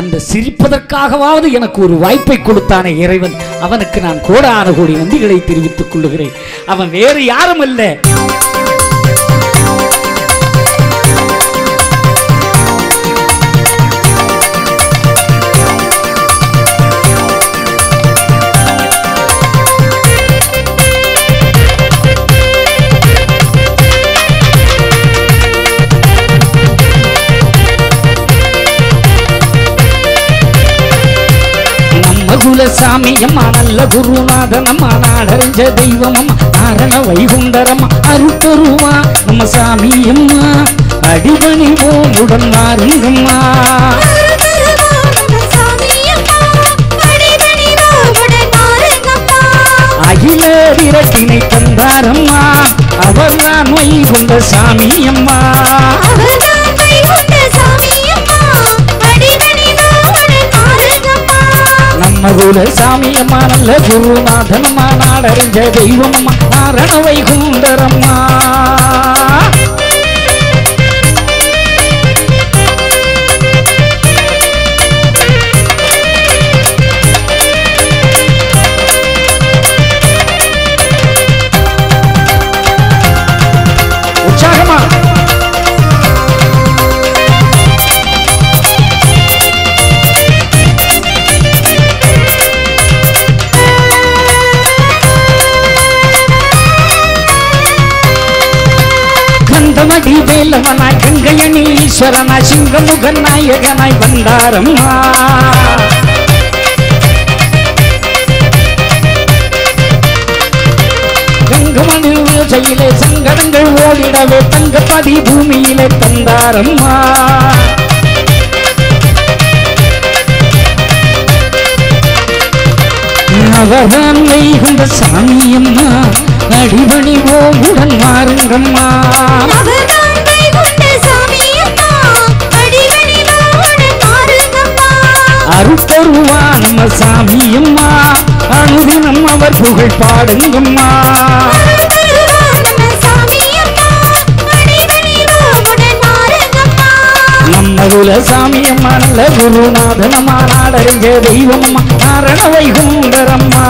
அந்த சிரிப்பதற்காகவாவது எனக்கு ஒரு வாய்ப்பை கொடுத்தானே இறைவன் அவனுக்கு நான் கோடான கோடி நன்றிகளை தெரிவித்துக் கொள்ளுகிறேன் அவன் வேறு யாரும் அல்ல நம்ம குலசாமி அம்மா நல்ல குருநாதன் அம்மா நாடறிஞ்ச தெய்வம் அம்மா நாரண வைகுண்டரம்மா அருட்பெருமா நம்ம சாமி அம்மா அடிபணிவோம் உடன் மாறுங்கம்மா அகில விரட்டினை தந்தாரம்மா அவர்தான் வைகுண்ட சாமி அம்மா நம்ம குல சாமி அம்மா நல்ல குருநாதன் அம்மா நாடறிஞ்ச தெய்வம் அம்மா நாரண வைகுண்டரம்மா உற்சாகமா கந்தமடி வேலவனாய் கங்கையணி ஈஸ்வரனாய் சிங்கமுகன் நாயகனாய் வந்தாரம்மா கங்கமணி ஓசையிலே சங்கடங்கள் ஓடிடவே தங்கப்பதி பூமியிலே தந்தாரம்மா அவர்தான் வைகுண்ட சாமியம்மா அடிபணிவோம் உடன் மாறுங்கம்மா அருட்பருவா நம்ம சாமியம்மா அனுதினம் அவர் புகழ் பாடுங்கம்மா நம்ம குல சாமியம்மா நல்ல குருநாதனம்மா நாடறிஞ்ச தெய்வமம்மா நாரண வைகுண்டரம்மா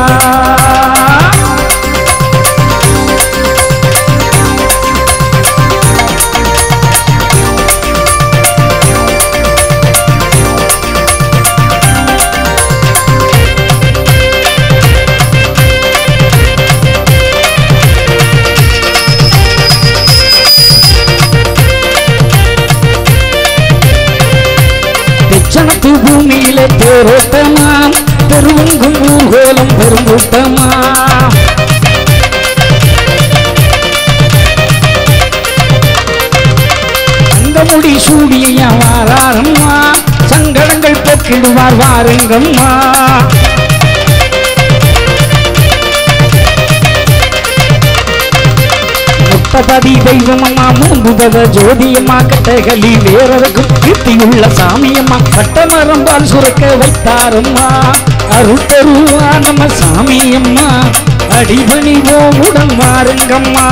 தெச்சனத்து பூமியிலே தேரோட்டமா பெருவங்கும் ஊர்கோலம் பெருங்கூட்டமா அந்த முடி சூடிய வாராரம்மா சங்கடங்கள் போக்கிடுவார் வாருங்கம்மா முத்தபதி தெய்வமம்மா மூந்துபத ஜோதியம்மா கட்டகளி வேறதுக்கும் கீர்த்தியுள்ள சாமியம்மா கட்டமரம்பால் சுரக்க வைத்தாரம்மா அருட்டருவா நம்ம சாமியம்மா அடிபணிவோம் உடன் மாறுங்கம்மா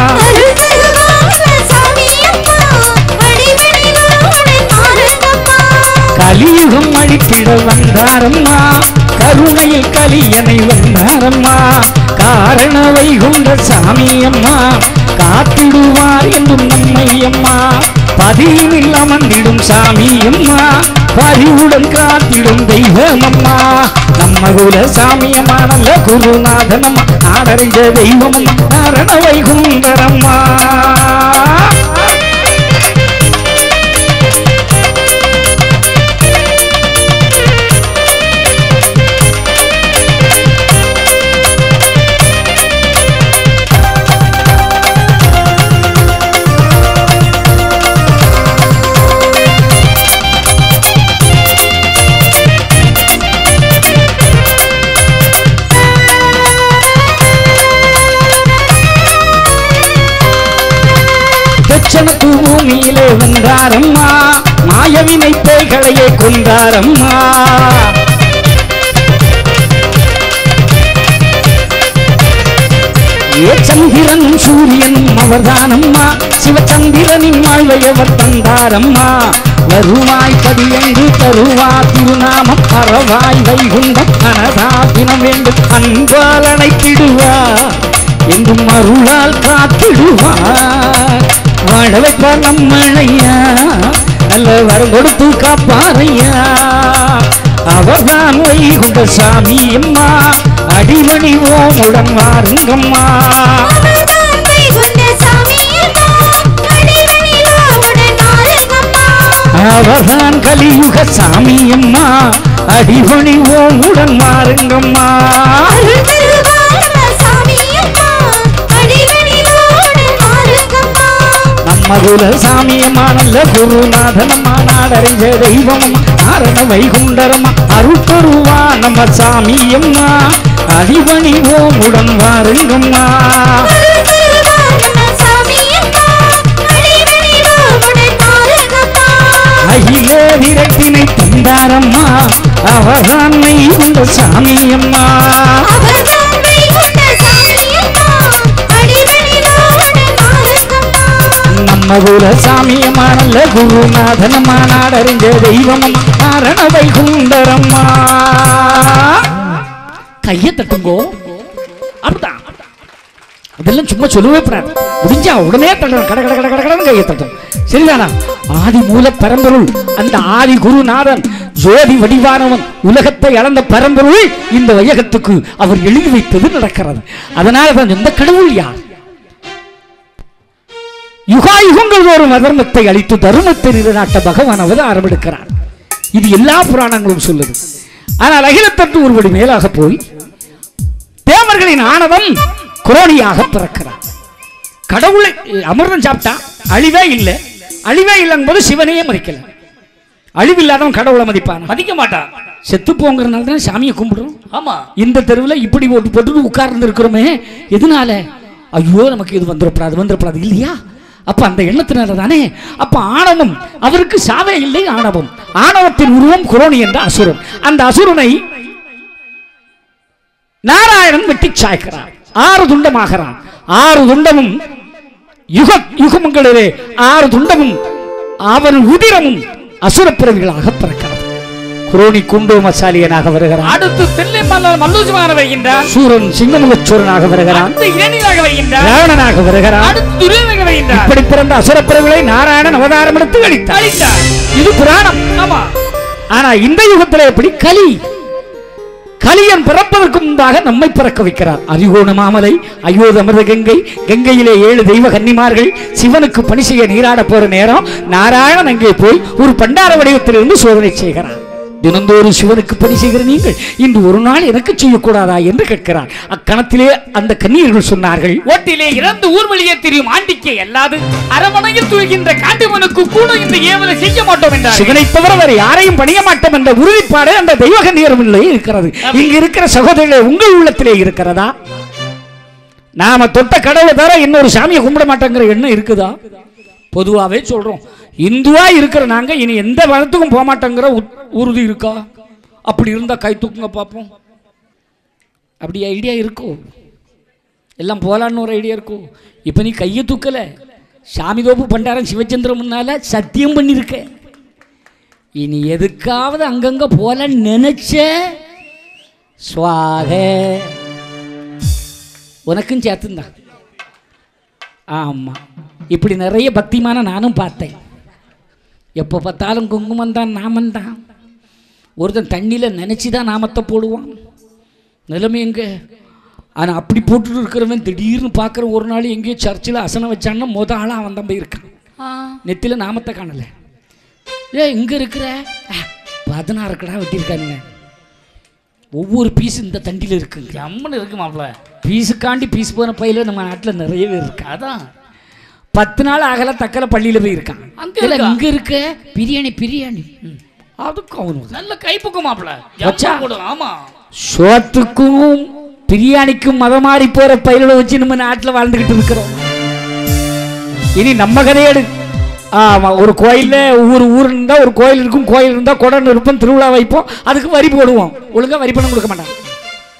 கலியுகம் அழித்திட வந்தாரம்மா கருணையில் கலியனை வந்தாரம்மா காரண வைகுண்ட சாமியம்மா காத்திடுவார் என்றும் நம்மை அம்மா பதியில் அமர்ந்திடும் சாமியம்மா பரிவுடன் காத்திடும் தெய்வமம்மா நம்ம குல சாமியம்மா நல்ல குருநாதனம்மா நாடறிஞ்ச தெய்வமம்மா நாரண வைகுண்டரம்மா தெச்சனத்து பூமியிலே வந்தாரம்மா மாயவினை பேய்களையே கொண்டாரம்மா ஏ சந்திரனும் சூரியனும் அவர்தானம்மா சிவச்சந்திரனின் வாழ்வை அவர் தந்தாரம்மா வருவாய் பதியங்கு தருவா திருநாமம் பரவாய் வைகுண்டம் அனதாபினம் வேண்டும் அன்பால் அணைத்திடுவா என்றும் அருளால் காத்திடுவார் வாழ வைப்பார் நம்மளையா நல்ல வரம் கொடுத்து காப்பாரையா அவர்தான் வைகுண்ட சாமி அம்மா அடிமணி ஓமுடன் வாருங்கம்மா அவர்தான் வைகுண்ட சாமியம்மா, அடிமணிலோவுடன் மாறுங்கம்மா. அவர்தான் கலியுக சாமி அம்மா அடிமணி ஓமுடன் வாருங்கம்மா அருள் தருவார் நம்ம சாமியம்மா, அடிமணிலோவுடன் மாறுங்கம்மா. நம்ம குல சாமியம்மா நல்ல குருநாதனம்மா நாடறிஞ்ச தெய்வமம்மா நாரண வைகுண்டரம்மா அருள் தருவா நம்ம சாமியம்மா அடிமணி ஓமுடன் வாருங்கம்மா அருள் தருவார் நம்ம சாமியம்மா, அடிமணிலோவுடன் மாறுங்கம்மா. அகில விரட்டினை தந்தாரம்மா அவர்தான் வைகுண்ட சாமியம்மா அவர்தான் வைகுண்ட சாமியம்மா, அடிமணிலோவுடன் மாறுங்கம்மா. நம்ம குல சாமியம்மா நல்ல குருநாதனம்மா நாடறிஞ்ச தெய்வமம்மா நாரண வைகுண்டரம்மா கையை தட்டுங்கோ அப்படிதான் அதெல்லாம் சும்மா சொல்லவே கூடாது முடிஞ்சா உடனே தட்டணும் கட கட கட கட கடன்னு கையை தட்டணும் சரிதானா ஆதி மூல பரம்பொருள் அந்த ஆதி குருநாதன் ஜோதி வடிவானவன் உலகத்தை அளந்த பரம்பொருள் இந்த வையகத்துக்கு அவர் எழுதி வைத்தது நடக்கிறது அதனால தான் இந்த கடவுள் யார் யுகாயுகங்கள் தோறும் அதர்மத்தை அழித்து தர்மத்தை நிலைநாட்ட பகவான் அவதாரம் எடுக்கிறார் இது எல்லா புராணங்களும் சொல்லுது ஆனால் அகிலத்தட்டு ஒருபடி மேலாக போய் தேவர்களின் ஆணவம் குரோனியாக பிறக்கிறார் கடவுளை அமிர்தம் சாப்பிட்டா அழிவே இல்லை அழிவே இல்லைங்கும் போது சிவனையே மதிக்கல அழிவில்லாதவன் கடவுளை மதிப்பான் மதிக்க மாட்டான் செத்து போங்கிறனால தான் சாமியை கும்பிடுறோம் ஆமா இந்த தெருவில் இப்படி போட்டு போட்டு உட்கார்ந்து இருக்கிறோமே எதனால ஐயோ நமக்கு இது வந்துடப்படாது வந்துடப்படாது இல்லையா அப்ப அந்த எண்ணத்தினால தானே அப்ப ஆணவம் அவருக்கு சாவே இல்லை ஆணவம் ஆணவத்தின் உருவம் குரோணி என்ற அசுரன் அந்த அசுரனை நாராயணன் வெட்டி சாய்க்கிறார் ஆறு துண்டமாகிறான் ஆறு துண்டமும் யுக யுகமங்களிலே ஆறு துண்டமும் அவன் உதிரமும் அசுரப்பிறவிகளாக பிறக்கிறது குரோணி குண்டு மசாலியனாக வருகிறான் அடுத்து தில்லை மன்னர் மல்லூசுமான வருகின்றான் சூரன் சிங்கமுகச்சூரனாக வருகிறான் அடுத்து இளநீராக வருகின்றான் ராவணனாக வருகிறான் அடுத்து துரியனாக வருகின்றான் இப்படி பிறந்த அசுரப்பிறவிகளை நாராயணன் அவதாரம் எடுத்து அளித்தார் அழித்தார் இது புராணம் ஆமா ஆனா இந்த யுகத்துல எப்படி கலி கலியன் பிறப்பதற்கு முன்பாக நம்மை பிறக்க வைக்கிறார் அரிகோண மாமலை அயோத அமிர்த கங்கை கங்கையிலே ஏழு தெய்வ கன்னிமார்கள் சிவனுக்கு பணி செய்ய நீராட போற நேரம் நாராயணன் அங்கே போய் ஒரு பண்டார வடிவத்திலிருந்து சோதனை செய்கிறார் தினந்தோறும் சிவனுக்கு பணி செய்கிற நீங்கள் இன்று ஒரு நாள் எனக்கு செய்யக்கூடாதா என்று கேட்கிறார் அக்கணத்திலே அந்த கன்னியர்கள் சொன்னார்கள் ஓட்டிலே இறந்து ஊர்வழியே தெரியும் ஆண்டிக்கே அல்லாது அரவணையில் துழுகின்ற காட்டுமனுக்கு கூட இந்த ஏவலை செய்ய மாட்டோம் என்றார் சிவனை தவிர வேறு யாரையும் பணிய மாட்டோம் என்ற உறுதிப்பாடு அந்த தெய்வக நேரமில்லை இருக்கிறது இங்க இருக்கிற சகோதரர்களே உங்கள் உள்ளத்திலே இருக்கிறதா நாம தொட்ட கடவுளை தவிர இன்னொரு சாமியை கும்பிட மாட்டோங்கிற எண்ணம் இருக்குதா பொதுவாகவே சொல்றோம் இந்துவா இருக்கிற நாங்க இனி எந்த மதத்துக்கும் போக மாட்டோங்கிற உத்- உறுதி இருக்கா அப்படி இருந்தா கை தூக்குங்க பார்ப்போம் அப்படி ஐடியா இருக்கோ எல்லாம் போலான்னு ஒரு ஐடியா இருக்கும் இப்போ நீ கையை தூக்கல சாமி தோப்பு பண்டாரம் சிவச்சந்திரன் முன்னால சத்தியம் பண்ணியிருக்க இனி எதுக்காவது அங்கங்க போல நினைச்ச சுவாக உனக்கும் சேர்த்துந்தான் ஆமா இப்படி நிறைய பக்திமான நானும் பார்த்தேன் எப்போ பார்த்தாலும் குங்குமம் தான் நாமம் தான் ஒருத்தன் தண்ணியில் நினச்சி தான் நாமத்தை போடுவான் நிலைமை எங்க ஆனால் அப்படி போட்டுட்டு இருக்கிறவன் திடீர்னு பார்க்குற ஒரு நாள் எங்கேயோ சர்ச்சில் அசனம் வச்சான்னா முத ஆளாக அவன் தான் போயிருக்கான் நெத்தியில் நாமத்தை காணல ஏ இங்கே இருக்கிற ஆ, பதினாறு கடா வெட்டியிருக்கானுங்க ஒவ்வொரு பீஸ் இந்த தண்டியில் இருக்குங்க ஜம்முன்னு இருக்கு மாப்ள பீஸுக்காண்டி பீஸ் போன பையில நம்ம நாட்டில் நிறையவே இருக்கு அதான் பத்து நாள் ஆகல தக்கல பள்ளியில் போய் இருக்கான் அங்க இல்ல, இருக்கா? இங்க இருக்க பிரியாணி பிரியாணி அதுக்கு அவனு நல்ல கைப்புக்கு மாப்ள வச்சா? ஜம்முன்னு போடும் ஆமா சோத்துக்கும் பிரியாணிக்கும் மதம் மாறி போற பயிரோட வச்சு நம்ம நாட்டில் வாழ்ந்துகிட்டு இருக்கிறோம் இனி நம்ம கதையேடு ஆமா ஒரு கோயில்ல ஒவ்வொரு ஊர் இருந்தா ஒரு கோயில் இருக்கும் கோயில் இருந்தா குடம் இருப்போம் திருவிழா வைப்போம் அதுக்கு வரி போடுவோம் ஒழுங்கா வரி பணம் கொடுக்க மாட்டாங்க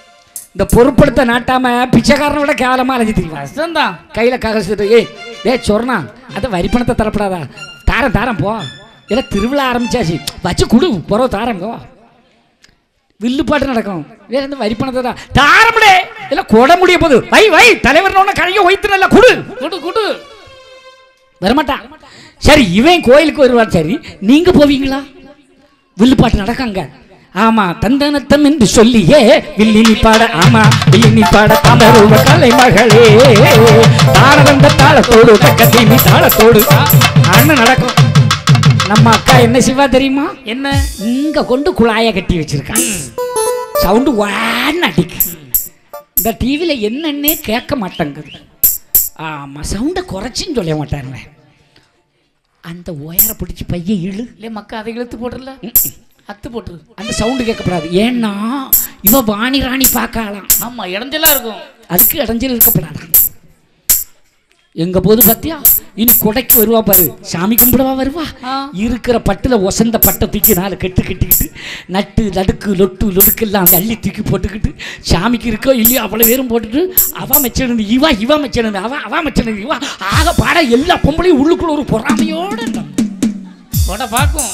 இந்த பொறுப்படுத்த நாட்டாம பிச்சைக்காரனை விட கேவலமா அலைஞ்சு தெரியுமா கஷ்டம்தான் கையில காகசிட்டு ஏய் டேய் சொரணா அந்த வரி பணத்தை தரப்படாதா தாரம் தாரம் போ இல்லை திருவிழா ஆரம்பிச்சாச்சு வச்சு குடு புறவு தாரம் போ வில்லு பாட்டு நடக்கும் வேற இந்த வரி பணத்தை தான் தாரம்டே இல்லை கொட முடிய போகுது வை வை தலைவர் கழிய வைத்து நல்லா குடு குடு குடு வரமாட்டான் சரி இவன் கோயிலுக்கு வருவார் சரி நீங்க போவீங்களா வில்லு பாட்டு நடக்காங்க ஆமா தந்தனத்தம் என்று சொல்லியே வில்லினி பாட ஆமா வில்லினி பாட தமருவ கலை மகளே தாழ வந்த தாளத்தோடு தக்கத்தீமி தாளத்தோடு அண்ணன் நடக்கும் நம்ம அக்கா என்ன செய்வா தெரியுமா என்ன இங்க கொண்டு குழாய கட்டி வச்சிருக்கான் சவுண்டு வான்னு அடிக்கு இந்த டிவியில் என்னன்னே கேட்க மாட்டேங்குது ஆமாம் சவுண்டை குறைச்சின்னு சொல்ல மாட்டாருங்க அந்த ஒயரை பிடிச்சி பைய இழு இல்ல மக்கா அதை இழுத்து போட்டுல அத்து போட்டுரு அந்த சவுண்டு கேட்கப்படாது ஏன்னா இவ வாணி ராணி பார்க்கலாம் ஆமா இடைஞ்சலா இருக்கும் அதுக்கு இடைஞ்சல் இருக்கப்படாதா எங்க போது பத்தியா இனி கொடைக்கு வருவா பாரு சாமி கும்பிடவா வருவா ஆ. இருக்கிற பட்டுல ஒசந்த பட்டை தூக்கி நாலு கட்டு கட்டிக்கிட்டு நட்டு லடுக்கு லொட்டு லொடுக்கெல்லாம் அந்த அள்ளி தூக்கி போட்டுக்கிட்டு சாமிக்கு இருக்கோ இல்லையோ அவ்வளோ பேரும் போட்டுட்டு அவ மெச்சனது இவா இவா மெச்சனது அவ அவ மெச்சனது இவா ஆக பாட எல்லா பொம்பளையும் உள்ளுக்குள்ள ஒரு பொறாமையோட இருந்தாங்க. கொடை பார்க்கும்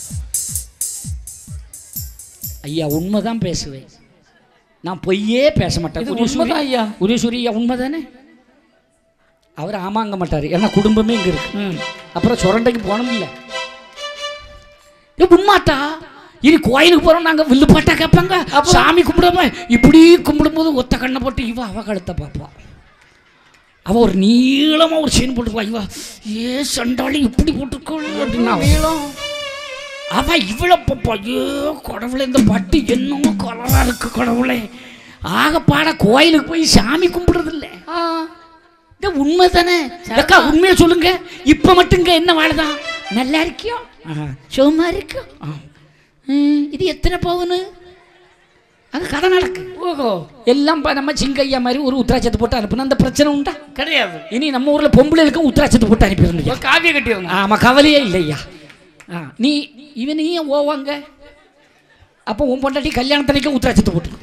ஐயா உண்மைதான் பேசுவேன் நான் பொய்யே பேச மாட்டேன் இது உதயசூரி- உண்மைதான் ஐயா. உதயசூரி ஐயா உண்மைதானே அவர் ஆமாங்க மாட்டார் ஏன்னா குடும்பமே இங்கே இருக்கு ம் அப்புறம் சுரண்டைக்கு போனோம் இல்லை ஏ உண்மாட்டா இனி கோயிலுக்கு போறோம் நாங்க வில்லு பாட்டா கேட்பாங்க சாமி கும்பிடாம இப்படி கும்பிடும்போது ஒத்த கண்ணை போட்டு இவ அவ கழுத்தை பார்ப்பா அவ ஒரு நீளமா ஒரு செயின் போட்டுருவா இவ ஏ சண்டாளி இப்படி போட்டுருக்கோம் அப்படின்னா நீளம் அவ இவ்வளோ பாப்பா ஐயோ கடவுளே இந்த பட்டு என்னமோ கலரா இருக்கு கடவுளே ஆக பாட கோயிலுக்கு போய் சாமி கும்பிடுறது ஆ இந்த உண்மை தானே அக்கா உண்மையை சொல்லுங்க இப்ப மட்டுங்க என்ன வாழுதான் நல்லா இருக்கியோ சுகமா இருக்கியோ ஆ. ம், இது எத்தனை பவுனு அது கதை நடக்கு ஓஹோ எல்லாம் ப- நம்ம சிங்கையா மாதிரி ஒரு உத்தராட்சத்தை போட்டு அனுப்புனா அந்த பிரச்சனை உண்டா கிடையாது இனி நம்ம ஊர்ல பொம்பளைகளுக்கும் உத்தராட்சத்தை போட்டு அனுப்பிடுங்க ஒரு காவிய கட்டிடணும் ஆமா கவலையே இல்லையா ஆ நீ இவன் நீ ஏன் ஓவாங்க அப்போ உன் பொண்டாட்டி கல்யாணத்தனைக்கு உத்தராட்சத்தை போட்டு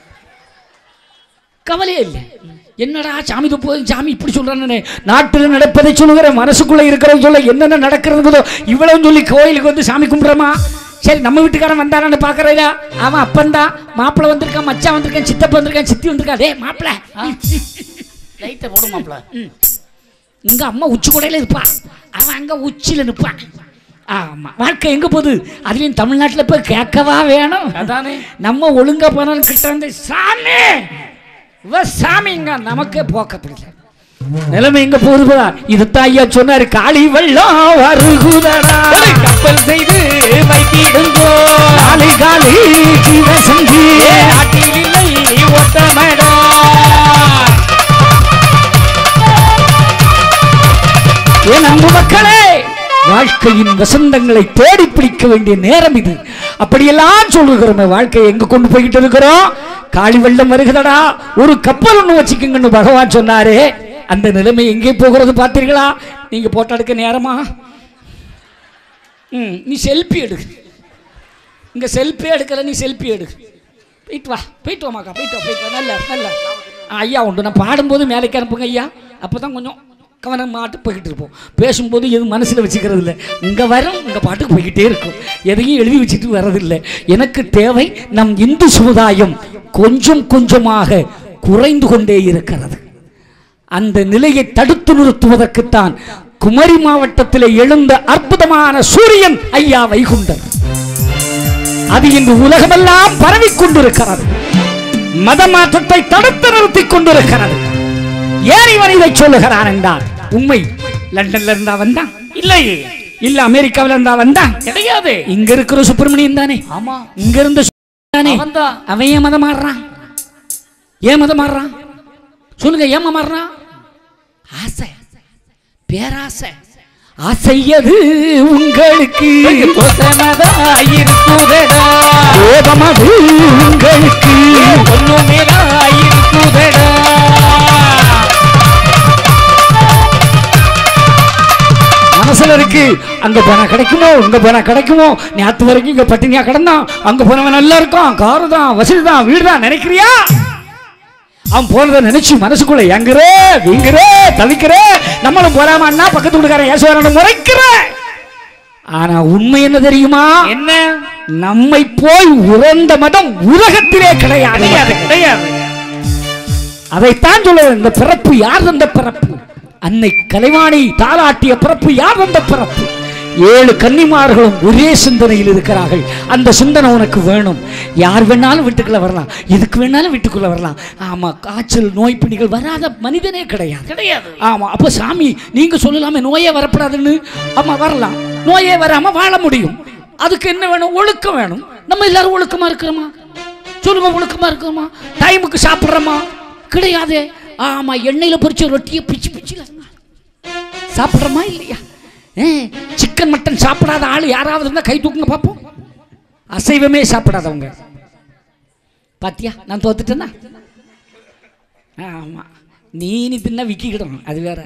கவலையே இல்லை என்னடா சாமி துப்பு சாமி இப்படி சொல்றானே நாட்டில் நடப்பதை சொல்லுகிற மனசுக்குள்ள இருக்கிறவங்க சொல்ல என்னென்ன நடக்கிறதுதோ இவ்வளவு சொல்லி கோயிலுக்கு வந்து சாமி கும்பிட்றோமா சரி நம்ம வீட்டுக்காரன் வந்தாரான்னு பார்க்கறதா அவன் அப்பந்தான் மாப்பிள்ளை வந்திருக்கான் மச்சான் வந்திருக்கான் சித்தப்பா வந்திருக்கான் சித்தி வந்திருக்கா டே மாப்பிள்ளை லைட்டை போடுமாப்ல இங்க அம்மா உச்சி கூடையில இருப்பா அவன் அங்க உச்சியில நிற்பான் ஆமா வாழ்க்கை எங்க போகுது அதுலயும் தமிழ்நாட்டுல போய் கேட்கவா வேணும் அதானே நம்ம ஒழுங்கா போனாலும் கிட்ட வந்து சாமி இவ சாமிங்க நமக்கே போக்கப்படல நிலைமை எங்க போகுதுதா இதுதான் ஐயா சொன்னாரு காளி வெள்ளம் வருகுதடா கப்பல் செய்து வைத்திடுங்கோ காளி காளி சிவசங்கி நாட்டில் இல்லை ஒட்டமடா என் அன்பு மக்களே வாழ்க்கையின் வசந்தங்களை தேடி பிடிக்க வேண்டிய நேரம் இது அப்படியெல்லாம் சொல்லுகிறோமே வாழ்க்கையை எங்க கொண்டு போய்கிட்டு இருக்கிறோம் காளி வெள்ளம் வருகிறடா ஒரு கப்பல் ஒண்ணு வச்சுக்கோங்கன்னு பகவான் சொன்னாரே அந்த நிலைமை எங்கே போகிறது பார்த்தீர்களா நீங்க போட்டோ எடுக்க நேரமா ம் நீ செல்ஃபி எடு இங்க செல்ஃபி எடுக்கல நீ செல்ஃபி எடு போயிட்டு வா போயிட்டு வாமாக்கா போயிட்டு வா போயிட்டு வா நல்ல நல்ல ஆ, ஐயா உண்டு நான் பாடும்போது மேலைக்கு அனுப்புங்க ஐயா அப்போ தான் கொஞ்சம் கவனம் மாட்டு போய்கிட்டு இருப்போம் பேசும்போது எதுவும் மனசில் வச்சுக்கிறது இல்லை இங்கே வரும் இங்கே பாட்டுக்கு போய்கிட்டே இருக்கும் எதையும் எழுதி வச்சுட்டு வர்றதில்லை எனக்கு தேவை நம் இந்து சமுதாயம் கொஞ்சம் கொஞ்சமாக குறைந்து கொண்டே இருக்கிறது அந்த நிலையை தடுத்து நிறுத்துவதற்குத்தான் குமரி மாவட்டத்தில் எழுந்த அற்புதமான சூரியன் ஐயா வைகுண்டர் அது இன்று உலகமெல்லாம் பரவிக் கொண்டிருக்கிறது மத மாற்றத்தை தடுத்து நிறுத்திக் கொண்டிருக்கிறது ஏன் இவன் இதை சொல்லுகிறான் என்றால் உண்மை லண்டன்ல இருந்தா வந்தான் இல்லை இல்ல அமெரிக்காவில இருந்தா வந்தான் கிடையாது இங்க இருக்கிற சுப்பிரமணியன் தானே ஆமா இங்க இருந்த சு- தானே அவன்தான். அவன் ஏன் மதம் மாறுறான் ஏன் மதம் மாறுறான் சொல்லுங்க ஏமா மாறுறான் ஆசை பேராசை ஆசையது உங்களுக்கு தோசமதாயிருக்குதடா கோபம் அது உங்களுக்கு ஒண்ணுமேலாயிருக்குதடா மனசுல இருக்கு அங்க போனா கிடைக்குமோ இங்க போனா கிடைக்குமோ நேத்து வரைக்கும் இங்க பட்டினியா கிடந்தான் அங்க போனவன் நல்லா இருக்கான் காரு தான் வசதி தான் வீடு தான் நினைக்கிறியா அவன் போனதை நினைச்சு மனசுக்குள்ள எங்குற வீங்குற தவிக்கிற நம்மளும் போலாமான்னா பக்கத்து வீட்டுக்காரன் ஏசுவாரன் முறைக்கிற ஆனா உண்மை என்ன தெரியுமா என்ன நம்மை போய் உறந்த மதம் உலகத்திலே கிடையாது கிடையாது கிடையாது அதைத்தான் சொல்ல இந்த பிறப்பு யார் தந்த பிறப்பு அன்னை கலைவாணி தாலாட்டிய பிறப்பு யார் தந்த பிறப்பு ஏழு கன்னிமார்களும் ஒரே சிந்தனையில் இருக்கிறார்கள் அந்த சிந்தனை உனக்கு வேணும் யார் வேணாலும் வீட்டுக்குள்ள வரலாம் இதுக்கு வேணாலும் வீட்டுக்குள்ள வரலாம் ஆமா காய்ச்சல் நோய் பிணிகள் வராத மனிதனே கிடையாது கிடையாது ஆமா அப்போ சாமி நீங்க சொல்லலாமே நோயே வரப்படாதுன்னு ஆமா வரலாம் நோயே வராம வாழ முடியும் அதுக்கு என்ன வேணும் ஒழுக்கம் வேணும் நம்ம எல்லாரும் ஒழுக்கமா இருக்கிறோமா சொல்லுங்க ஒழுக்கமா இருக்கிறோமா டைமுக்கு சாப்பிட்றோமா கிடையாது ஆமா எண்ணெயில பொரிச்ச ரொட்டியை பிச்சு பிச்சு சாப்பிட்றோமா இல்லையா ஏ சிக்கன் மட்டன் சாப்பிடாத ஆள் யாராவது இருந்தா கை தூக்குங்க பார்ப்போம் அசைவமே சாப்பிடாதவங்க பாத்தியா நான் தோத்துட்டேன்னா ஆமா நீ நீ தின்னா விக்கிக்கிடும் அது வேற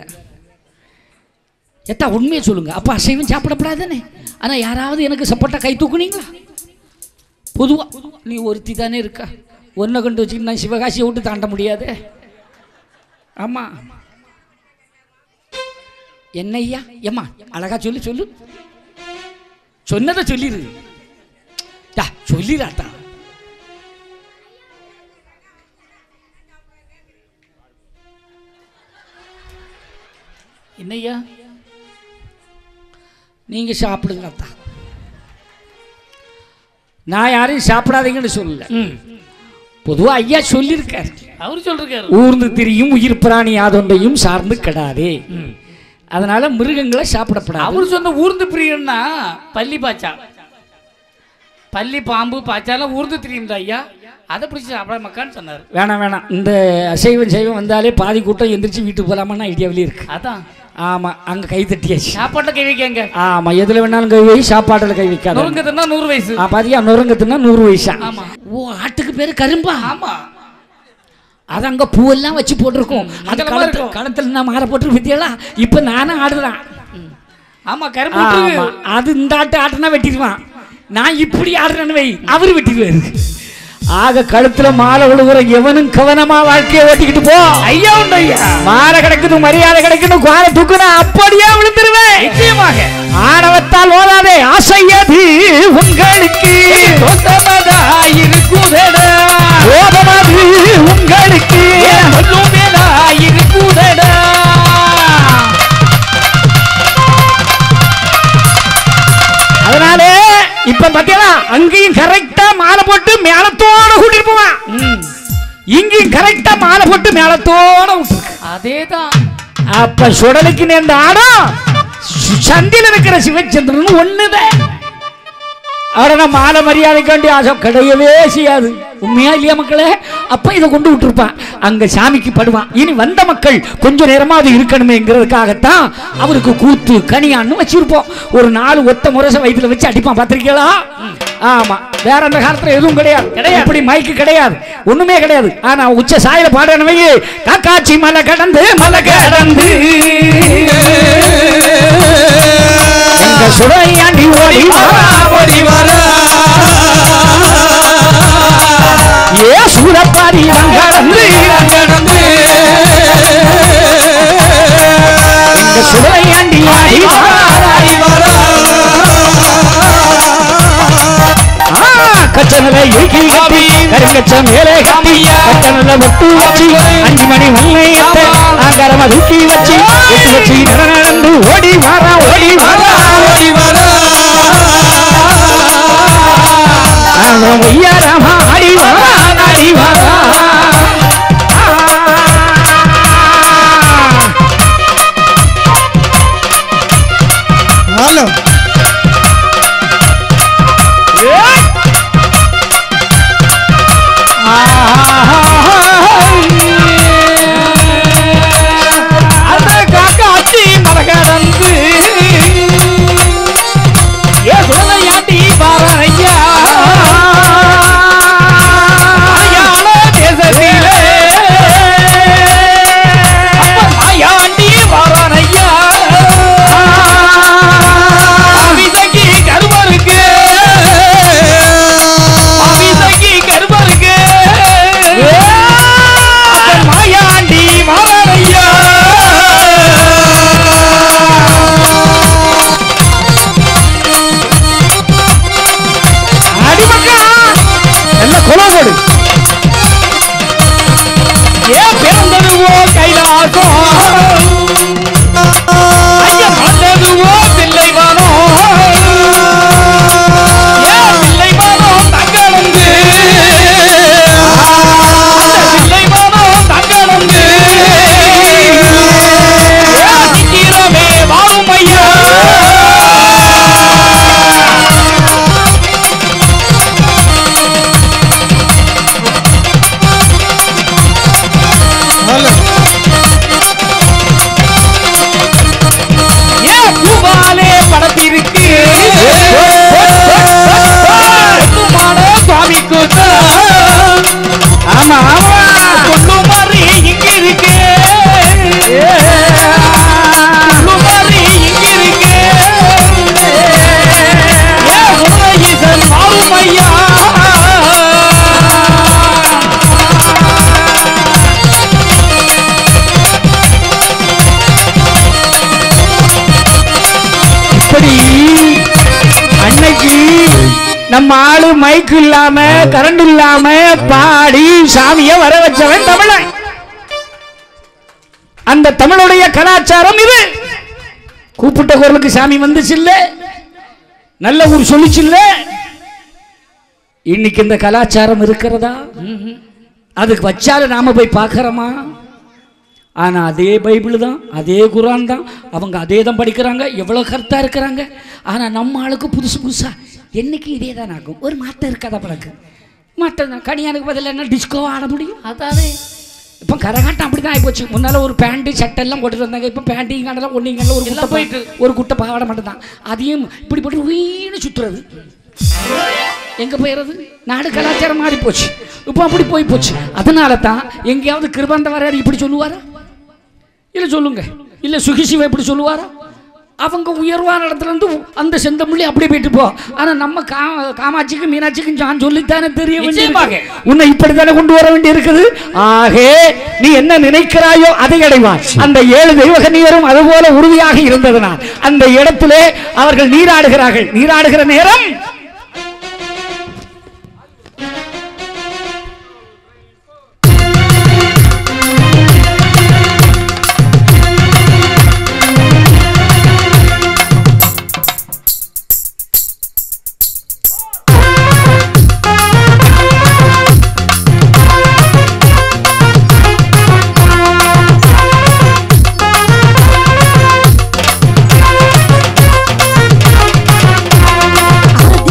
எத்தா உண்மையை சொல்லுங்க அப்போ அசைவம் சாப்பிடப்படாதானே ஆனால் யாராவது எனக்கு சப்போர்ட்டா கை தூக்குனீங்களா பொதுவா நீ ஒருத்தி தானே இருக்க ஒன்றை கொண்டு வச்சுக்கிட்டு நான் சிவகாசியை விட்டு தாண்ட முடியாது ஆமா என்னய்யா ஏம்மா அழகா சொல்லு சொல்லு சொன்னதை சொல்லிடு டா, சொல்லிடாட்டா என்னய்யா நீங்க சாப்பிடுங்க அத்தா நான் யாரையும் சாப்பிடாதீங்கன்னு சொல்லல ம் பொதுவா ஐயா சொல்லியிருக்காரு அவரு சொல்றாரு ஊர்ந்து திரியும் உயிர் பிராணி யாதொன்றையும் சார்ந்து கெடாதே ம். அதனால மிருகங்களை சாப்பிடப்படாது அவர் சொன்ன ஊர்ந்து பிரியன்னா பள்ளி பாச்சா பள்ளி பாம்பு பாச்சாலாம் ஊர்ந்து திரியும் ஐயா அதை பிடிச்சி சாப்பிட மக்கான்னு சொன்னார் வேணாம் வேணாம் இந்த அசைவம் சைவம் வந்தாலே பாதி கூட்டம் எந்திரிச்சு வீட்டுக்கு போகலாமான்னு ஐடியாவிலே இருக்கு அதான் ஆமா அங்க கை தட்டியாச்சு சாப்பாட்டை கை வைக்கங்க ஆமா எதுல வேணாலும் கை வை சாப்பாட்டில் கை வைக்காத நொறுங்க தின்னா நூறு வயசு ஆ, பாத்தியா நொறுங்கத்துனா நூறு வயசா ஆமா. ஓ ஆட்டுக்கு பேரு கரும்பா ஆமா அது அங்க பூவெல்லாம் வச்சு போட்டிருக்கோம் அது மங்களமா களத்துல இருக்கும். களத்துல நான் மாற போட்டு வித்தியெல்லாம் இப்ப நானும் ஆடுறேன் ஆமா கரும்பு ஆமா விட்டுரு. அது இந்த ஆட்டு ஆட்டுனா வெட்டிடுவான் நான் இப்படி ஆடுறேன்னு வை அவரு வெட்டிடுவாரு ஆக கழுத்துல மாலை விழுகுற எவனும் கவனமா வாழ்க்கையை ஓட்டிக்கிட்டு போ ஐயா உண்டு ஐயா மாலை கிடைக்குது மரியாதை கிடைக்குது குவார தூக்குனா அப்படியே விழுந்துருவேன் நிச்சயமாக ஆணவத்தால் ஓதாதே ஆசையது உங்களுக்கு சொந்தமதா இருக்குதடா கோபமது உங்களுக்கு சொல்லுமேடா இருக்குதடா அதனால இப்ப பாத்தீங்களா அங்கேயும் கரெக்டா மாலை போட்டு மேலத்தோட கூட்டிட்டு போவான் ம் இங்கேயும் கரெக்டா மாலை போட்டு மேலத்தோட விட்டுருக்கு அதேதான் அப்ப சுடலுக்கு நேர்ந்த ஆடம் சு- சந்தில இருக்கிற சிவச்சந்திரன் ஒண்ணுதான் அவரை மாலை மரியாதைக்காண்டி ஆசை கிடையவே செய்யாது உண்மையா இல்லையா மக்களே அப்ப இதை கொண்டு விட்டுருப்பான் அங்க சாமிக்கு படுவான் இனி வந்த மக்கள் கொஞ்ச நேரமா அது இருக்கணுமேங்கிறதுக்காகத்தான் அவருக்கு கூத்து கனியான்னு வச்சிருப்போம் ஒரு நாலு ஒத்த முரச வயிற்றுல வச்சு அடிப்பான் பார்த்திருக்கீங்களா ஆமா வேற அந்த காலத்துல எதுவும் கிடையாது கிடையாது. இப்படி மைக்கு கிடையாது ஒண்ணுமே கிடையாது ஆனா உச்ச சாயில பாடுறவை காக்காச்சி மலை கடந்து மலை கடந்து எங்க சுடையாண்டி ஓடி வரா ஓடி வரா ஏ சூரப்பாரி கடந்து கடந்து எங்க சுடையாண்டி ஆடி வாராடி வரா கச்சனல இழுக்கி கட்டி கருங்கச்ச மேலே கட்டி கச்சனல முட்டு வச்சு அஞ்சு மணி மல்லையத்தை ஆங்கரமா தூக்கி வச்சு எட்டு வச்சு நட நடந்து ஓடி வாரா ஓடி வாரா ஓடி வாரா அவன் ஒய்யாரமா ஆடி வாரா ஆடி வாரா ஹலோ ஏய்! அந்த காக்காச்சி மலகடந்து ஏ சுடலையாண்டி பாறையா நம்ம ஆளு மைக் இல்லாம கரண்ட் இல்லாம பாடி சாமிய வர வச்சவன் தமிழன் அந்த தமிழுடைய கலாச்சாரம் இது கூப்பிட்ட குரலுக்கு சாமி வந்துச்சு இல்ல நல்ல ஊர் சொல்லிச்சு இல்ல இன்னைக்கு இந்த கலாச்சாரம் இருக்கிறதா அதுக்கு வச்சாலும் நாம போய் பார்க்கறோமா ஆனா அதே பைபிள் தான் அதே குரான் தான் அவங்க அதே தான் படிக்கிறாங்க எவ்வளோ கருத்தா இருக்கிறாங்க ஆனா நம்ம ஆளுக்கு புதுசு புதுசா என்னைக்கு இதே தான் ஆகும் ஒரு மாற்றம் இருக்காதா பழக்கு மாற்றம் தான் கனியானுக்கு பதில் என்ன டிஸ்கோ ஆட முடியும் அதானே இப்போ கரகாட்டம் அப்படி தான் ஆகிப்போச்சு முன்னால் ஒரு பேண்ட்டு சட்டை எல்லாம் போட்டுட்டு வந்தாங்க இப்போ பேண்ட்டையும் காணலாம் ஒன்றையும் காணல ஒரு குட்டை எல்லாம் போயிட்டு. போயிட்டு ஒரு குட்டை பாவாடை மட்டும் தான் அதையும் இப்படி போட்டு வீணு சுற்றுறது எங்கே போயிடுறது நாடு கலாச்சாரம் மாறி போச்சு இப்போ அப்படி போய் போச்சு அதனால தான் எங்கேயாவது கிருபாந்த வரையார் இப்படி சொல்லுவாரா இல்லை சொல்லுங்க இல்லை சுகிசிவா இப்படி சொல்லுவாரா அவங்க உயர்வான இடத்துல இருந்து அந்த செந்தமிழி அப்படியே போயிட்டு போ ஆனா நம்ம கா காமாட்சிக்கு மீனாட்சிக்கும் நான் சொல்லித்தானே தெரிய நிச்சயமாக. வேண்டியிருக்கு. உன்னை இப்படித்தானே கொண்டு வர வேண்டி இருக்குது ஆகே நீ என்ன நினைக்கிறாயோ அதை அடைவாய் அந்த ஏழு தெய்வகன்னியரும் அதுபோல உறுதியாக இருந்ததனால் அந்த இடத்திலே அவர்கள் நீராடுகிறார்கள் நீராடுகிற நேரம் ஆதி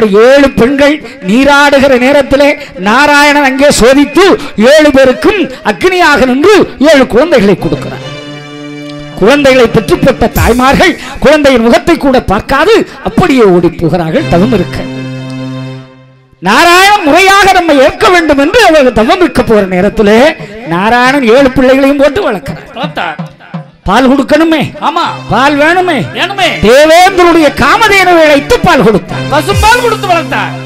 அப்படி ஏழு பெண்கள் நீராடுகிற நேரத்திலே நாராயணன் அங்கே சோதித்து ஏழு பேருக்கும் அக்னியாக நின்று ஏழு குழந்தைகளை கொடுக்கிறார் குழந்தைகளை பெற்று பெற்ற தாய்மார்கள் குழந்தையின் முகத்தை கூட பார்க்காது அப்படியே ஓடி போகிறார்கள் தவம் இருக்க நாராயணன் முறையாக நம்ம ஏற்க வேண்டும் என்று அவர்கள் தவம் இருக்க போற நேரத்திலே நாராயணன் ஏழு பிள்ளைகளையும் போட்டு வளர்க்கிறார் வளர்த்தார் பால் கொடுக்கணுமே ஆமா பால் வேணுமே வேணுமே தேவேந்திரனுடைய காமதேனுவை அழைத்து பால் கொடுத்தார் பசும்பால் கொடுத்து வளர்த்தார்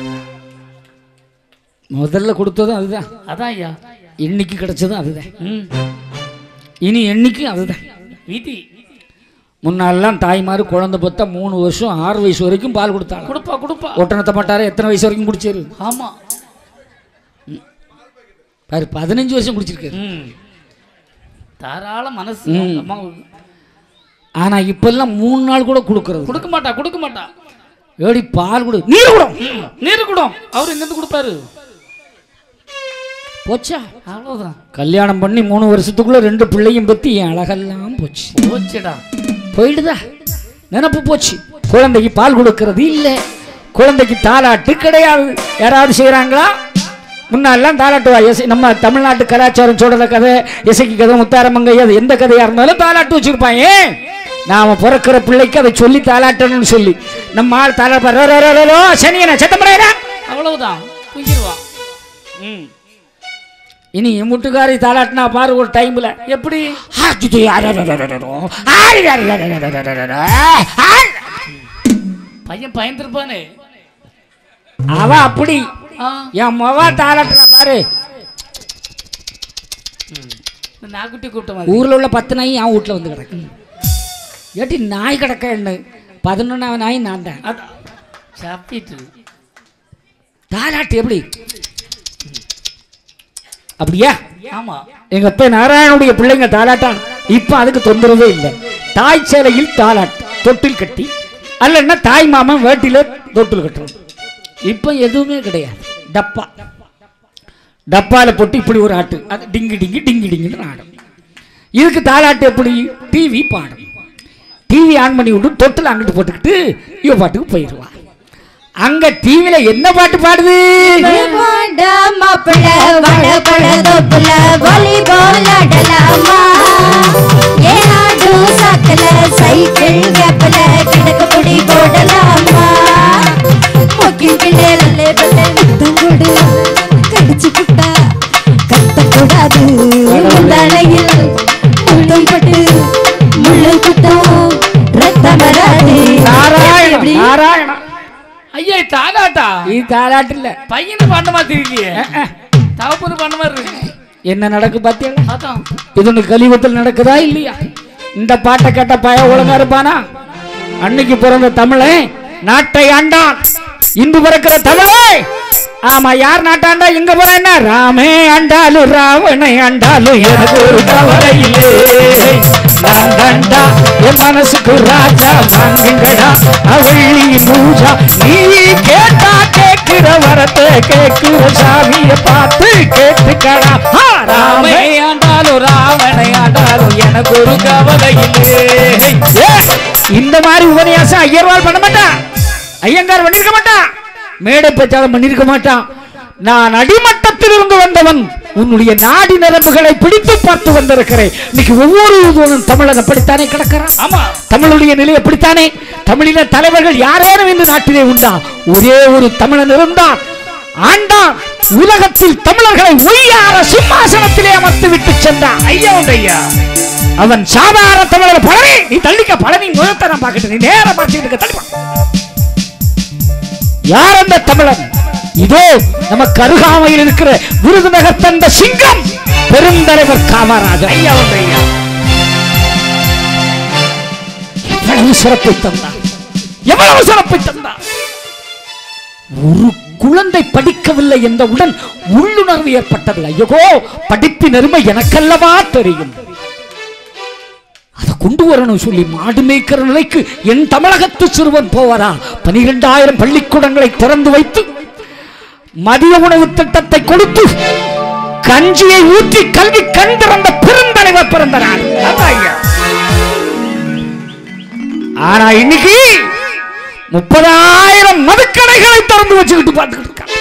முதல்ல கொடுத்ததும் அதுதான் அதான் ஐயா இன்னைக்கு கிடைச்சதும் அதுதான் ம் இனி என்னைக்கும் அதுதான் விதி முன்னாலெல்லாம் தாய்மார் குழந்தை பார்த்தா மூணு வருஷம் ஆறு வயசு வரைக்கும் பால் கொடுத்தாங்க கொடுப்பா கொடுப்பா ஒட்டணத்தை மாட்டாரு எத்தனை வயசு வரைக்கும் குடிச்சாரு ஆமா பாரு பதினஞ்சு வருஷம் குடிச்சிருக்காரு ம் தாராள மனசு ம். அம்மாவுக்கு ஆனா இப்பெல்லாம் மூணு நாள் கூட கொடுக்கறது கொடுக்க மாட்டா கொடுக்க மாட்டா ஏடி பால் கொடு நீர் கூட ம், நீரு குடம் அவர் இங்கிருந்து கொடுப்பாரு போச்சா அவ்வளவுதான் கல்யாணம் பண்ணி மூணு வருஷத்துக்குள்ள ரெண்டு பிள்ளையும் பத்தி என் அழகெல்லாம் போச்சு போச்சுடா போயிடுதா நினப்பு போச்சு குழந்தைக்கு பால் கொடுக்கறது இல்லை குழந்தைக்கு தாலாட்டு கிடையாது யாராவது செய்கிறாங்களா முன்னாடிலாம் தாலாட்டு இசை நம்ம தமிழ்நாட்டு கலாச்சாரம் சொல்கிற கதை இசைக்கு கதை முத்தாரமங்கை அது எந்த கதையாக இருந்தாலும் தாலாட்டு வச்சுருப்பான் ஏன் நாம பிறக்கிற பிள்ளைக்கு அதை சொல்லி தாலாட்டணும்னு சொல்லி நம்ம ஆள் தாலாட்டோ சனியனை சத்தப்படையா அவ்வளவுதான் தூங்கிடுவான் ம் இனி என் முட்டுக்காரி தாலாட்டினா பாரு ஒரு டைமில் எப்படி பையன் பயந்துருப்பானே அவ அப்படி ஆ என் முக தாளாட்டுறா பாரு இந்த நாக்குட்டி கூப்பிட்ட மாதிரி ஊர்ல உள்ள பத்து நாய் என் வீட்டுல வந்து கிடக்கு ஏட்டி நாய் கிடக்க என்ன பதினொன்னாவது நாய் நான் தான் அதான் சாப்பிட்டு தாலாட்டு எப்படி அப்படியா ஆமா எங்க அப்பா நாராயணனுடைய பிள்ளைங்க தாலாட்டான் இப்ப அதுக்கு தொந்தரவே இல்லை தாய் சேலையில் தாலாட்டு தொட்டில் கட்டி அல்லன்னா தாய் மாமன் வேட்டில தொட்டில் கட்டுறோம் இப்ப எதுவுமே கிடையாது டப்பா டப்பால போட்டு இப்படி ஒரு ஆட்டு அது டிங்கி டிங்கி டிங்கி டிங்கின்னு ஆடும் இதுக்கு தாலாட்டு எப்படி டிவி பாடும் டிவி ஆன் பண்ணி விட்டு தொட்டில் அங்கிட்டு போட்டுக்கிட்டு இவ பாட்டுக்கு போயிடுவா அங்க டிவில என்ன பாட்டு பாடுது வாடா மாப்பிள வட பட தொப்புல வாலிபால் ஆடலாமா ஏனாடு சாக்கல சைக்கிள் கேப்பல கிடக்கு புடி போடலாமா முக்கி பிள்ளை நல்ல பல்ல முத்தம் கொடு கடிச்சு புட்டா கத்தக்கூடாது தலையில் முத்தம் பட்டு முள்ளு குத்தம் ரத்தம் வராது நாராயணம் எப்படி? நாராயணம் ஐயா தாலாட்டா இது தாலாட்டு இல்ல பையனு பண்ண மாதிரி தெரியலையே தவப்பது பண்ண மாதிரி இருக்கு என்ன நடக்கு பாத்தியா அதான் இது ஒண்ணு கலியுகத்தில் நடக்குதா இல்லையா இந்த பாட்டை கேட்ட பய ஒழுங்கா இருப்பானா அன்னைக்கு பிறந்த தமிழன் நாட்டை ஆண்டான் இன்று பிறக்கிற தமிழே ஆமா யார் நாட்டாண்டா இங்க போற என்ன ராமே ஆண்டாலும் ராவணை ஆண்டாலும் எனக்கு ஒரு கவலை இல்லை நான் தாண்டா என் மனசுக்கு ராஜா வாங்குங்கடா அவள்ளி பூஜா நீ கேட்டா கேட்கிற வரத்தை கேட்கிற சாமியை பார்த்து கேட்டுக்கடா ஆ, ராமே ராமே ஆண்டாலும் ராவணை ஆண்டாலும் எனக்கு ஒரு கவலை இல்லை ஏ, இந்த மாதிரி உபன்யாசம் ஐயர்வாள் பண்ண மாட்டான் ஐயங்கார் பண்ணிருக்க மாட்டான் மேடை பிரச்சாரம் பண்ணிருக்க மாட்டான் நான் அடிமட்டத்தில் இருந்து வந்தவன் உன்னுடைய நாடி நரம்புகளை பிடித்து பார்த்து வந்திருக்கிறேன் இன்னைக்கு ஒவ்வொரு ஒருவனும் தமிழன் அப்படித்தானே கிடக்கிறான் ஆமா தமிழுடைய நிலை அப்படித்தானே தமிழின தலைவர்கள் யாரேனும் இந்த நாட்டிலே உண்டா ஒரே ஒரு தமிழன் இருந்தான் ஆண்டான் உலகத்தில் தமிழர்களை ஒய்யார சிம்மாசனத்திலே அமர்த்து விட்டு சென்றான் ஐயா உண்டு ஐயா அவன் சாதாரண தமிழர் பழனி நீ தள்ளிக்க பழனி முகத்தை நான் பார்க்கட்டு நீ நேரா பார்த்துட்டு இருக்க தள்ளிப்பா யார் அந்த தமிழன் இதோ நமக்கு அருகாமையில் இருக்கிற விருதுநகர் தந்த சிங்கம் பெருந்தலைவர் காமராஜர் ஐயா உண்டு ஐயா எவ்வளவு சிறப்பை தந்தார் எவ்வளவு சிறப்பை தந்தார் ஒரு குழந்தை படிக்கவில்லை என்றவுடன் உள்ளுணர்வு ஏற்பட்டது ஐயோ படிப்பின் அருமை எனக்கல்லவா தெரியும் அதை கொண்டு வரணும் சொல்லி மாடு மேய்க்கிற நிலைக்கு என் தமிழகத்து சிறுவன் போவதா பனிரெண்டாயிரம் பள்ளிக்கூடங்களை திறந்து வைத்து மதிய உணவு திட்டத்தை கொடுத்து கஞ்சியை ஊற்றி கல்வி கண் திறந்த பெருந்தலைவர் பிறந்த நாள் அதான் ஐயா ஆனா இன்னைக்கு முப்பதாயிரம் மதுக்கடைகளை திறந்து வச்சுக்கிட்டு பார்த்துக்கிட்டு இருக்காங்க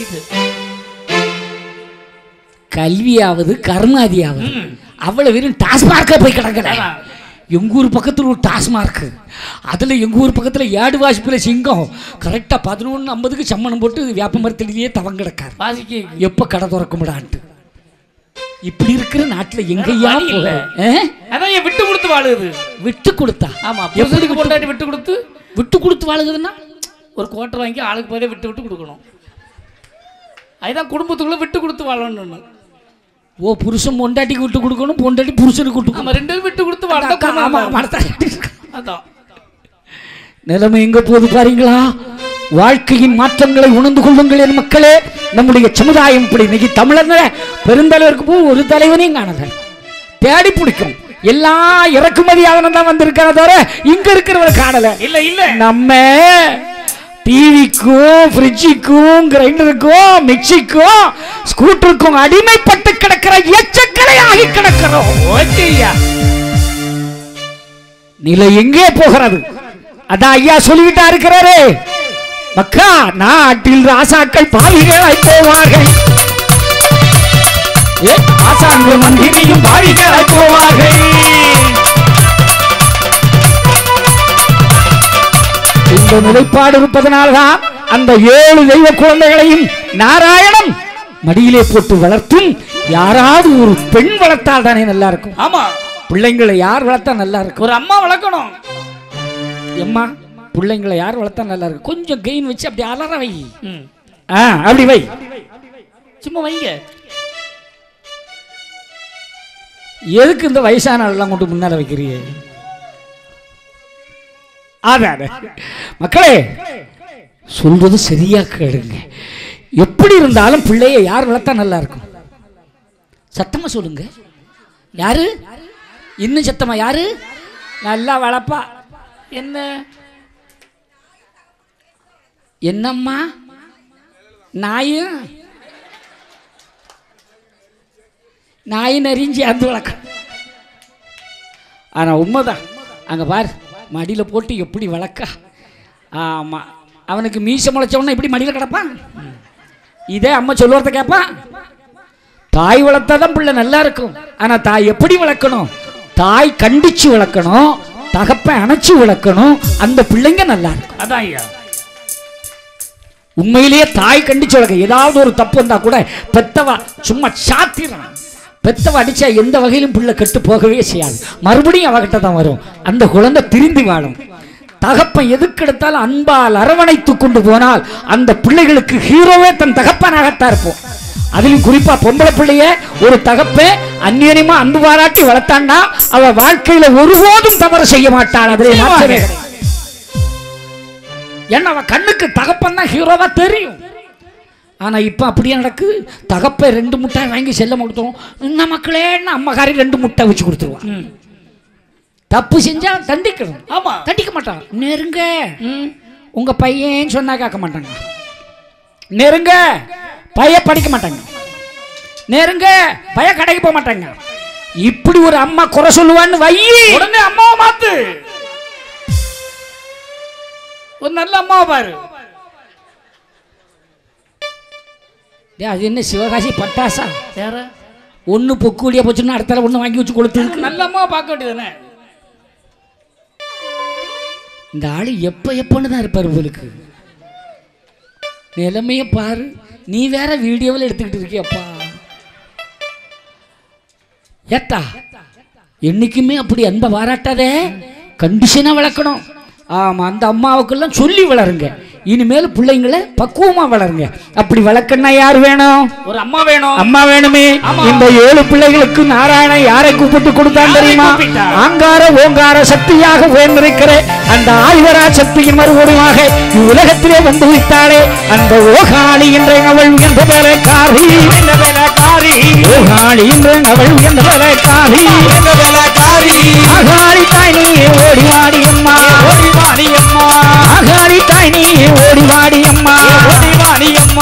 கல்வியாவது கர்மாதியாவது அவ்வளவு வெறும் டாஸ்மார்க்கே போய் கிடக்கல ஆமா. எங்க ஊர் பக்கத்துல ஒரு டாஸ்மார்க் அதுல எங்க ஊர் பக்கத்துல ஏடு வாசிப்பில் சிங்கம் கரெக்டா பதினொன்று ஐம்பதுக்கு சம்மணம் போட்டு வேப்ப மரத்திலேயே தவங்க கிடக்காரு வாசிக்கு எப்ப கடை திறக்க முடியான்ட்டு இப்படி இருக்கிற நாட்டுல எங்கேயா வழி இல்ல. போக ஆ? அதான் ஏன் விட்டு கொடுத்து வாழுது விட்டு கொடுத்தா ஆமா எப்படி புருஷனுக்கு விட்டு பொண்டாட்டி விட்டு கொடுத்து விட்டு கொடுத்து வாழுகுதுன்னா ஒரு குவார்டர் வாங்கி ஆளுக்கு போதே விட்டு விட்டு கொடுக்கணும் அதுதான் குடும்பத்துக்குள்ள விட்டு கொடுத்து வாழணும்னு ஓ புருஷன் பொண்டாட்டிக்கு விட்டு கொடுக்கணும் பொண்டாட்டி புருஷனுக்கு விட்டு நம்ம ரெண்டு பேரும் விட்டு கொடுத்து வாழ்ந்தா கொடுக்கணும். ஆமா, குடும்பம் மனசாட்சி. அதான் நிலைமை எங்க போகுது பாருங்களா வாழ்க்கையின் மாற்றங்களை உணர்ந்து கொள்ளுங்கள் என் மக்களே நம்முடைய சமுதாயம் இப்படி இன்னைக்கு தமிழர் பெருந்தலைவருக்கு போய் ஒரு தலைவனையும் காணல தேடி பிடிக்கும் எல்லா இறக்குமதியாளனும் தான் வந்திருக்கான தவிர இங்க இருக்கிறவரை காணல இல்ல இல்ல நம்ம டிவிக்கும் ஃப்ரிட்ஜுக்கும் கிரைண்டருக்கும் மிக்சிக்கும் ஸ்கூட்டருக்கும் அடிமைப்பட்டு கிடக்கிற எச்சக்கலை ஆகி கிடக்கிறோம் ஓகேயா நிலை எங்கே போகிறது அதான் ஐயா சொல்லிக்கிட்டா இருக்கிறாரு மக்கா நாட்டில் ராசாக்கள் பாவிகளாய் போவார்கள் ஏ, ஆசான்கள் மந்திரியும் பாவிகளாய் போவார்கள் இந்த நிலைப்பாடு இருப்பதனால்தான் அந்த ஏழு தெய்வ குழந்தைகளையும் நாராயணன் மடியிலே போட்டு வளர்த்தும் யாராவது ஒரு பெண் வளர்த்தால் தானே நல்லா இருக்கும் ஆமா பிள்ளைங்களை யார் வளர்த்தா நல்லா இருக்கும் ஒரு அம்மா வளர்க்கணும் எம்மா பிள்ளைங்களை யார் வளர்த்தா நல்லா இருக்கும் கொஞ்சம் கெயின் வச்சு அப்படி அலற வை ம். ஆ அப்படி வை சும்மா வைங்க எதுக்கு இந்த வயசான ஆளெல்லாம் கொண்டு முன்னால வைக்கிறீங்க அதான் மக்களே சொல்றது சரியா கேளுங்க எப்படி இருந்தாலும் பிள்ளைய யார் வளர்த்தா நல்லா இருக்கும் சத்தமா சொல்லுங்க யாரு இன்னும் சத்தமா யாரு நல்லா வளர்ப்பா என்ன என்னம்மா நாயும் நாய் நரிஞ்சு அந்த வளர்க்க ஆனால் உண்மைதான் அங்கே பார் மடியில் போட்டு எப்படி வளர்க்க ஆமாம் அவனுக்கு மீசை முளைச்சவன எப்படி மடியில் கிடப்பான் இதே அம்மா சொல்லுறத கேட்பான் தாய் வளர்த்தா தான் பிள்ளை நல்லா இருக்கும் ஆனால் தாய் எப்படி வளர்க்கணும் தாய் கண்டிச்சு வளர்க்கணும் தகப்பன் அணைச்சு வளர்க்கணும் அந்த பிள்ளைங்க நல்லா இருக்கும் அதான் ஐயா உண்மையிலேயே தாய் கண்டிச்சு வளர்க்க ஏதாவது ஒரு தப்பு வந்தா கூட பெத்தவா சும்மா சாத்திரம் பெத்தவ அடிச்சா எந்த வகையிலும் பிள்ளை கெட்டு போகவே செய்யாது மறுபடியும் அவகிட்ட தான் வரும் அந்த குழந்தை திருந்தி வாழும் தகப்பன் எதுக்கு எடுத்தாலும் அன்பால் அரவணைத்து கொண்டு போனால் அந்த பிள்ளைகளுக்கு ஹீரோவே தன் தகப்பனாகத்தான் இருப்போம் அதிலும் குறிப்பா பொம்பளை பிள்ளைய ஒரு தகப்ப அந்நியமா அன்பு பாராட்டி வளர்த்தான்னா அவ வாழ்க்கையில ஒருபோதும் தவறு செய்ய மாட்டாள் அதிலே மாற்றமே கிடையாது. ஏன்னா அவன் கண்ணுக்கு தகப்பன் தான் ஹீரோவா தெரியும் ஆனா இப்ப அப்படியே நடக்குது தகப்ப ரெண்டு முட்டை வாங்கி செல்ல கொடுத்தோம் என்ன மக்களேன்னு அம்மகாரி ரெண்டு முட்டை வச்சு கொடுத்துருவான் ம். தப்பு செஞ்சா தண்டிக்கணும் ஆமா தண்டிக்க மாட்டான் நெருங்க ம். உங்க பையன் சொன்னா கேட்க மாட்டாங்க நெருங்க பைய படிக்க மாட்டாங்க நெருங்க பைய கடைக்கு போக மாட்டாங்க இப்படி ஒரு அம்மா குறை சொல்லுவான்னு வை உடனே அம்மாவை மாத்து ஒரு நல்ல அம்மாவை பாரு டேய், அது என்ன சிவகாசி பட்டாசா வேற ஒன்று பொக்குடியா போச்சுன்னா அடுத்தால ஒன்று வாங்கி வச்சு கொடுத்து நல்ல அம்மாவை பார்க்க வேண்டியதானே இந்த ஆளு எப்ப எப்பன்னு தான் இருப்பார் உங்களுக்கு நிலைமைய பாரு நீ வேற வீடியோவில் எடுத்துக்கிட்டு இருக்கியப்பா ஏத்தா என்னைக்குமே அப்படி அன்பை பாராட்டாதே கண்டிஷனா வளர்க்கணும் ஆமா அந்த அம்மாவுக்கெல்லாம் சொல்லி வளருங்க இனிமேல் பிள்ளைங்களை பக்குவமா வளருங்க அப்படி வளர்க்கன்னா யார் வேணும் ஒரு அம்மா வேணும் அம்மா வேணுமே ஆமா. இந்த ஏழு பிள்ளைகளுக்கு நாராயணன் யாரை கூப்பிட்டு கொடுத்தான் யாரை தெரியுமா கூப்பிட்டார்? ஆங்கார ஓங்கார சக்தியாக உயர்ந்திருக்கிற அந்த ஆய்வரா சக்தியின் மறுபடியுமாக இவ்வுலகத்திலே வந்து விட்டாளே அந்த ஓகாளி என்ற அவள் உயர்ந்த வேலைக்காரி உயர்ந்த வேலைக்காரி ஓகாளி என்ற அவள் உயர்ந்த வேலைக்காரி உயர்ந்த வேலைக்காரி ஆகாரி தாய் நீ ஓடி வாடி அம்மா ஓடி வாடி அம்மா ஆகாரி தாய் நீ ஓடி வாடி அம்மா ஓடி வாடி அம்மா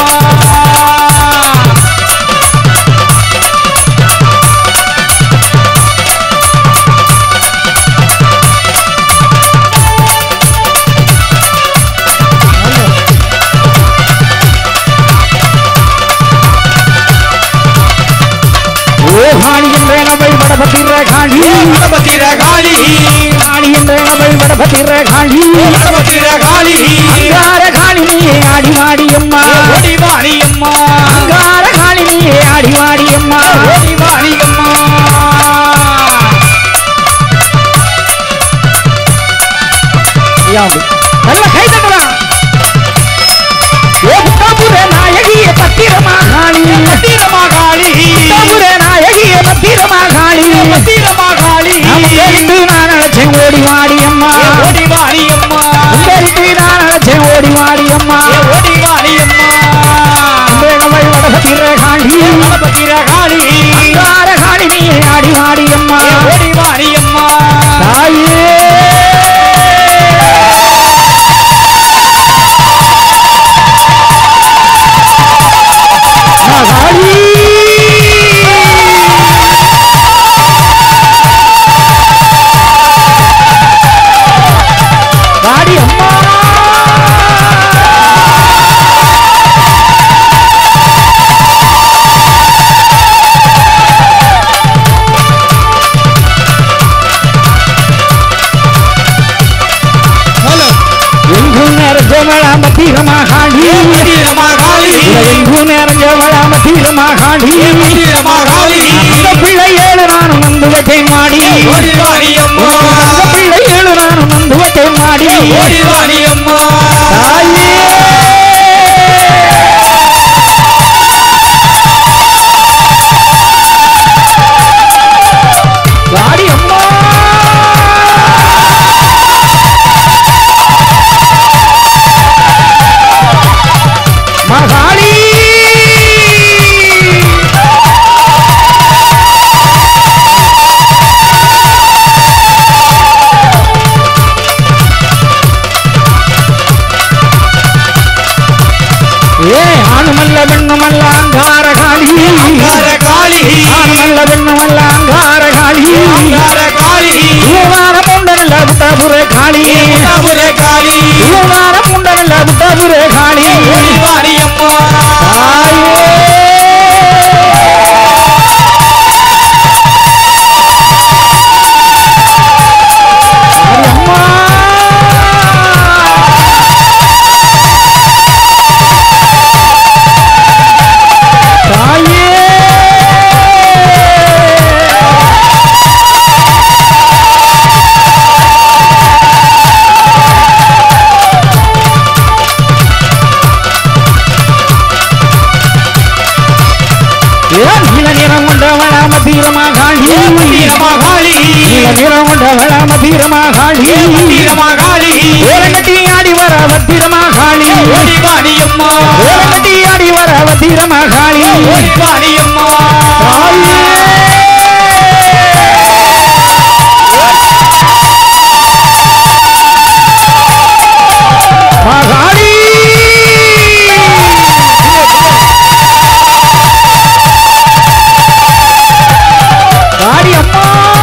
காளி என்றேனவை வடபத்திர காளி வடபத்திர காளி காளி என்றேனவை வடபத்திர காளி வடபத்திர காளி அங்கார காளி நீயே ஆடி வாடியம்மா ஓடிவாணி அம்மா அங்கார காளி நீயே ஆடி வாடியம்மா ஓடிவாணி அம்மா யாவது நல்ல கை தட்டலாம் ஏ புத்தாபுர நாயகிய பத்திரமா காளி பத்திரமா காளி புத்தாபுர நாயகிய பத்திரமா காளி பத்திரமா காளி நாம தெரிந்து நான் நினைச்சேன் ஓடி வாடியம்மா ஓடிவாணி அம்மா தெரிந்து நான் நினைச்சேன் ஓடி வாடியம்மா ஓடிவாணி அம்மா வேணவை வடபத்திர காளி வடபத்திர காளி அங்கார காளி நீ ஆடி வாடியம்மா ஓடிவாணி அம்மா தாயே மகாளி வாடி அம்மா எங்கும் நிறைஞ்சவளாம தீரமாகாடி பத்திரமா காளி எங்கும் நிறைஞ்சவளாம தீரமாகாடி பத்திரமா காளி அந்த பிள்ளை ஏழு நானும் நந்துவத்தை மாடி ஓடிவாணி அம்மா அந்த பிள்ளை ஏழு நானும் நந்துவத்தை மாடி ஓடிவாணி அம்மா தாயே வாடி அம்மா மகாளி ஏ ஆணுமல்ல பெண்ணுமல்ல அங்கார காளி அங்கார காளி ஆணுமல்ல பெண்ணுமல்ல அங்கார காளி அங்கார காளி பூவாரம் உண்டல்ல புத்தபுர காளி புதாபுர காளி பூவாரம் உண்டல்ல புத்தபுர காளி ஓடிவாணி அம்மா தாயே அம்மா தாயே ஏன் நீல நிறம் கொண்டவளா மதீரமா காளி பத்திரமா காளி நீல நிறம் கொண்டவளா மதீரமா காளி பத்திரமா காளி ஓரங்கட்டி ஆடி வர பத்திரமா காளி ஓடிவாணி அம்மா ஓரங்கட்டி ஆடி வர பத்திரமா காளி ஓடிவாணி அம்மா மகாளி காளி அம்மா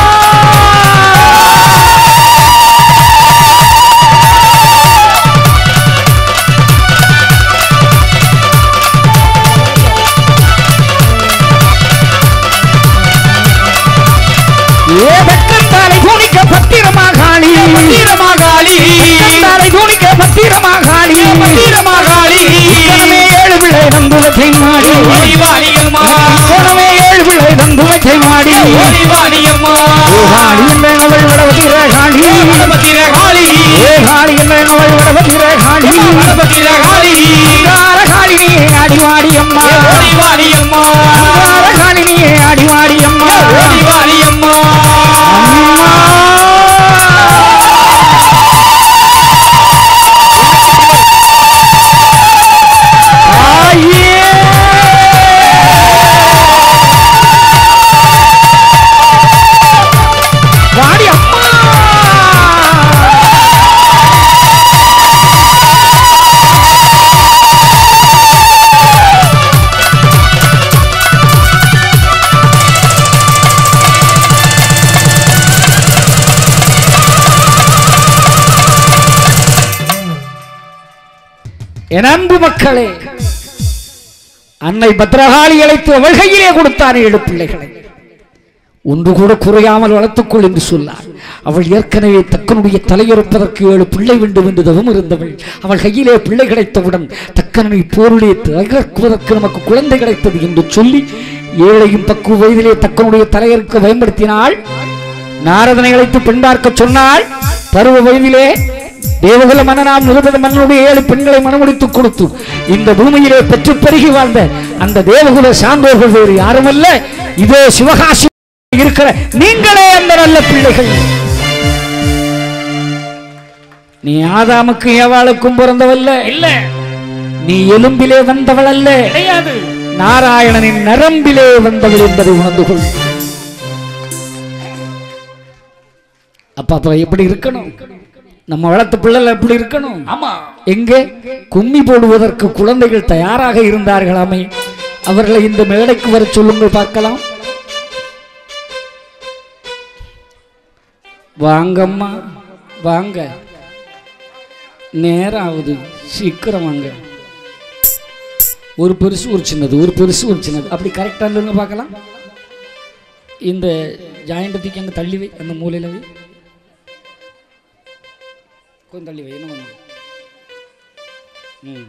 ஏ வெக்கத்தாலை துணிக்க பத்திரமா காளி பத்திரமா காளி வெக்கத்தாலை துணிக்க பத்திரமா காளி பத்திரமா காளி இத்தனமே ஏழு பிள்ளை நந்துவத்தை மாடி ஓடிவாணி அம்மா இத்தனமே ஏழு பிள்ளை நந்துவத்தை மாடி ஓடிவாணி அம்மா காளி என்றவள் வடவதிர காளி பத்திர காளி ஏ காளி என்றவள் வடவதிர காளி பத்திர காளி கார காளி நீ அடிவாடி அம்மா ஓடிவாணி அம்மா கார காளி நீ அடிவாடி அம்மா ஓடிவாணி அம்மா அம்மா தாயே வாடி அம்மா என் அன்பு மக்களே அன்னை பத்ரகாளி அழைத்து அவள் கையிலே கொடுத்தார் ஏழு பிள்ளைகளை ஒன்று கூட குறையாமல் வளர்த்துக்கொள் என்று சொன்னார் அவள் ஏற்கனவே தக்கனுடைய தலையறுப்பதற்கு ஏழு பிள்ளை வேண்டும் என்று தவம் இருந்தவள் அவள் கையிலே பிள்ளை கிடைத்தவுடன் தக்கனை போருடைய தகர்க்குவதற்கு நமக்கு குழந்தை கிடைத்தது என்று சொல்லி ஏழையும் பக்குவ வயதிலே தக்கனுடைய தலையறுக்க பயன்படுத்தினாள் நாரதனை அழைத்து பெண் பார்க்க சொன்னாள் பருவ வயதிலே தேவகுல மன்னனாம் நிருபத மன்னனுடைய ஏழு பெண்களை மனமுடித்துக் கொடுத்து இந்த பூமியிலே பெற்று பெருகி வாழ்ந்த அந்த தேவகுல சான்றோர்கள் வேறு யாருமல்ல இதோ சிவகாசி இருக்கிற நீங்களே அந்த நல்ல பிள்ளைகள் நீ ஆதாமுக்கு ஏவாளுக்கும் பிறந்தவல்ல இல்ல நீ எலும்பிலே வந்தவள் அல்ல கிடையாது நாராயணனின் நரம்பிலே வந்தவள் என்பதை உணர்ந்து கொள் அப்ப அப்ப எப்படி இருக்கணும் நம்ம வளர்த்த பிள்ளைகள் எப்படி இருக்கணும் ஆமா எங்கே கும்மி போடுவதற்கு குழந்தைகள் தயாராக இருந்தார்களாமே அவர்களை இந்த மேடைக்கு வர சொல்லுங்கள் பார்க்கலாம் வாங்கம்மா வாங்க நேரம் ஆகுது சீக்கிரம் வாங்க ஒரு பெருசு ஒரு சின்னது ஒரு பெருசு ஒரு சின்னது அப்படி கரெக்டாக இல்லைன்னு பார்க்கலாம் இந்த ஜாயிண்டத்துக்கு அங்கே தள்ளி வை அந்த மூலையில் வை கொஞ்சம் தள்ளி வை என்ன பண்ணும் ம்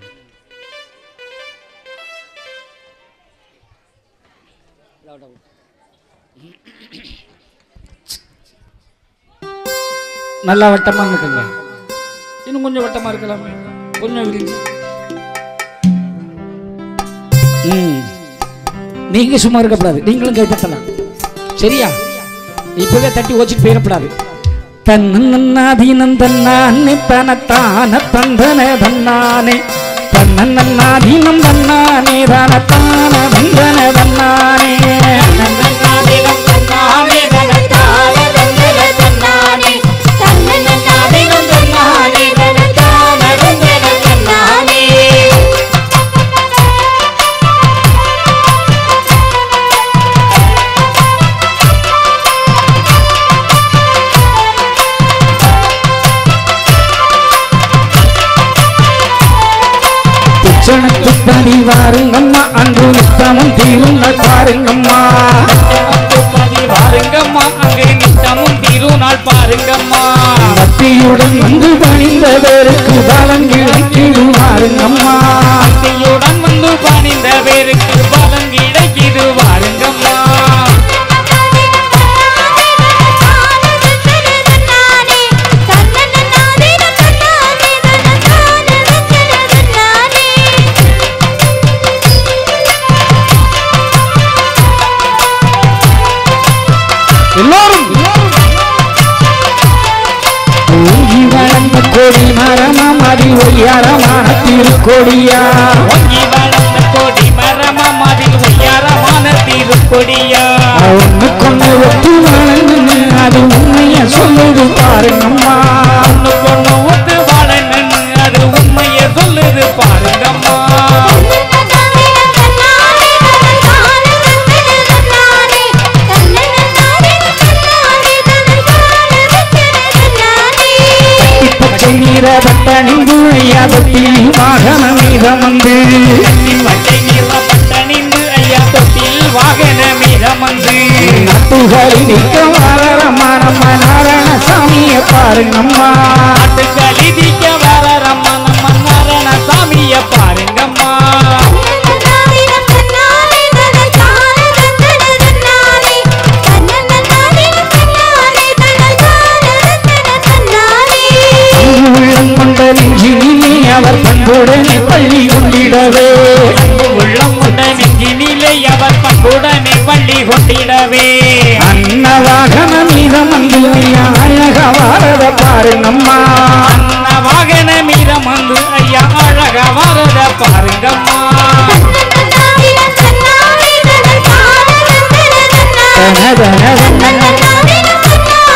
நல்லா வட்டமா இருக்குங்க இன்னும் கொஞ்சம் வட்டமா இருக்கலாமே கொஞ்சம் விரிஞ்சு ம் நீங்க சும்மா இருக்கக்கூடாது நீங்களும் கை தட்டலாம் சரியா இப்பவே தட்டி ஓச்சிட்டு போயிடக்கூடாது தன்னன்னாதீனம் தன்னானே தனத்தான தந்தன தன்னானே தன்னன்னாதீனம் தன்னானே தனத்தான தந்தன தன்னானே பிச்சனுக்கு படி வாருங்கம்மா அன்று நித்தமும் தீரும் நாள் பாருங்கம்மா பாருங்கம்மா அங்கே நித்தமும் திருநாள் பாருங்கம்மா பக்தியுடன் வந்து பணிந்தவருக்கு பலன் கிடைக்கிடும் வாருங்கம்மா பக்தியுடன் வந்து பணிந்த பேருக்கு பலன் கிடைக்குது பாருங்கம்மா எல்லோரும் ஓங்கி வளர்ந்த கொடி மரமம் அதி ஒய்யாரமான திருக்கொடியா ஒங்கி வளர்ந்த கொடி மரமம் அதில் உயரமான திருக்கொடியா ஒண்ணு கொண்டு ஒத்து வளர்ந்து அது உண்மைய சொல்லுது பாருங்கம்மா ஒண்ணு பொண்ணு ஒத்து வாழணுன்னு அது உண்மையை சொல்லுது பாருங்கம்மா பச்சை நீர பட்டணிந்து ஐயாதத்தில் வாகன மீதம் வந்து பட்டை நீளப்பட்ட நின்று ஐயா தொட்டில் வாகன மீதம் வந்து நட்டுகளை நிற்க வாரமான நாராயண சாமியை பாருங்கம்மா நாட்டுக்களி திக்க வர ரம்ம நம்ம நாராயண சாமிய பாருங்கம்மா உள்ளம் கொண்ட நெஞ்சினிலே அவர் பண்புடனே பள்ளி கொண்டிடவே உள்ளம் கொண்ட நெஞ்சினிலே அவர் பண்புடனே பள்ளி கொண்டிடவே அன்ன வாகன மீதம் வந்து ஐயா அழக வாரத பாருங்கம்மா அன்ன வாகன மீதம் வந்து ஐயா அழக வரத பாருங்கம்மா தன தன தன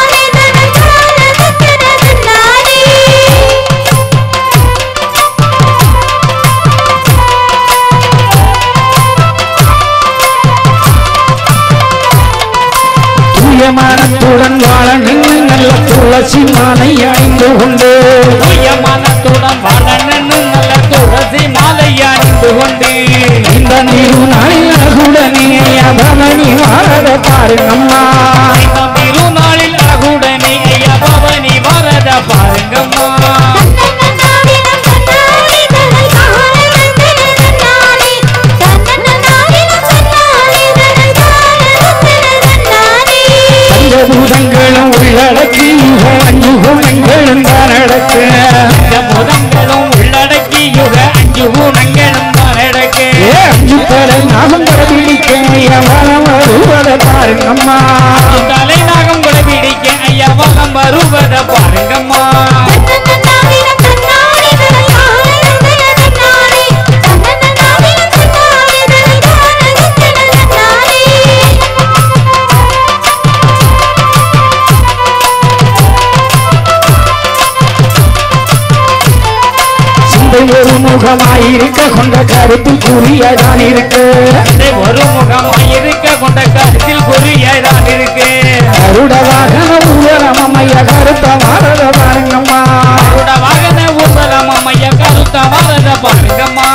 தூயமானத்துடன் வாழ நின்று நல்ல துளசி மாலை அணிந்து கொண்டு தூய மனத்துடன் வாழணுன்னு நல்ல துளசி மாலை அணிந்து கொண்டு இந்த நீரு நாளில் அழகுடனே பவனி வாழத பாருங்கம்மா பஞ்சபூதங்களும் உள்ளடக்கி யுக அஞ்சு குணங்களும் தான் நடக்கு பூதங்களும் உள்ளடக்கி யுக அஞ்சு குணங்களும் தான் நடக்கு ஏ அஞ்சு தலை நாகம் பிடிக்க எவனம் வருவதை பாருங்கம்மா தலை நாகம் கூட பிடிக்க ஐயா வகம் வருவத பாருங்கம்மா சிந்தை ஒரு முகமாயிருக்க கொண்ட கருத்தில் கூறியதான் இருக்கு இதை ஒரு முகமாய் இருக்க கொண்ட கருத்தில் குறியதான் இருக்கு கருட வாகன ஊழலம் அம்மைய கருத்த மாறத பாருங்கம்மா கூட வாகன ஊர்வலம் ஐயா கருத்த வரத பாருங்கம்மா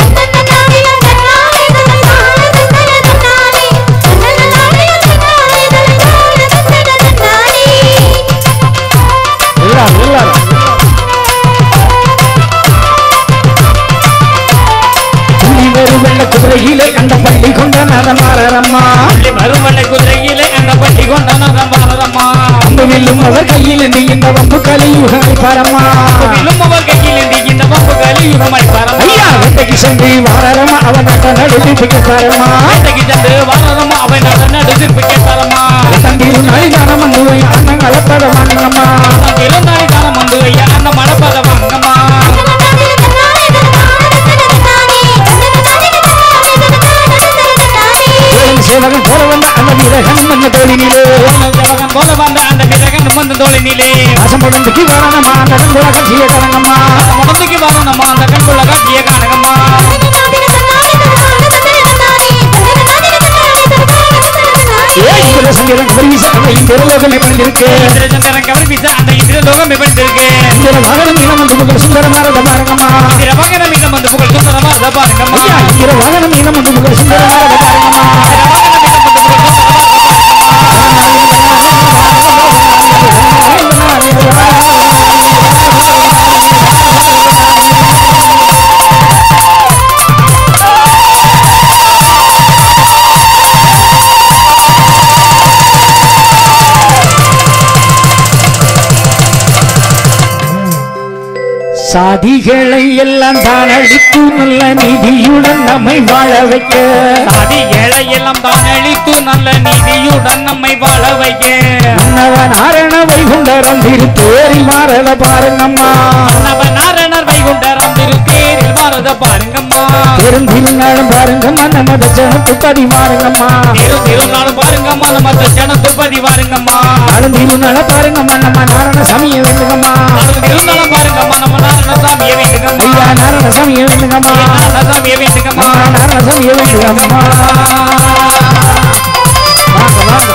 எல்லாரும் எல்லாரும் புள்ளி ஒரு வெள்ள குதிரையிலே கண்ட பள்ளி கொண்ட நதன் மாறரம்மா பள்ளி மறுமலை குதிரையிலே அந்த பட்டி கொண்டனதம் பாரதம்மா அம்பு வில்லும் அவர் கையில் நீ இந்த வம்பு கலியுகமை பரமா விழும் அவர் கையில் ஏந்தி இந்த பம்பு கலியுகமாய் பாரதம் ஐயா வெட்டைக்கு சென்று வாரரமா அவன் நட்ட நடுப்பிக்க பரமா வேட்டைக்கு சென்று வாரதம் அவன் நடன எதிர்ப்பிக்க தரமா தந்திரு நாளிதானம் வந்து அண்ணன் அளப்பத வாங்கம்மா இருந்தாய் தானம் வந்து ஐயா அந்த மணப்பத வாங்கம்மா ஏழு சேவகன் போல வந்த அந்த வீரகன் மன்ன தோழினிலே ஜவகன் போல வந்த அந்த விரகன் வந்து தோழினிலே அசம்படந்துக்கு வாரணமா நடந்து உலகம் செய்ய கலங்கம்மா முடந்துக்கு வாரணுமா அந்த கண்குள்ள காட்சிய காணகம்மா ஏழு குல சங்கீதம் பரிவிச அந்த இந்த லோகமே பண்ணிருக்கு இந்திரச்சந்திரன் கவல் வீச அந்த இந்திர லோகம் விபண்டிருக்கு இந்த வாகனம் இனம் வந்து புகழ் சுந்தரமாரத பாருங்கம்மா இந்திர வாகனம் மீதம் வந்து புகழ் சுந்தரமா அதை பாருங்கம்மா ஐயா இந்த வாகனம் இனம் வந்து புகழ் சுந்தரமாரத பாருங்கம்மா சாதிகளை எல்லாம் தான் அழித்து நல்ல நிதியுடன் நம்மை வாழ வைக்க சாதி ஏழை எல்லாம் தான் அழித்து நல்ல நீதியுடன் நம்மை வாழ வைக்க மன்னவன் ஆரண வைகுண்டரம் திருப்பேரி மாறத பாருங்கம்மா நவ நாரணர் வைகுண்டரம் திருத்தேரில் மாறத பாருங்கம்மா பெரும் திருநாளும் பாருங்கம்மா நம்ம ஜனத்து பதி மாறுங்கம்மா திரு திருநாளும் பாருங்கம்மா நம்ம ஜனத்து பதி பாருங்கம்மா நாளும் திருநாள பாருங்கம்மா நம்ம நாரண சமய வேண்டுங்கம்மா திருநாளும் பாருங்கம்மா நம்ம நாரண சாமியை வேண்டுங்கம்மா ஐயா நாரண சமய வேண்டுங்கம்மா நாரண சாமியை வேண்டுங்கம்மா அம்மா, நாரண சமய வேண்டுங்கம்மா வாங்க வாங்க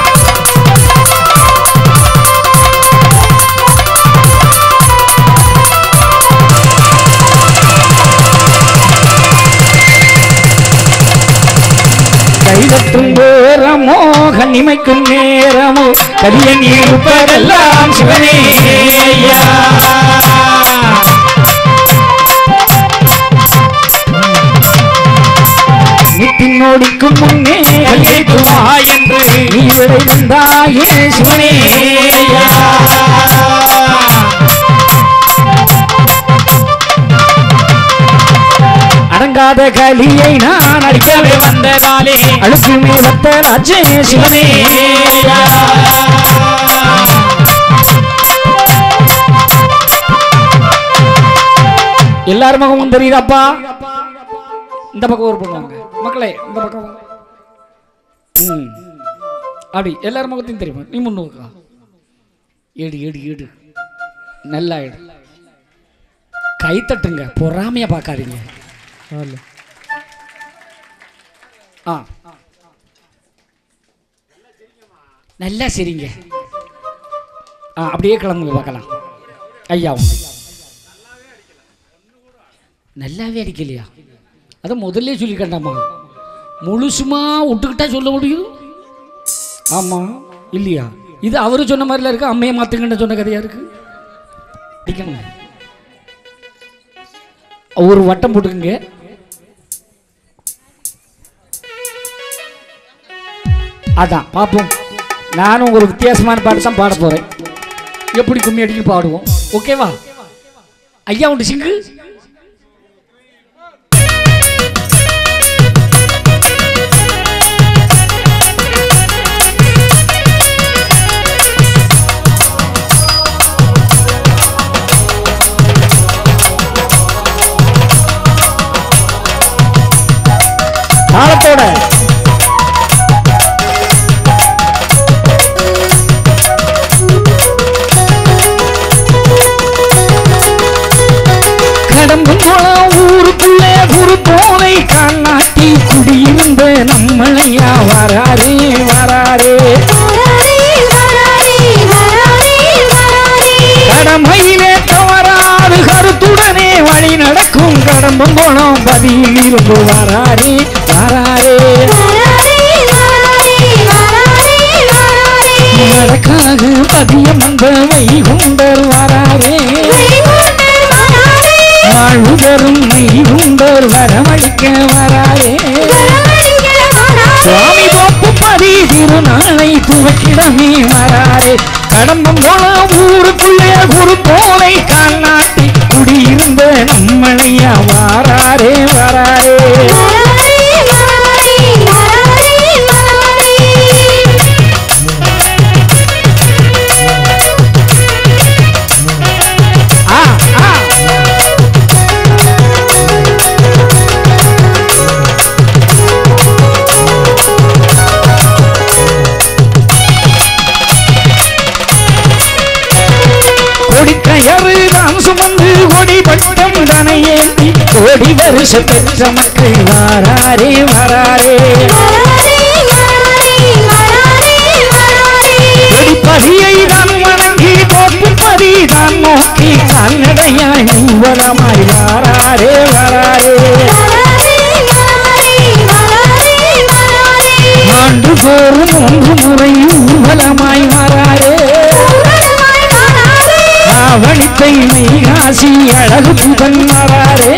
கைதட்டும் நேரமோ கண்ணிமைக்கும் நேரமோ கலியன் இருப்பதெல்லாம் சிவனே ஐயா. நித்தின் நோடிக்கும் முன்னே கல்லேத்துவா என்று நீ விளைந்தாயே சிவனே ஐயா. அடங்காத கலியை நான் அடிக்கவே அடிக்கவே வந்ததாலே அழுக்குமே வத்தலாச்சே சிவனே ஐயா. எல்லார் முகமும் தெரியுதாப்பா இந்த பக்கம் ஒரு பண்ணுவாங்க மக்களே இந்த பக்கம் வாங்க. ம் அப்படி எல்லார் முகத்தையும் தெரியுமா நீ முன்னுக்கா ஏடு ஏடு ஏடு நல்லா ஏடு கை தட்டுங்க பொறாமைய பார்க்காதீங்க ஆ நல்லா சரிங்க ஆ அப்படியே கிளம்புங்க பார்க்கலாம் ஐயா உங்க. நல்லாவே அடிக்கலையா அதை முதல்ல சொல்லிக்கண்டாமா முழுசுமா விட்டுக்கிட்டா சொல்ல முடியும் ஆமாம் இல்லையா இது அவரு சொன்ன மாதிரிலாம் இருக்கு அம்மையை மாத்துங்கன்னு சொன்ன கதையா இருக்கு அடிக்கணும் ஒரு வட்டம் போட்டுக்குங்க அதான் பார்ப்போம் நானும் ஒரு வித்தியாசமான பாட்டு தான் பாட போறேன் எப்படி கும்மி அடிக்க பாடுவோம் ஓகேவா ஐயா உண்டு சிங்கு தாளத்தோட கடம்பு குளம் ஊருக்குள்ளே குரு போலை கண்ணாட்டி குடியிருந்த நம்மளையா வராரே வராரே கடமையிலே தவறாது கருத்துடனே வழி நடக்கும் கடம்பு குளம் பதியில் இருந்து வராரே வராரே நடக்காக பதியம் வந்த வைகுண்டர் வராரே வாழ்வுதரும் மெய்குண்டர் வரமளிக்க வராரே சுவாமி தோப்பு பதி திருநாளை துவக்கிடமே வராரே கடம்பம் போல ஊருக்குள்ளே குரு போலை காநாட்டி குடியிருந்த நம்மளையா வாராரே வராரே ஆ ஆ கொடிக்கயறு தான் சுமந்து கொடி பட்டம் தனை ஏந்தி கோடி வருஷ பெற்ற மக்கள் வாராரே வராரே கொடிப்பதியை தான் வணங்கி தோப்புப்பதி தான் நோக்கி கால்நடையாய் ஊர்வலமாய் வாராரே வராரே ஆண்டு தோறும் ஒன்று முறை ஊர்வலமாய் வராரே ஆவணித்தை மெய்காசி அழகு புகன் வராரே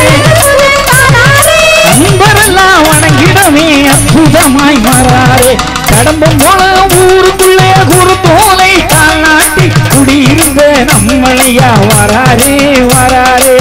அன்பரெல்லாம் வணங்கிடமே அற்புதமாய் மாறாரே கடம்பம் போல ஊருக்குள்ளே குரு தோலை காலாட்டி குடியிருந்த நம்மளையா வராரே வராரே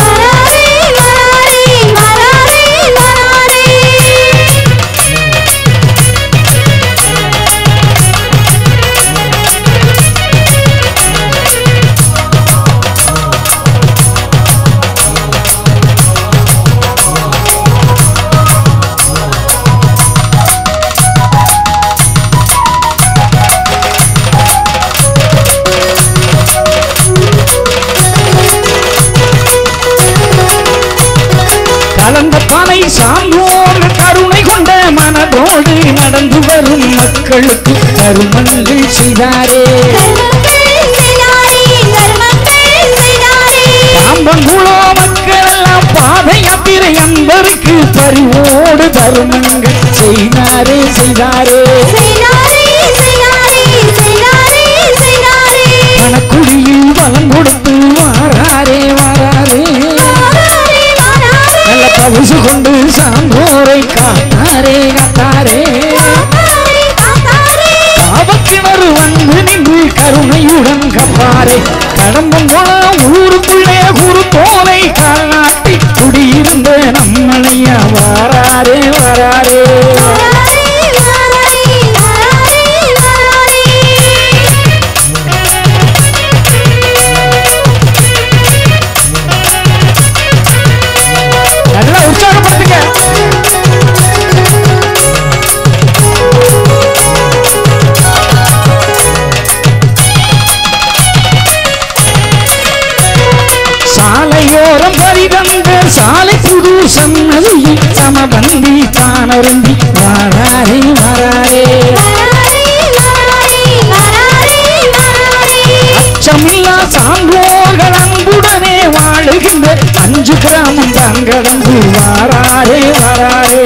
கலந்த பானை சான்றோர் கருணை கொண்ட மனதோடு நடந்து வரும் மக்களுக்கு கருமங்கள் செய்தாரே காம்பங்குளோ மக்கள் எல்லாம் பாத யாத்திரை அன்பருக்கு பரிவோடு தருமங்கள் செய்தாரே செய்தாரே மனக்குழியில் வளம் கொடுத்து வாராரே வாராரே நல்ல பவுசு கொண்டு சான்றோரை காத்தாரே காத்தாரே பாவக்கிணறு வந்து நின்று கருணையுடன் கப்பாரே கடம்பம் போல ஊருக்குள்ளே குரு தோலை காலாட்டி குடியிருந்த நம்மளையா வாராரே வராரே நல்லா உற்சாகப்படுத்துங்க சாலையோரம் பரிதந்த சாலை புது சன்னதியில் சமபந்தி தானருந்தி வாராரே வராரே அச்சமில்லா சான்றோர்கள் அன்புடனே வாழுகின்ற அஞ்சு கிராமம் தான் கடந்து வாராரே வராரே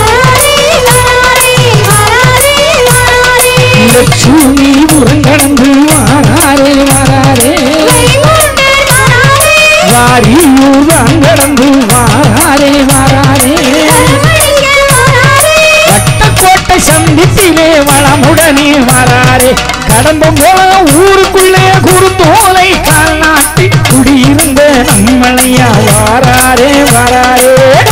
லட்சுமி புறங்கடந்து வாராரே வராரே வாரியூர் தான் கடந்து வாராரே வராரே வட்டக்கோட்டை சந்திப்பிலே வளமுடனே வரா கடம்பம் போல ஊருக்குள்ளே குறுத்தோலை கால் நாட்டி குடியிருந்த நம்மளையா வாராரே வாராரே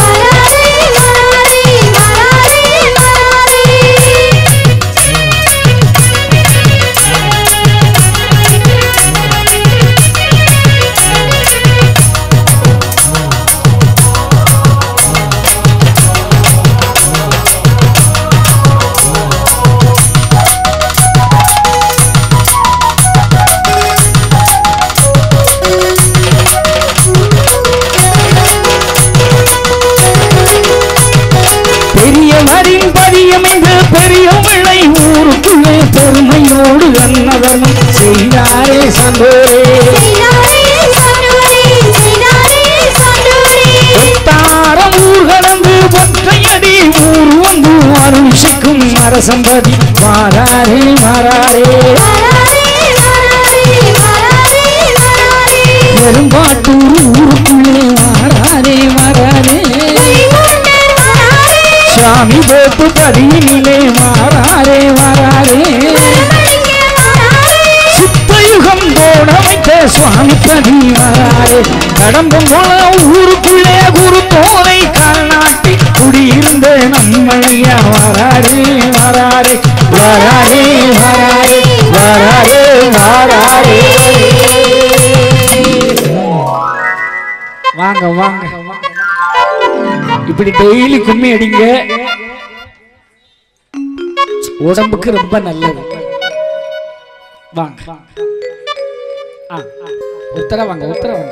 பெரியவரின் பதியம் என்று பெரிய விளை ஊருக்குள்ளே பெருமையோடு அன்னதனம் செய்தாரே சந்தோரே தாரம் ஊர் கடந்து ஒற்றையடி ஊர் வந்து அருஷிக்கும் அரசம்பதி மாறாரே மாறாரே பெரும்பாட்டூர் ஊருக்குள்ளே மாறாரே மாறாரே சாமி போட்டு பதியினிலே மாறாரே மாறாரே சித்தயுகம் போட வைத்த சுவாமி பதி மாறாரே கடம்பம் போல ஊருக்குள்ளே குரு தோலை கால் நாட்டி குடியிருந்த நம்மையா வராரே வராரே வராரே வராரே வராரே வராரே வாங்க வாங்க இப்படி டெய்லி கும்மி அடிங்க உடம்புக்கு ரொம்ப நல்லது வாங்க ஆ, ஆ. உத்தர வாங்க உத்தர வாங்க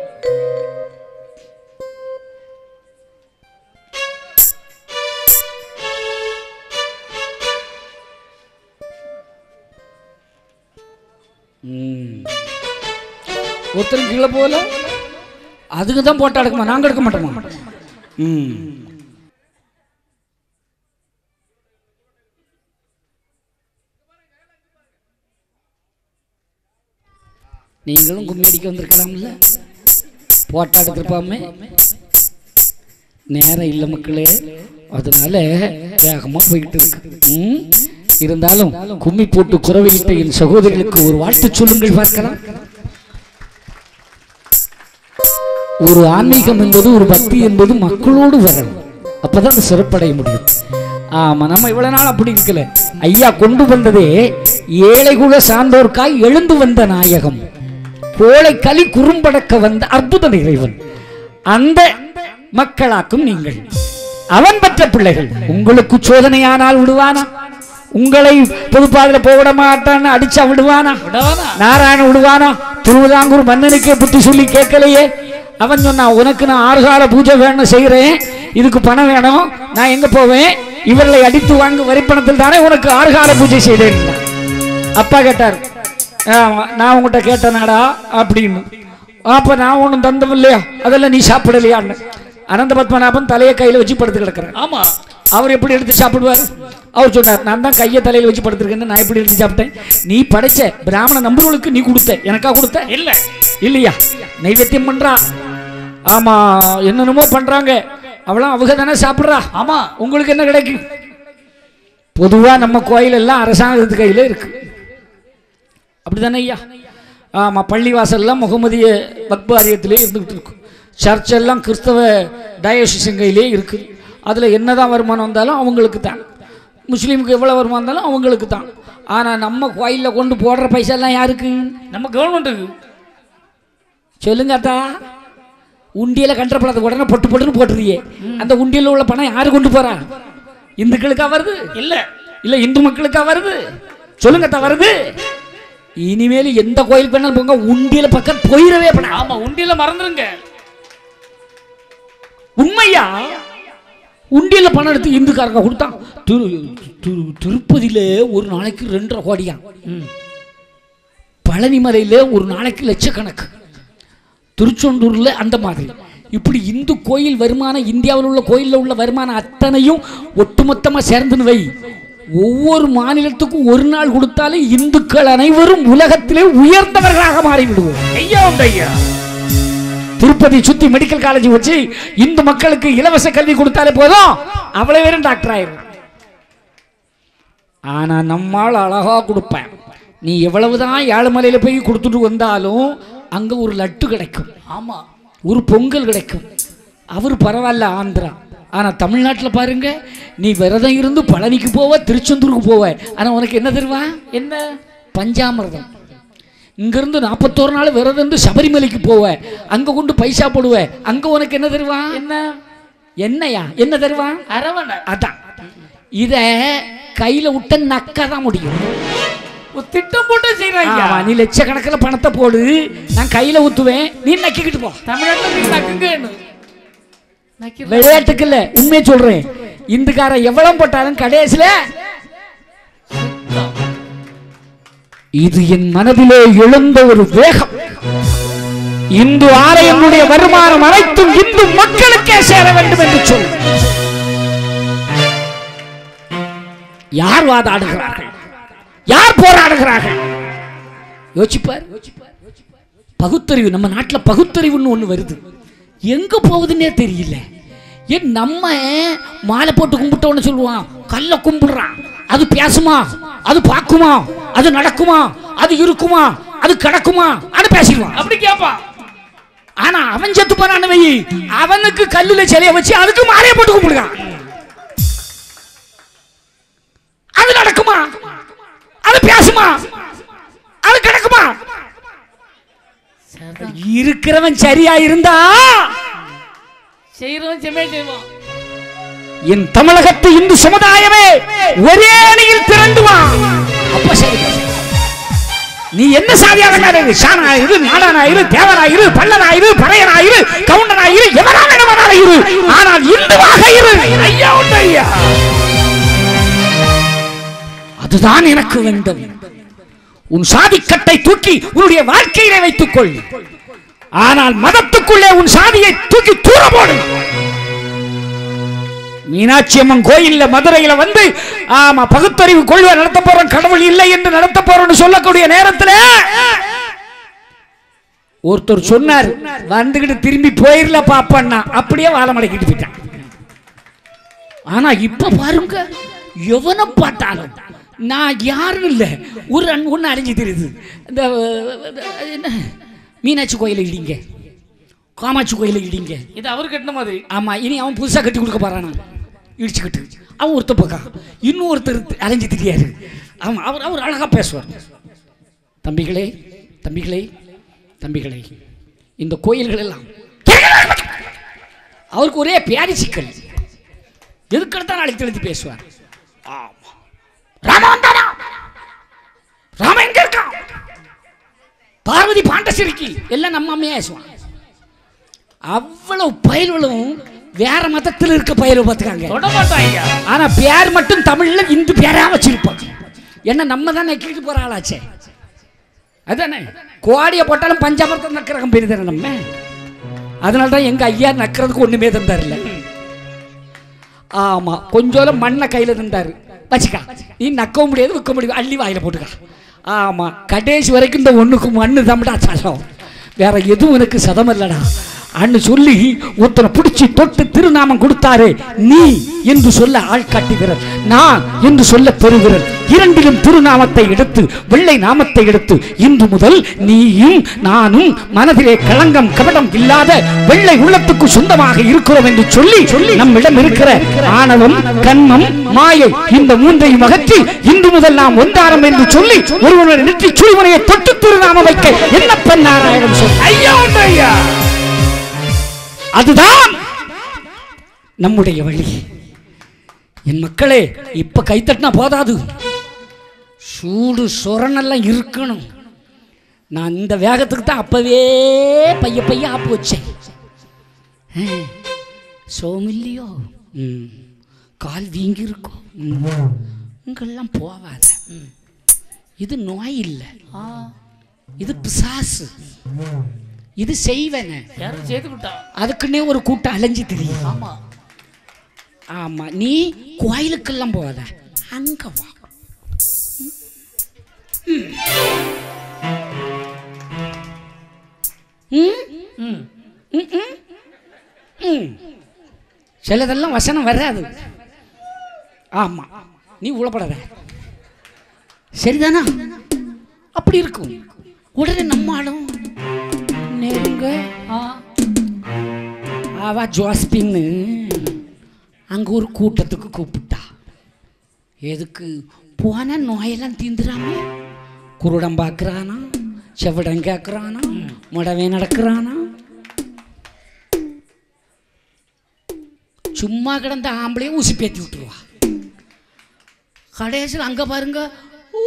ம். ஒருத்தரும் கீழே போகல அதுக்கு தான் போட்டோ எடுக்குமா நாங்க எடுக்க மாட்டோமா ம் நீங்களும் கும்மி அடிக்க வந்திருக்கலாம்ல போட்டோ எடுத்திருப்பாமே நேரம் இல்லை மக்களே அதனால வேகமாக போயிட்டு இருக்கு ம்? இருந்தாலும் கும்மி போட்டு குறவையிட்ட என் சகோதரிகளுக்கு ஒரு வாழ்த்து சொல்லுங்கள் பார்க்கலாம் ஒரு ஆன்மீகம் என்பது ஒரு பக்தி என்பது மக்களோடு வரணும் அப்பதான் அது சிறப்படைய முடியும் ஆமா நம்ம இவ்வளவு நாள் அப்படி இருக்கல ஐயா கொண்டு வந்ததே ஏழை குல சான்றோர்க்காய் எழுந்து வந்த நாயகம் கோழை களி குறும்படக்க வந்த அற்புத இறைவன் அந்த மக்களாக்கும் நீங்கள் அவன் பெற்ற பிள்ளைகள் உங்களுக்கு சோதனையானால் விடுவானா உங்களை பொதுப்பாதையில போவிட மாட்டான்னு அடிச்சா விடுவானா விடவானா நாராயண விடுவானா திருவிதாங்கூர் மன்னனுக்கே புத்தி சொல்லி கேட்கலையே அவன் சொன்னான் உனக்கு நான் ஆறுகால பூஜை வேணும் செய்கிறேன் இதுக்கு பணம் வேணும் நான் எங்க போவேன் இவர்களை அடித்து வாங்கு வரிப்பணத்தில் தானே உனக்கு ஆறுகால பூஜை செய்தேன் அப்பா கேட்டார் ஆமா, நான் உங்ககிட்ட கேட்டேனாடா அப்படின்னு அப்ப நான் ஒன்றும் தந்தம் இல்லையா அதெல்லாம் நீ சாப்பிடலையான்னு அனந்த பத்மநாபன் தலையை கையில வச்சு படுத்து கிடக்குறேன் ஆமா அவர் எப்படி எடுத்து சாப்பிடுவார் அவர் சொன்னார் நான் தான் கையை தலையில வச்சு படுத்திருக்கேன்னு நான் எப்படி எடுத்து சாப்பிட்டேன் நீ படைச்ச பிராமண நம்பர்களுக்கு நீ கொடுத்த எனக்கா கொடுத்த இல்ல இல்லையா நைவேத்தியம் பண்றா ஆமா என்னென்னமோ பண்றாங்க அவளாம் அவங்க தானே சாப்பிட்றா ஆமா உங்களுக்கு என்ன கிடைக்கும் பொதுவா நம்ம கோயில் எல்லாம் அரசாங்கத்து கையில இருக்கு அப்படிதானே ஐயா ஆமா பள்ளிவாசல்லாம் முகமதிய பக்பாரியத்திலே இருந்துகிட்டு இருக்கும் சர்ச் எல்லாம் கிறிஸ்தவ டயோசிஸன் கையிலே இருக்கு அதுல என்னதான் வருமானம் வந்தாலும் அவங்களுக்கு தான் முஸ்லீமுக்கு எவ்வளவு வருமானம் வந்தாலும் அவங்களுக்கு தான் ஆனா நம்ம கோயில்ல கொண்டு போடுற பைசா எல்லாம் யாருக்கு நம்ம கவர்மெண்ட்டுக்கு சொல்லுங்க அத்தா உண்டியல கண்டப்படாத உடனே பொட்டு பொட்டுன்னு போட்டுறியே அந்த உண்டியல உள்ள பணம் யாரு கொண்டு போறா இந்துக்களுக்கா வருது இல்ல இல்ல இந்து மக்களுக்கா வருது சொல்லுங்க அத்தா வருது இனிமேல் எந்த கோயிலுக்கு வேணாலும் போங்க உண்டியல பக்கம் போயிடவே பணம் ஆமா உண்டியில மறந்துருங்க உண்மையா உண்டியல பணம் எடுத்து இந்துக்காரங்க கொடுத்தான் திரு திரு திருப்பதியில ஒரு நாளைக்கு ரெண்டரை கோடியா பழனிமலையில ஒரு நாளைக்கு லட்சக்கணக்கு திருச்செந்தூர்ல அந்த மாதிரி இப்படி இந்து கோயில் வருமானம் இந்தியாவில் உள்ள கோயிலில் உள்ள வருமானம் அத்தனையும் ஒட்டுமொத்தமா சேர்ந்துன்னு வை ஒவ்வொரு மாநிலத்துக்கும் ஒரு நாள் கொடுத்தாலே இந்துக்கள் அனைவரும் உலகத்திலே உயர்ந்தவர்களாக மாறிவிடுவோம் ஐயா உண்டு ஐயா திருப்பதி சுத்தி மெடிக்கல் காலேஜ் வச்சு இந்து மக்களுக்கு இலவச கல்வி கொடுத்தாலே போதும் அவ்வளவு பேரும் டாக்டர் ஆயிரும் ஆனா நம்மால் அழகா கொடுப்பேன் நீ எவ்வளவுதான் ஏழுமலையில போய் கொடுத்துட்டு வந்தாலும் அங்க ஒரு லட்டு கிடைக்கும் ஆமா ஒரு பொங்கல் கிடைக்கும் அவர் பரவாயில்ல ஆந்திரா ஆனா தமிழ்நாட்டில் பாருங்க நீ விரதம் இருந்து பழனிக்கு போவ திருச்செந்தூருக்கு போவ ஆனா உனக்கு என்ன தருவான் என்ன பஞ்சாமிர்தம் இங்கிருந்து நாற்பத்தோரு நாள் விரதம் இருந்து சபரிமலைக்கு போவ அங்க கொண்டு பைசா போடுவ அங்க உனக்கு என்ன தருவான் என்ன என்னையா என்ன தருவான் அரவணை அதான் இத கையில விட்ட நக்க தான் முடியும் ஒரு திட்டம் போட்டு செய்யறாங்க ஆமா, நீ லட்சக்கணக்கில் பணத்தை போடு நான் கையில ஊத்துவேன் நீ நக்கிக்கிட்டு போ தமிழ்நாட்டுல நீ நக்குங்க நக்கிறேன் விளையாட்டுக்கு இல்ல உண்மையை சொல்றேன் இந்துக்காரன் எவ்வளவு போட்டாலும் கடைசியில இது என் மனதிலே எழுந்த ஒரு வேகம் இந்து ஆலயங்களுடைய வருமானம் அனைத்தும் இந்து மக்களுக்கே சேர வேண்டும் என்று சொல் யார் வாதாடுகிறார்கள் யார் போராடுகிறார்கள் யோசிப்பார் பகுத்தறிவு நம்ம நாட்டில் பகுத்தறிவுன்னு ஒன்று வருது எங்க போகுதுன்னே தெரியல ஏன் நம்ம மாலை போட்டு கும்பிட்டோன்னு சொல்லுவான் கல்ல கும்பிடுறான் அது பேசுமா அது பார்க்குமா அது நடக்குமா அது இருக்குமா அது கிடக்குமா அது பேசிடுவான் அப்படி கேட்பான் ஆனா அவன் செத்து போறான்னு வை அவனுக்கு கல்லுல சிலைய வச்சு அதுக்கு மாலையை போட்டு கும்பிடுறான் அது நடக்குமா அது பேசுமா அது கிடக்குமா இருக்கிறவன் சரியா இருந்தா செய்யறவன் செம்மையா செய்வான் என் தமிழகத்து இந்து சமுதாயமே ஒரே அணியில் திரண்டு வா அப்ப சரி நீ என்ன சாதியாக இரு சாணா இரு நாடானா இரு தேவனா இரு பல்லனா இரு பறையனா இரு கவுண்டனா இரு எவனா வேணுமானாலும் இரு ஆனால் இந்துவாக இரு ஐயா உண்டு ஐயா அதுதான் எனக்கு வேண்டும் உன் சாதிக்கட்டை தூக்கி உன்னுடைய வாழ்க்கையிலே வைத்துக் கொள் ஆனால் மதத்துக்குள்ளே உன் சாதியை தூக்கி தூர போடு மீனாட்சி அம்மன் கோயில்ல மதுரையில வந்து ஆமா பகுத்தறிவு கொள்கை நடத்த போறோம் கடவுள் இல்லை என்று நடத்த போறோம்னு சொல்லக்கூடிய நேரத்துல ஒருத்தர் சொன்னார் வந்துகிட்டு திரும்பி போயிரல பாப்பண்ணா அப்படியே வாழை மடக்கிட்டு போயிட்டான் ஆனா இப்ப பாருங்க எவனை பார்த்தாலும் நான் யாரும் இல்லை ஒரு அன் ஒன்று அழிஞ்சு தெரியுது இந்த அஹ், என்ன மீனாட்சி கோயிலை இடிங்க காமாட்சி கோயிலை இடிங்க இது அவர் கட்டின மாதிரி ஆமா இனி அவன் புதுசா கட்டி கொடுக்க போறானா இடிச்சுக்கிட்டு அவன் ஒருத்த பக்கம் இன்னும் ஒருத்தர் அலைஞ்சு தெரியாரு அவன் அவர் அவர் அழகா பேசுவார் தம்பிகளே தம்பிகளே தம்பிகளே இந்த கோயில்கள் எல்லாம் அவருக்கு ஒரே பேரி சிக்கல் எதுக்கெடுத்தா நாளைக்கு தெரிஞ்சு பேசுவார் ஆமா ராம வந்தானா ராம எங்க இருக்கான் பார்வதி பாண்டசிரிக்கு எல்லாம் நம்ம அம்மையா பேசுவான் அவ்வளவு பயிர்களும் வேற மதத்தில் இருக்க பயிர் பார்த்துக்காங்க தொட மாட்டாங்க ஆனா பேர் மட்டும் தமிழ்ல இந்து பேரா வச்சிருப்பாங்க என்ன நம்ம தான் நக்கிட்டு போற ஆளாச்சே அதானே கோடியை போட்டாலும் பஞ்சாமிரதம் நக்கிறகம் பேர் தானே நம்ம அதனால தான் எங்க ஐயா நக்கிறதுக்கு ஒண்ணுமே தந்தார்ல ஆமா கொஞ்சோல மண்ணை கையில தந்தாரு வச்சுக்கா நீ நக்கவும் முடியாது விற்க முடியாது அள்ளி வாயில போட்டுக்கா ஆமா கடைசி வரைக்கும் இந்த ஒண்ணுக்கு மண்ணு தம்படா சலம் வேற எதுவும் எனக்கு சதம் இல்லடா அன்னு சொல்லி ஒருத்தனை பிடிச்சி தொட்டு திருநாமம் கொடுத்தாரு நீ என்று சொல்ல ஆள் காட்டுகிறார் நான் என்று சொல்ல பெறுகிறார் இரண்டிலும் திருநாமத்தை எடுத்து வெள்ளை நாமத்தை எடுத்து இன்று முதல் நீயும் நானும் மனதிலே களங்கம் கபடம் இல்லாத வெள்ளை உள்ளத்துக்கு சொந்தமாக இருக்கிறோம் என்று சொல்லி சொல்லி நம்மிடம் இருக்கிற ஆணவம் கண்மம் மாயை இந்த மூன்றையும் அகற்றி இன்று முதல் நாம் ஒன்றாரம் என்று சொல்லி ஒருவனுடைய நெற்றி சுழிமுனையை தொட்டு திருநாமம் வைக்க என்ன பெண் நாராயணன் சொல் ஐயா உண்டு ஐயா அதுதான் நம்முடைய வழி என் மக்களே இப்ப கைத்தட்டினா போதாது சூடு சொரணெல்லாம் இருக்கணும் நான் இந்த வேகத்துக்கு தான் அப்பவே பைய பைய ஆப்பு வச்சேன் ஆ, சோமில்லையோ ம். கால் வீங்கி இருக்கும் ம். இங்கெல்லாம் போவாத ம். இது நோய் இல்லை இது பிசாசு இது செய்வன யாரும் செய்து விட்டா அதுக்குன்னே ஒரு கூட்டம் அலைஞ்சு தெரியும் ஆமா ஆமா நீ கோயிலுக்கெல்லாம் போகாத அங்க வா ம். ம். ம் ம், ம். ம். சிலதெல்லாம் வசனம் வராது ஆமா நீ உளப்படாத சரிதானா அப்படி இருக்கும் உடனே நம்ம ஆளும் நெருங்க ஆ அவ ஜோஸ்பின்னு அங்கே ஒரு கூட்டத்துக்கு கூப்பிட்டா எதுக்கு போன நோயெல்லாம் தீந்துடாம குருடம் பார்க்குறானா செவிடம் கேட்குறானா முடவே நடக்கிறானா சும்மா கிடந்த ஆம்பளையும் ஊசி பேத்தி விட்டுருவா கடைசியில் அங்கே பாருங்க ஊ.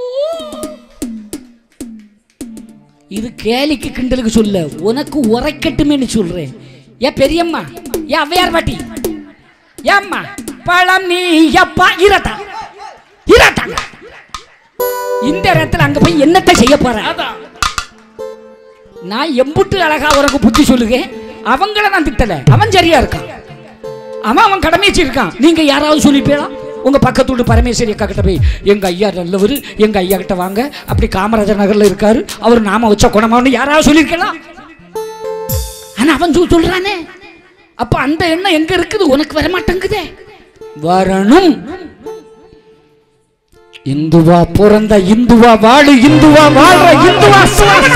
இது கேலிக்கு கிண்டலுக்கு சொல்ல உனக்கு உரைக்கட்டுமேன்னு சொல்றேன் ஏன் பெரியம்மா ஏன் அவ்வையார் பாட்டி ஏம்மா பழம் நீ எப்பா இரட்டா இரட்டா இந்த இடத்துல அங்க போய் என்னத்தை செய்ய போற அதான் நான் எம்புட்டு அழகா உனக்கு புத்தி சொல்லுகேன் அவங்கள நான் திட்டல அவன் சரியா இருக்கான் அவன் அவன் கடமைச்சு இருக்கான் நீங்க யாராவது சொல்லிப்பீங்களா உங்க பக்கத்து வீட்டு பரமேஸ்வரி அக்கா கிட்ட போய் எங்க ஐயா நல்லவர் எங்க ஐயா கிட்ட வாங்க அப்படி காமராஜர் நகர்ல இருக்காரு அவர் நாம வச்ச குணமான்னு யாராவது சொல்லியிருக்கலாம் ஆனா அவன் சொல்~ சொல்றானே அப்ப அந்த எண்ணம் எங்க இருக்குது உனக்கு வர மாட்டேங்குதே வரணும் இந்துவா பிறந்த இந்துவா வாழு இந்துவா வாழ்ற இந்துவா சாவு.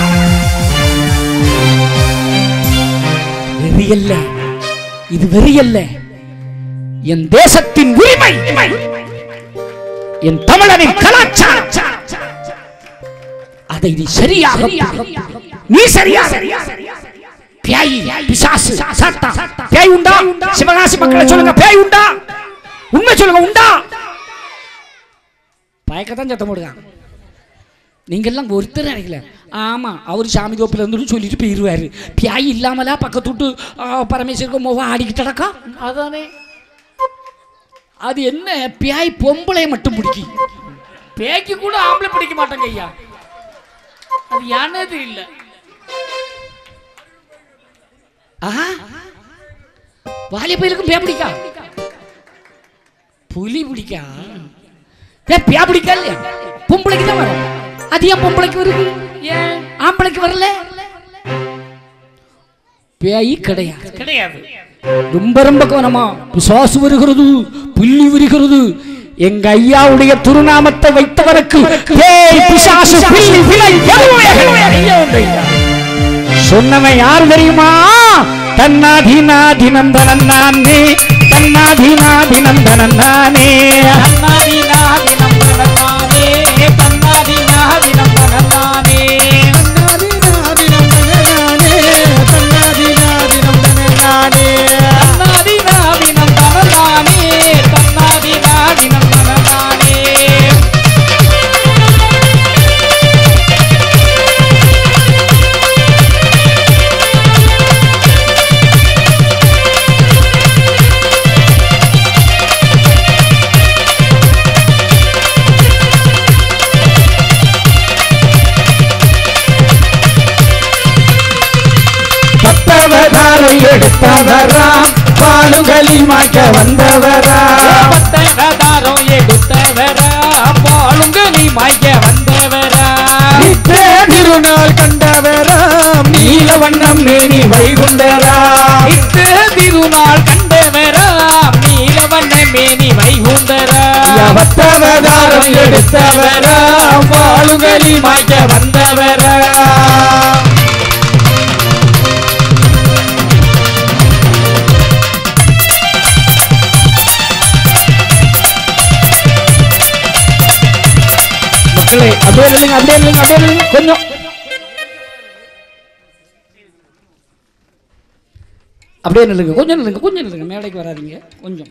வெறியல்ல இது வெறியல்ல என் தேசத்தின் உரிமை என் தமிழனின் கலாச்சாரம் அதை நீ சரியாக நீ சரியா பேய் பிசாசு சாத்தா பேய் உண்டா சிவகாசி மக்களை சொல்லுங்க பேய் உண்டா உண்மை சொல்லுங்க உண்டா பயக்கத்தான் சத்தம் போடுதான் நீங்க எல்லாம் ஒருத்தர் நினைக்கல ஆமா அவர் சாமி தோப்பில் இருந்து சொல்லிட்டு போயிருவாரு பியாய் இல்லாமலா பக்கத்து விட்டு ஆ, பரமேஸ்வருக்கு மோவா ஆடிக்கிட்டு நடக்கா அதானே அது என்ன பியாய் பொம்பளை மட்டும் பிடிக்கும் பேய்க்கு கூட ஆம்பளை பிடிக்க மாட்டாங்க ஐயா அது யானே தெரியல ஆஹா வாலிபயிலுக்கும் பே பிடிக்கா புலி பிடிக்கா ஏ பியா பிடிக்கா இல்லையா பொம்பளைக்கு தான் வரும் அது ஏன் பொம்பளைக்கு வருது ஏன் ஆம்பளைக்கு வரல பேய் கிடையாது கிடையாது ரொம்ப ரொம்ப கவனமா பிசாசு வருகிறது புள்ளி வருகிறது எங்க ஐயாவுடைய திருநாமத்தை வைத்தவருக்கு பேய் பிசாசு பில்லி விலை எதுவுமே கிடையாது. சொன்னவன் யார் தெரியுமா தன்னாதினாதினம் தனன்னானே தன்னாதினாதினம் தனன்னானே பத்தவதாரை எடுத்தவராம் பாலுகளி மாற்ற வந்தவரா நித்தே திருநாள் கண்டவராம் நீல வண்ணம் மேனி வைகுண்டரா திருநாள் கண்டவராம் நீலவண்ண மேனி வைகுந்தரா அவத்தவதாரம் எடுத்தவராம் பாலுகளி மாற்ற வந்தவரா மக்களே அப்படியே நில்லுங்க அப்படியே நில்லுங்க அப்படியே நில்லுங்க கொஞ்சம் அப்படியே நில்லுங்க கொஞ்சம் நில்லுங்க கொஞ்சம் நில்லுங்க மேடைக்கு வராதீங்க கொஞ்சம்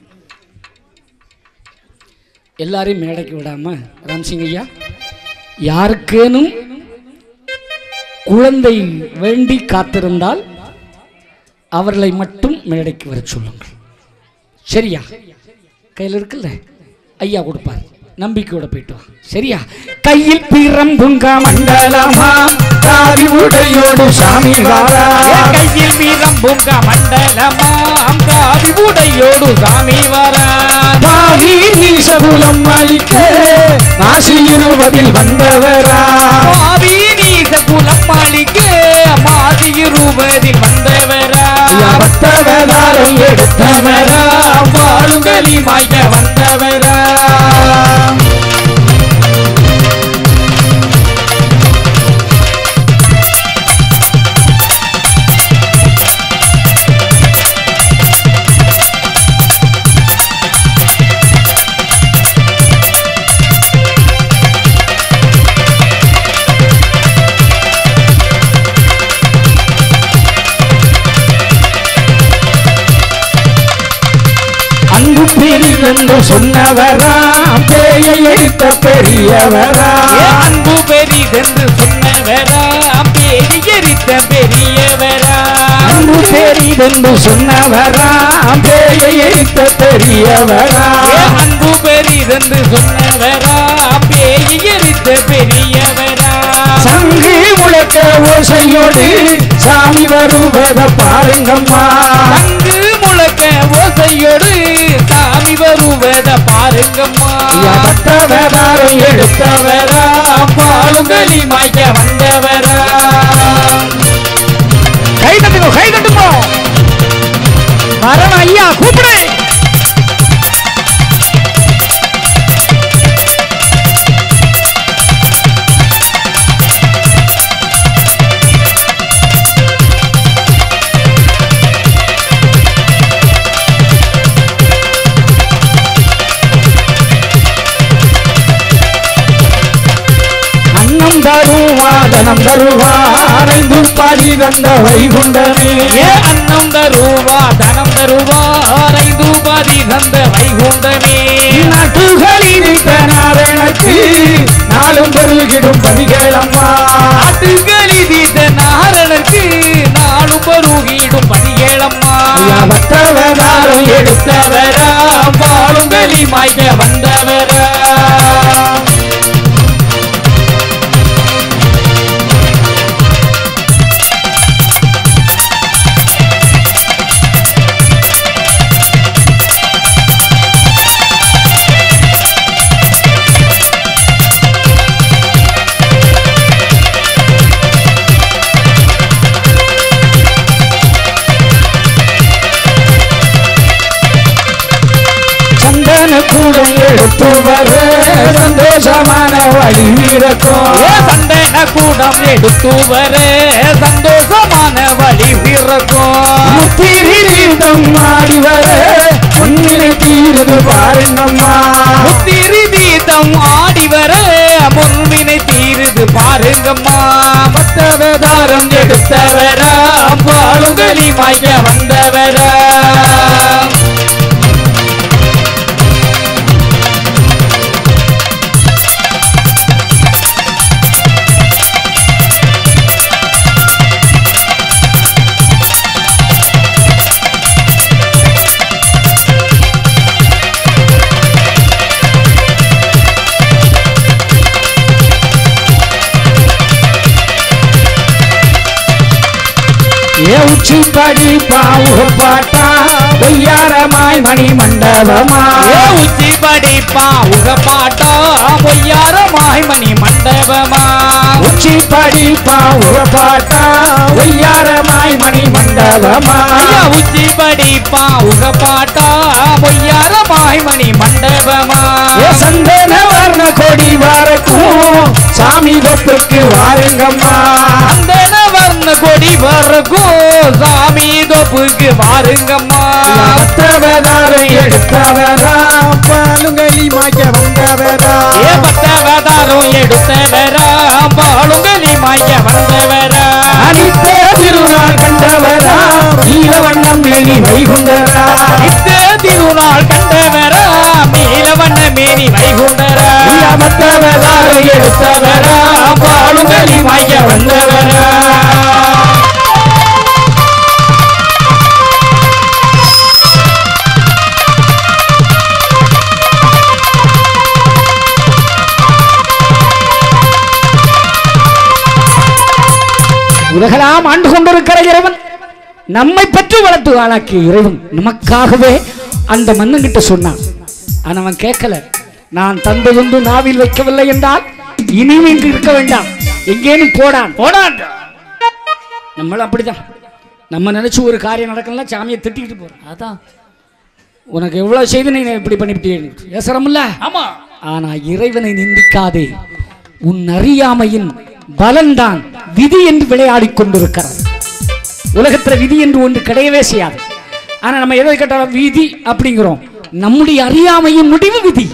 எல்லாரையும் மேடைக்கு விடாம ராம்சிங் ஐயா யாருக்கேனும் குழந்தை வேண்டி காத்திருந்தால் அவர்களை மட்டும் மேடைக்கு வர சொல்லுங்கள் சரியா கையில் இருக்குல்ல ஐயா கொடுப்பார் நம்பிக்கையோட போயிட்டு வா சரியா கையில் பீரம்புங்க மண்டலமா காவி உடையோடு சாமி வாரா கையில் வீரம் பூங்க மண்டலமாம் காவி உடையோடு சாமி வரா பாவி நீசகுலம் அளிக்க மாசி இருபதில் வந்தவரா பாவி நீச குலம் அளிக்க மாதி இருபதில் வந்தவரா அவத்தவதாரம் எடுத்தவரா வாழுங்களி மாய்க்க வந்தவரா பெரிதென்று சொன்னவராம் பேயை எடுத்த பெரியவரா ஏ அன்பு பெரிதென்று சொன்னவரா பேரி எரித்த பெரியவரா அன்பு பெரிதென்று சொன்னவராம் பேயை எடுத்த பெரியவரா ஏ அன்பு பெரிதென்று சொன்னவரா பேரி எரித்த பெரியவரா சங்கு முழக்க ஓசையோடு சாமி வருவத பாருங்கம்மா அங்கு முழக்க ஓசையோடு சாமி வருவத பாருங்கம்மா பட்டவதாரம் எடுத்தவரா பாலுங்களி மாய்க்க வந்தவரா கை தட்டுங்க கை தட்டுங்க வரணும் ஐயா கூப்பிடு அன்னம் தருவா தனம் தருவா அரைந்து பாடி தந்த வைகுண்டனே ஏ அன்னம் தருவா தனம் தருவா ஐந்து பாதி தந்த வைகுண்டமே நாட்டுகளில் நாரணக்கு நாளும் பெருகிடும் பதிகளம்மா ஆட்டுகளி தீத்த நாரணனுக்கு நானும் பருகிடும் பதிகேளம்மா பட்டவதாரம் எடுத்தவரா பாலுங்களி மாய்க்க வந்தவரா சந்தன கூட எடுத்து வர சந்தோஷமான வழி இருக்கும் ஏ சந்தன கூடம் எடுத்து வர சந்தோஷமான வழி பிறக்கும் முத்திரி தீர்த்தம் ஆடி வர பொன்னினை தீரது பாருங்கம்மா முத்திரி தீதம் ஆடி வர முன்வினை தீருது பாருங்கம்மா மத்தவதாரம் எடுத்தவரா பாலுகளி மாய்க்க வந்தவரா ஏ உச்சி படி பாவுக பாட்டா பொய்யாரமாய் மணி மண்டபமா ஏ உச்சி படிப்பா உக பாட்டா பொய்யாரமாய் மணி மண்டபமா உச்சி படி பாவுக பாட்டா பொய்யாரமாய் மணி மண்டபமா ஐயா உச்சி படிப்பா உக பாட்டா பொய்யாரமாய் மணி மண்டபமா ஏ சந்தன வர்ண கொடி வரக்கும் சாமி தொப்புக்கு வாருங்கம்மா அந்தன வர்ண கொடி வரக்கும் சாமி தொப்புக்கு வாருங்கம்மா பத்தவதாரம் எடுத்தவரா பாலுங்களி மாய்க்க வந்தவரா ஏ பத்தவதாரம் எடுத்தவரா பாலுங்களி மாய்க்க வந்தவரா அனித்த திருநாள் கண்டவரா நீலவண்ணம் மேனி வைகுண்டரா நித்த திருநாள் கண்டவரா நீலவண்ண மேனி வைகுண்டரா பத்தவதாரம் எடுத்தவரா பாலுங்களி மாய்க்க வந்தவரா உலகலாம் ஆண்டு கொண்டிருக்கிற இறைவன் நம்மை பெற்று வளர்த்து ஆளாக்கிய இறைவன் நமக்காகவே அந்த மன்னன்கிட்ட சொன்னான் ஆனா அவன் கேட்கல நான் தந்ததொன்று நாவில் வைக்கவில்லை என்றால் இனியும் இங்கு இருக்க வேண்டாம் எங்கேனும் போடான் போடான் நம்மளும் அப்படிதான் நம்ம நினைச்சு ஒரு காரியம் நடக்கலாம் சாமியை திட்டிக்கிட்டு போறோம் அதான் உனக்கு எவ்வளவு செய்து நீ இப்படி பண்ணிவிட்டீங்க பேசுறமில்ல ஆமா ஆனா இறைவனை நிந்திக்காதே உன் அறியாமையின் பலன்தான் விதி என்று விளையாடிக் கொண்டிருக்கிறது உலகத்துல விதி என்று ஒன்று கிடையவே செய்யாது ஆனா நம்ம எதை கேட்டாலும் விதி அப்படிங்கிறோம் நம்முடைய அறியாமையின் முடிவு விதி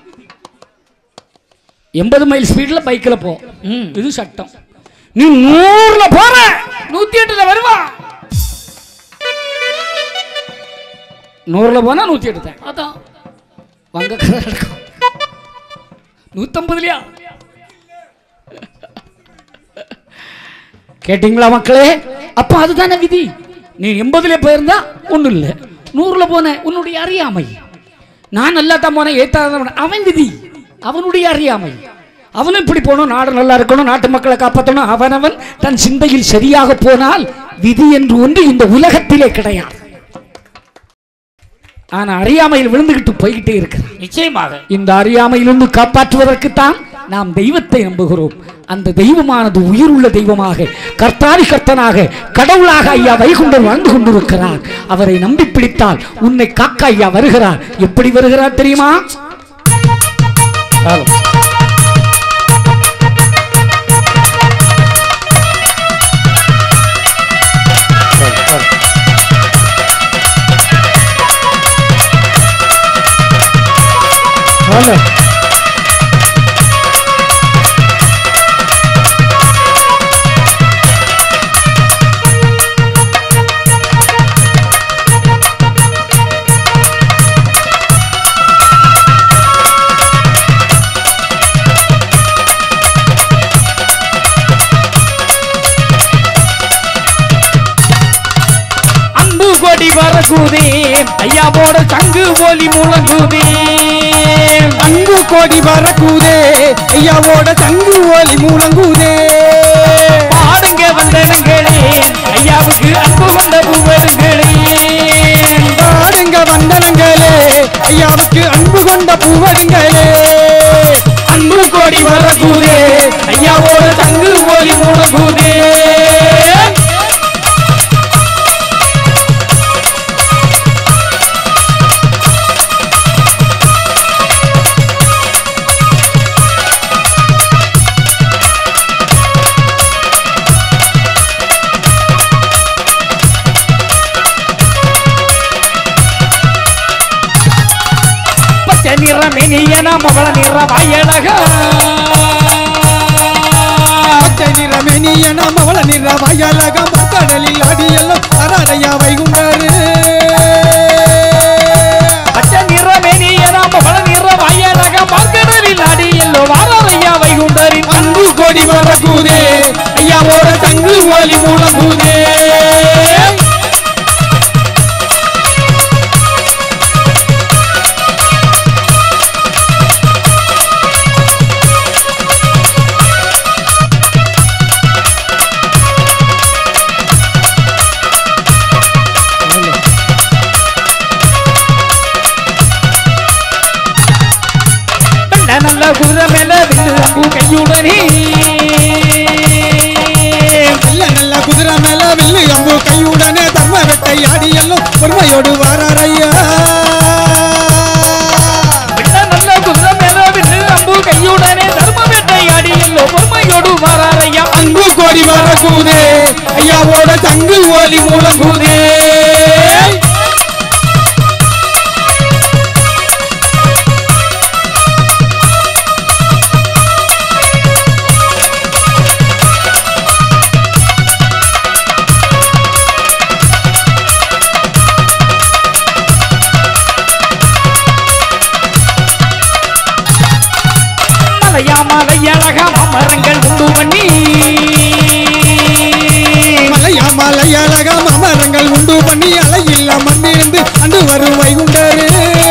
எண்பது மைல் ஸ்பீட்ல பைக்ல போ ம், இது சட்டம் நீ நூறுல போற நூத்தி எட்டுல வருவா நூறுல போனா நூத்தி எட்டு தான் அதான் வங்க கதை நடக்கும் நூத்தம்பதுலயா கேட்டிங்களா மக்களே அப்ப அதுதானே விதி நீ எண்பதுல போயிருந்தா ஒண்ணும் இல்லை நூறுல போன உன்னுடைய அறியாமை நான் நல்லா தான் போனேன் ஏத்தாத அவன் விதி அவனுடைய அறியாமை அவனும் இப்படி போகணும் நாடு நல்லா இருக்கணும் நாட்டு மக்களை காப்பாற்றணும் அவனவன் தன் சிந்தையில் சரியாக போனால் விதி என்று ஒன்று இந்த உலகத்திலே கிடையாது ஆனா அறியாமையில் விழுந்துகிட்டு போய்கிட்டே இருக்கிறான் நிச்சயமாக இந்த அறியாமையிலிருந்து காப்பாற்றுவதற்குத்தான் நாம் தெய்வத்தை நம்புகிறோம் அந்த தெய்வமானது உயிருள்ள தெய்வமாக கர்த்தாதி கர்த்தனாக கடவுளாக ஐயா வைகுண்டர் வாழ்ந்து கொண்டிருக்கிறார் அவரை நம்பி பிடித்தால் உன்னை காக்க ஐயா வருகிறார் எப்படி வருகிறார் தெரியுமா ஆளு. சரி, சரி. வாங்க. அன்பு கொடி வரகுதே ஐயாவோட சங்கு ஒலி முழங்குதே அன்பு கோடி வரக்கூதே ஐயாவோட தங்கு ஒலி முழங்குதே பாடுங்க வந்தனங்களே ஐயாவுக்கு அன்பு கொண்ட பூவருங்களே பாடுங்க வந்தனங்களே ஐயாவுக்கு அன்பு கொண்ட பூவருங்களே அன்பு கொடி வரகுதே ஐயாவோட சங்கு ஒலி முழங்குதே பச்சை நிற மெனியன மவள நிற வாயழகா பச்சை நிற மெனியன மவள நிற வயலகம் கடலில் அடியெல்லாம் அராரையா வைகுண்டாரு பச்சை நிற மெனியன மவள நிற வாயழகா மகடலில் அடியல்லோ வாரையா வைகுண்டரின் அன்பு கோடி வரக்கூதே ஐயாவோட தங்கு ஒலி முழங்குதே நல்ல நல்ல குதிரை மேல வில்லு அம்பு கையுடனே நல்ல நல்ல குதிரை மேல வில்லு அம்பு கையுடனே தர்ம வெட்டை ஆடியெல்லாம் பொறுமையோடு வாராரையா நல்ல நல்ல குதிரை மேல வில்லு அம்பு கையுடனே தர்ம வேட்டையாடி எல்லோ பொறுமையோடு வாராரையா அன்பு கோடி வரக்கூதே ஐயாவோட தங்கு ஒலி முழங்குதே மலையா மலையழகா மரங்கள் உண்டு பண்ணி மலையா மலையழகா மமரங்கள் உண்டு பண்ணி அலையில்ல மண்ணிருந்து அண்டு வரும் வைகுண்டரு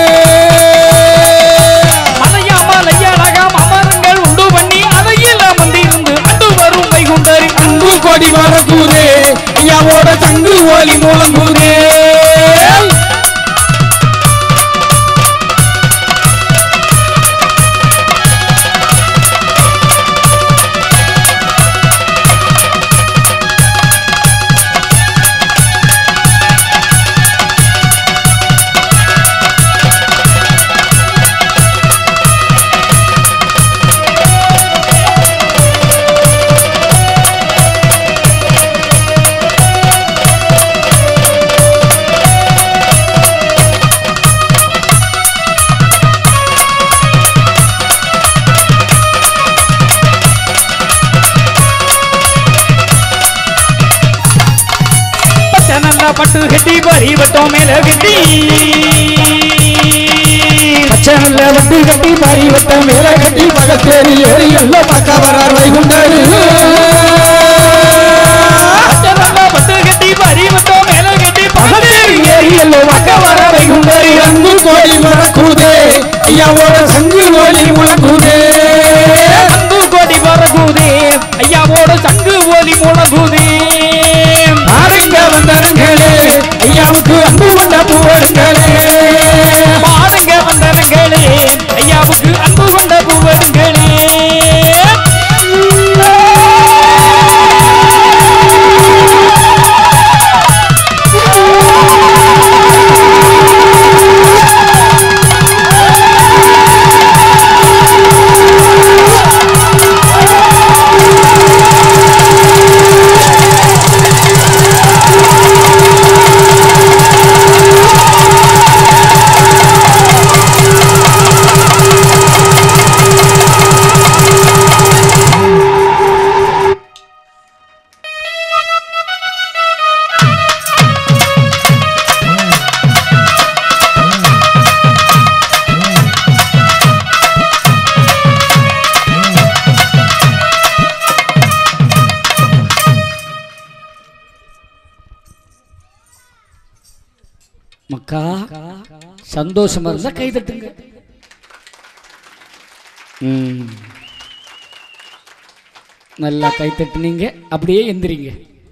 மலையா மலையழகா மரங்கள் உண்டு பண்ணி அதையில் அமர்ந்திருந்து அண்டு வரும் வைகுண்டரி அன்பு கோடி வரக்கூதே ஐயாவோட தங்கு ஒலி முழங்குதே பச்சை நல்ல பட்டு கட்டி பறி வட்டம் மேல கட்டி பச்சனல்ல வட்டி கட்டி பாரி வட்ட மேல கட்டி பகத்தேரி ஏறி எல்லாம் பக்க வரார் வைகுண்டரு பச்சனல்ல வட்டு கட்டி பாரி வட்ட மேல கட்டி பகத்தேரி ஏறி எல்லாம் பக்க வர வைகுண்டரி அன்பு கோடி முழக்குதே ஐயாவோட சங்கு கோடி முழக்குதே அன்பு கோடி பறகுதே ஐயாவோட சங்கு ஒலி முழங்குதே ஆரங்க வந்தனங்களே ஐயாவுக்கு அன்பு கொண்ட பூவருங்களே பாருங்க வந்தனங்களே ஐயாவுக்கு அன்பு கொண்ட பூவருங்களே மக்கா சந்தோஷமா இருந்தா கை தட்டுங்க ம். நல்லா கை தட்டுனீங்க அப்படியே எந்திரிங்க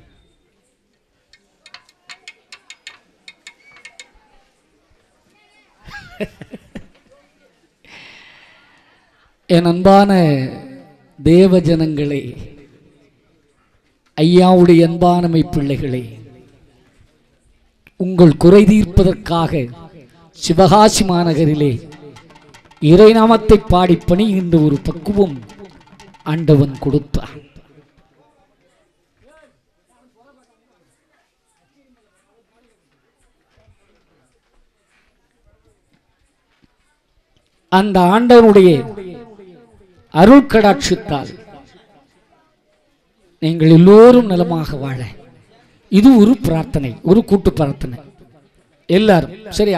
என் அன்பான தேவ ஜனங்களே ஐயாவுடைய அன்பானமை பிள்ளைகளே உங்கள் குறை தீர்ப்பதற்காக சிவகாசி மாநகரிலே இறைநாமத்தை பாடி பணிகின்ற ஒரு பக்குவம் ஆண்டவன் கொடுத்தான் அந்த ஆண்டவனுடைய அருள் கடாட்சித்தால் நீங்கள் எல்லோரும் நலமாக வாழ இது ஒரு பிரார்த்தனை ஒரு கூட்டு பிரார்த்தனை எல்லாரும் சரியா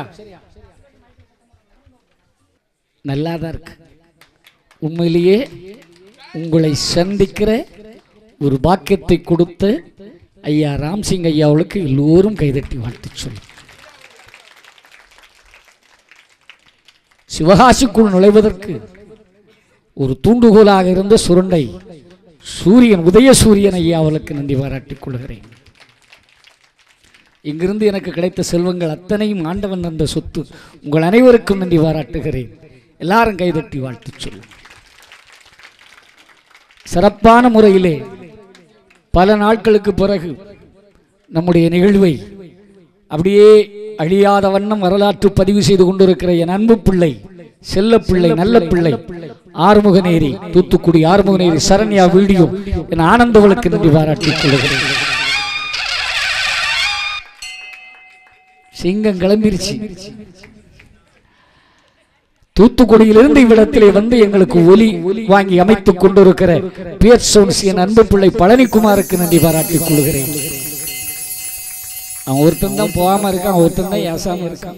நல்லாதான் இருக்கு உண்மையிலேயே உங்களை சந்திக்கிற ஒரு பாக்கியத்தை கொடுத்த ஐயா ராம்சிங் ஐயாவுக்கு எல்லோரும் கைதட்டி வாழ்த்து சொல்லு சிவகாசிக்குள் நுழைவதற்கு ஒரு தூண்டுகோலாக இருந்த சுரண்டை சூரியன் உதய சூரியன் ஐயா அவளுக்கு நன்றி பாராட்டிக் கொள்கிறேன் இங்கிருந்து எனக்கு கிடைத்த செல்வங்கள் அத்தனையும் ஆண்டவன் தந்த சொத்து உங்கள் அனைவருக்கும் நன்றி பாராட்டுகிறேன் எல்லாரும் கைதட்டி வாழ்த்து சொல்லும் சிறப்பான முறையிலே பல நாட்களுக்கு பிறகு நம்முடைய நிகழ்வை அப்படியே அழியாத வண்ணம் வரலாற்று பதிவு செய்து கொண்டிருக்கிற என் அன்பு பிள்ளை செல்ல பிள்ளை நல்ல பிள்ளை ஆறுமுகநேரி தூத்துக்குடி ஆறுமுகநேரி சரண்யா வீடியோ என் ஆனந்தவளுக்கு நன்றி பாராட்டிக் கொள்கிறேன் சிங்கம் கிளம்பிருச்சு தூத்துக்குடியிலிருந்து இவ்விடத்திலே வந்து எங்களுக்கு ஒலி வாங்கி அமைத்துக் கொண்டிருக்கிற பியர் சவுன்ஸ் என் அன்பு பிள்ளை பழனிக்குமாருக்கு நன்றி பாராட்டிக் கொள்கிறேன் அவன் ஒருத்தன் தான் போகாம இருக்கான் ஒருத்தன் தான் ஏசாம இருக்கான்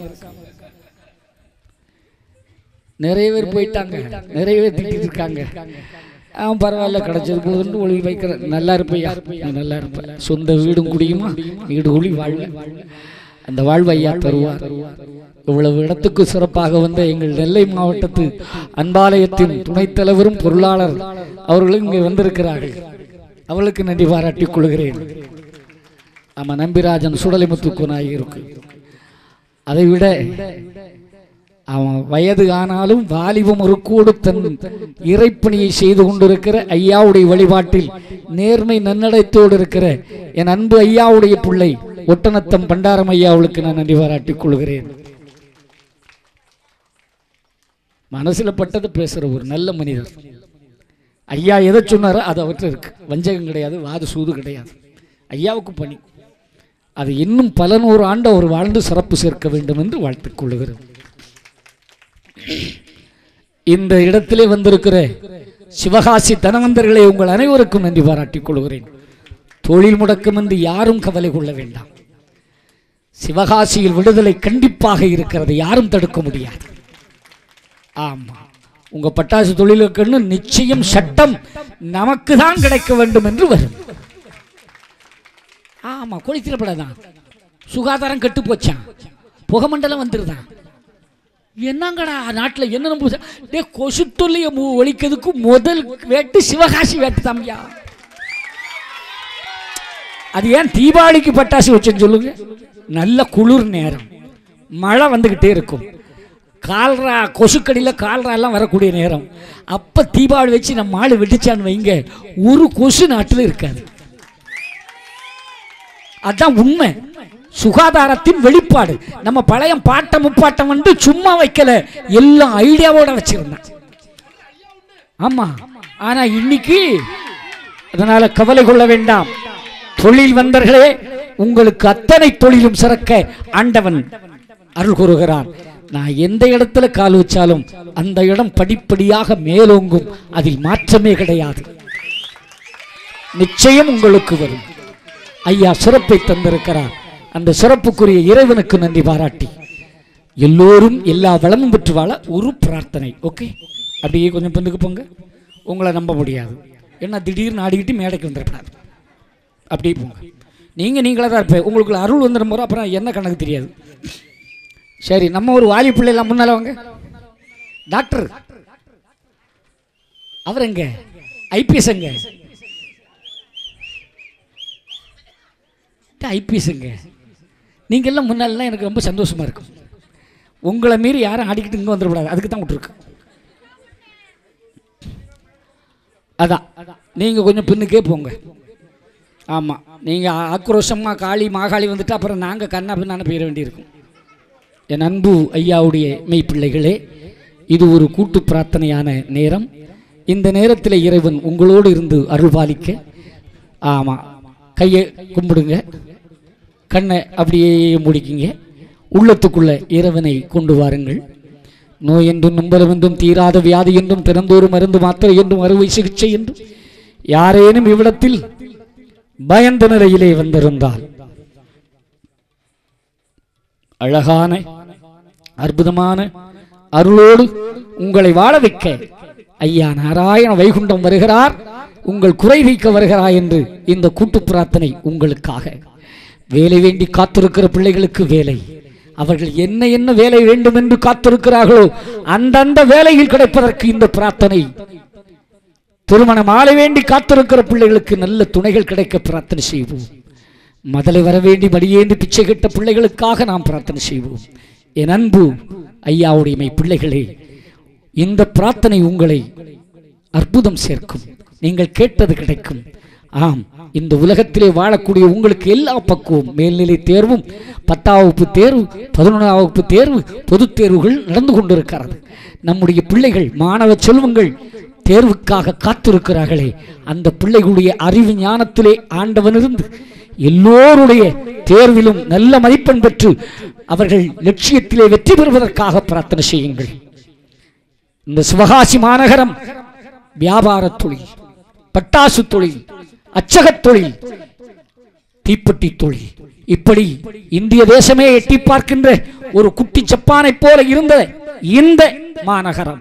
நிறைய பேர் போயிட்டாங்க நிறைய பேர் திட்டிட்டு இருக்காங்க அவன் பரவாயில்ல கிடைச்சது போதுன்னு ஒளி வைக்கிற நல்லா இருப்பையா நீ நல்லா இருப்ப சொந்த வீடும் குடியுமா வீடு குடி வாழ்ல அந்த வாழ்வை ஐயா தருவார் இவ்வளவு இடத்துக்கு சிறப்பாக வந்த எங்கள் நெல்லை மாவட்டத்து அன்பாலயத்தின் துணைத் தலைவரும் பொருளாளர் அவர்களும் இங்கே வந்திருக்கிறார்கள் அவளுக்கு நன்றி பாராட்டிக் கொள்கிறேன் ஆமா நம்பிராஜன் சுடலிமுத்துக்கு நாய் இருக்கு அதை விட அவன் வயது ஆனாலும் வாலிபம் ஒரு கூடு தன் இறைப்பணியை செய்து கொண்டிருக்கிற ஐயாவுடைய வழிபாட்டில் நேர்மை நன்னடத்தோடு இருக்கிற என் அன்பு ஐயாவுடைய பிள்ளை ஒட்டனத்தம் பண்டாரம் ஐயாவுக்கு நான் நன்றி பாராட்டிக் கொள்கிறேன் மனசுல பட்டது பேசுற ஒரு நல்ல மனிதர் ஐயா எதை சொன்னாரோ அது அவற்றை இருக்கு வஞ்சகம் கிடையாது வாது சூது கிடையாது ஐயாவுக்கு பணி அது இன்னும் பல நூறு ஆண்டு அவர் வாழ்ந்து சிறப்பு சேர்க்க வேண்டும் என்று வாழ்த்துக் கொள்கிறேன் இந்த இடத்திலே வந்திருக்கிற சிவகாசி தனவந்தர்களை உங்கள் அனைவருக்கும் நன்றி பாராட்டிக் கொள்கிறேன் தொழில் முடக்கம் என்று யாரும் கவலை கொள்ள வேண்டாம் சிவகாசியில் விடுதலை கண்டிப்பாக இருக்கிறது யாரும் தடுக்க முடியாது ஆமா உங்க பட்டாசு தொழிலுக்குன்னு நிச்சயம் சட்டம் நமக்கு தான் கிடைக்க வேண்டும் என்று வரும் ஆமா கொளுத்திடப்படாதான் சுகாதாரம் கெட்டு போச்சான் புகமண்டலம் வந்துருதான் என்னங்கடா நாட்டில் என்ன நம்ம டே கொசு தொல்லையை மு- ஒழிக்கிறதுக்கு முதல் வேட்டு சிவகாசி வேட்டு தம்பியா அது ஏன் தீபாவளிக்கு பட்டாசு வச்சேன்னு சொல்லுங்க நல்ல குளிர் நேரம் மழை வந்துக்கிட்டே இருக்கும் கால்ரா கொசுக்கடியில் கால்ரா எல்லாம் வரக்கூடிய நேரம் அப்போ தீபாவளி வச்சு நம்ம ஆள் வெட்டிச்சான்னு வைங்க ஒரு கொசு நாட்டில் இருக்காது அதான் உண்மை சுகாதாரத்தின் வெளிப்பாடு நம்ம பழைய பாட்டம் முப்பாட்டம் வந்து சும்மா வைக்கல எல்லாம் ஐடியாவோட வச்சிருந்தேன் ஆமா ஆனா இன்னைக்கு அதனால கவலை கொள்ள வேண்டாம் தொழில் வந்தர்களே உங்களுக்கு அத்தனை தொழிலும் சிறக்க ஆண்டவன் அருள் கூறுகிறான் நான் எந்த இடத்துல கால் வச்சாலும் அந்த இடம் படிப்படியாக மேலோங்கும் அதில் மாற்றமே கிடையாது நிச்சயம் உங்களுக்கு வரும் ஐயா சிறப்பை தந்திருக்கிறார் அந்த சிறப்புக்குரிய இறைவனுக்கு நன்றி பாராட்டி எல்லோரும் எல்லா வளமும் பெற்று வாழ ஒரு பிரார்த்தனை ஓகே அப்படியே கொஞ்சம் பின்னுக்கு போங்க உங்களை நம்ப முடியாது ஏன்னா திடீர்னு ஆடிக்கிட்டு மேடைக்கு வந்துடக்கூடாது அப்படியே போங்க நீங்கள் நீங்களாக தான் இருப்பேன் உங்களுக்குள்ள அருள் வந்துடும் போது அப்புறம் என்ன கணக்கு தெரியாது சரி நம்ம ஒரு வாலி பிள்ளைலாம் முன்னால வாங்க டாக்டர் அவர் எங்க ஐபிஎஸ் எங்க ஐபிஎஸ்ங்க நீங்கள் எல்லாம் முன்னாலலாம் எனக்கு ரொம்ப சந்தோஷமா இருக்கும் உங்களை மீறி யாரும் ஆடிக்கிட்டு இங்கே வந்துடக்கூடாது அதுக்கு தான் விட்டுருக்கு அதான் நீங்கள் கொஞ்சம் பின்னுக்கே போங்க ஆமாம் நீங்கள் ஆக்ரோஷமாக காளி மாகாளி வந்துட்டு அப்புறம் நாங்கள் கண்ணா பின்னான போயிட வேண்டியிருக்கும் என் அன்பு ஐயாவுடைய மெய்ப்பிள்ளைகளே இது ஒரு கூட்டு பிரார்த்தனையான நேரம் இந்த நேரத்தில் இறைவன் உங்களோடு இருந்து அருள்பாலிக்க ஆமாம் கையை கும்பிடுங்க கண்ணை அப்படியே முடிக்கிங்க உள்ளத்துக்குள்ள இறைவனை கொண்டு வாருங்கள் நோய் என்றும் நும்பலம் என்றும் தீராத வியாதி என்றும் திறந்தோறும் மருந்து மாத்திரை என்றும் அறுவை சிகிச்சை என்றும் யாரேனும் இவ்விடத்தில் பயந்த நிலையிலே வந்திருந்தால் அழகான அற்புதமான அருளோடு உங்களை வாழ வைக்க ஐயா நாராயண வைகுண்டம் வருகிறார் உங்கள் குறை வைக்க வருகிறார் என்று இந்த கூட்டு பிரார்த்தனை உங்களுக்காக வேலை வேண்டி காத்திருக்கிற பிள்ளைகளுக்கு வேலை அவர்கள் என்ன என்ன வேலை வேண்டும் என்று காத்திருக்கிறார்களோ அந்தந்த வேலையில் கிடைப்பதற்கு இந்த பிரார்த்தனை திருமணம் ஆள வேண்டி காத்திருக்கிற பிள்ளைகளுக்கு நல்ல துணைகள் கிடைக்க பிரார்த்தனை செய்வோம் மதலை வர வேண்டி மடியேந்து பிச்சை கட்ட பிள்ளைகளுக்காக நாம் பிரார்த்தனை செய்வோம் என் அன்பு ஐயாவுடைய மெய் பிள்ளைகளே இந்த பிரார்த்தனை உங்களை அற்புதம் சேர்க்கும் நீங்கள் கேட்டது கிடைக்கும் ஆம் இந்த உலகத்திலே வாழக்கூடிய உங்களுக்கு எல்லா பக்குவம் மேல்நிலை தேர்வும் பத்தாம் வகுப்பு தேர்வு பதினொன்றாம் வகுப்பு தேர்வு பொதுத் தேர்வுகள் நடந்து கொண்டிருக்கிறது நம்முடைய பிள்ளைகள் மாணவ செல்வங்கள் தேர்வுக்காக காத்திருக்கிறார்களே அந்த பிள்ளைகளுடைய அறிவு ஞானத்திலே ஆண்டவனிருந்து எல்லோருடைய தேர்விலும் நல்ல மதிப்பெண் பெற்று அவர்கள் லட்சியத்திலே வெற்றி பெறுவதற்காக பிரார்த்தனை செய்யுங்கள் இந்த சிவகாசி மாநகரம் வியாபார தொழில் பட்டாசு தொழில் அச்சகத் தொழில் தீப்பெட்டி தொழில் இப்படி இந்திய தேசமே எட்டி பார்க்கின்ற ஒரு குட்டி ஜப்பானை போல இருந்த இந்த மாநகரம்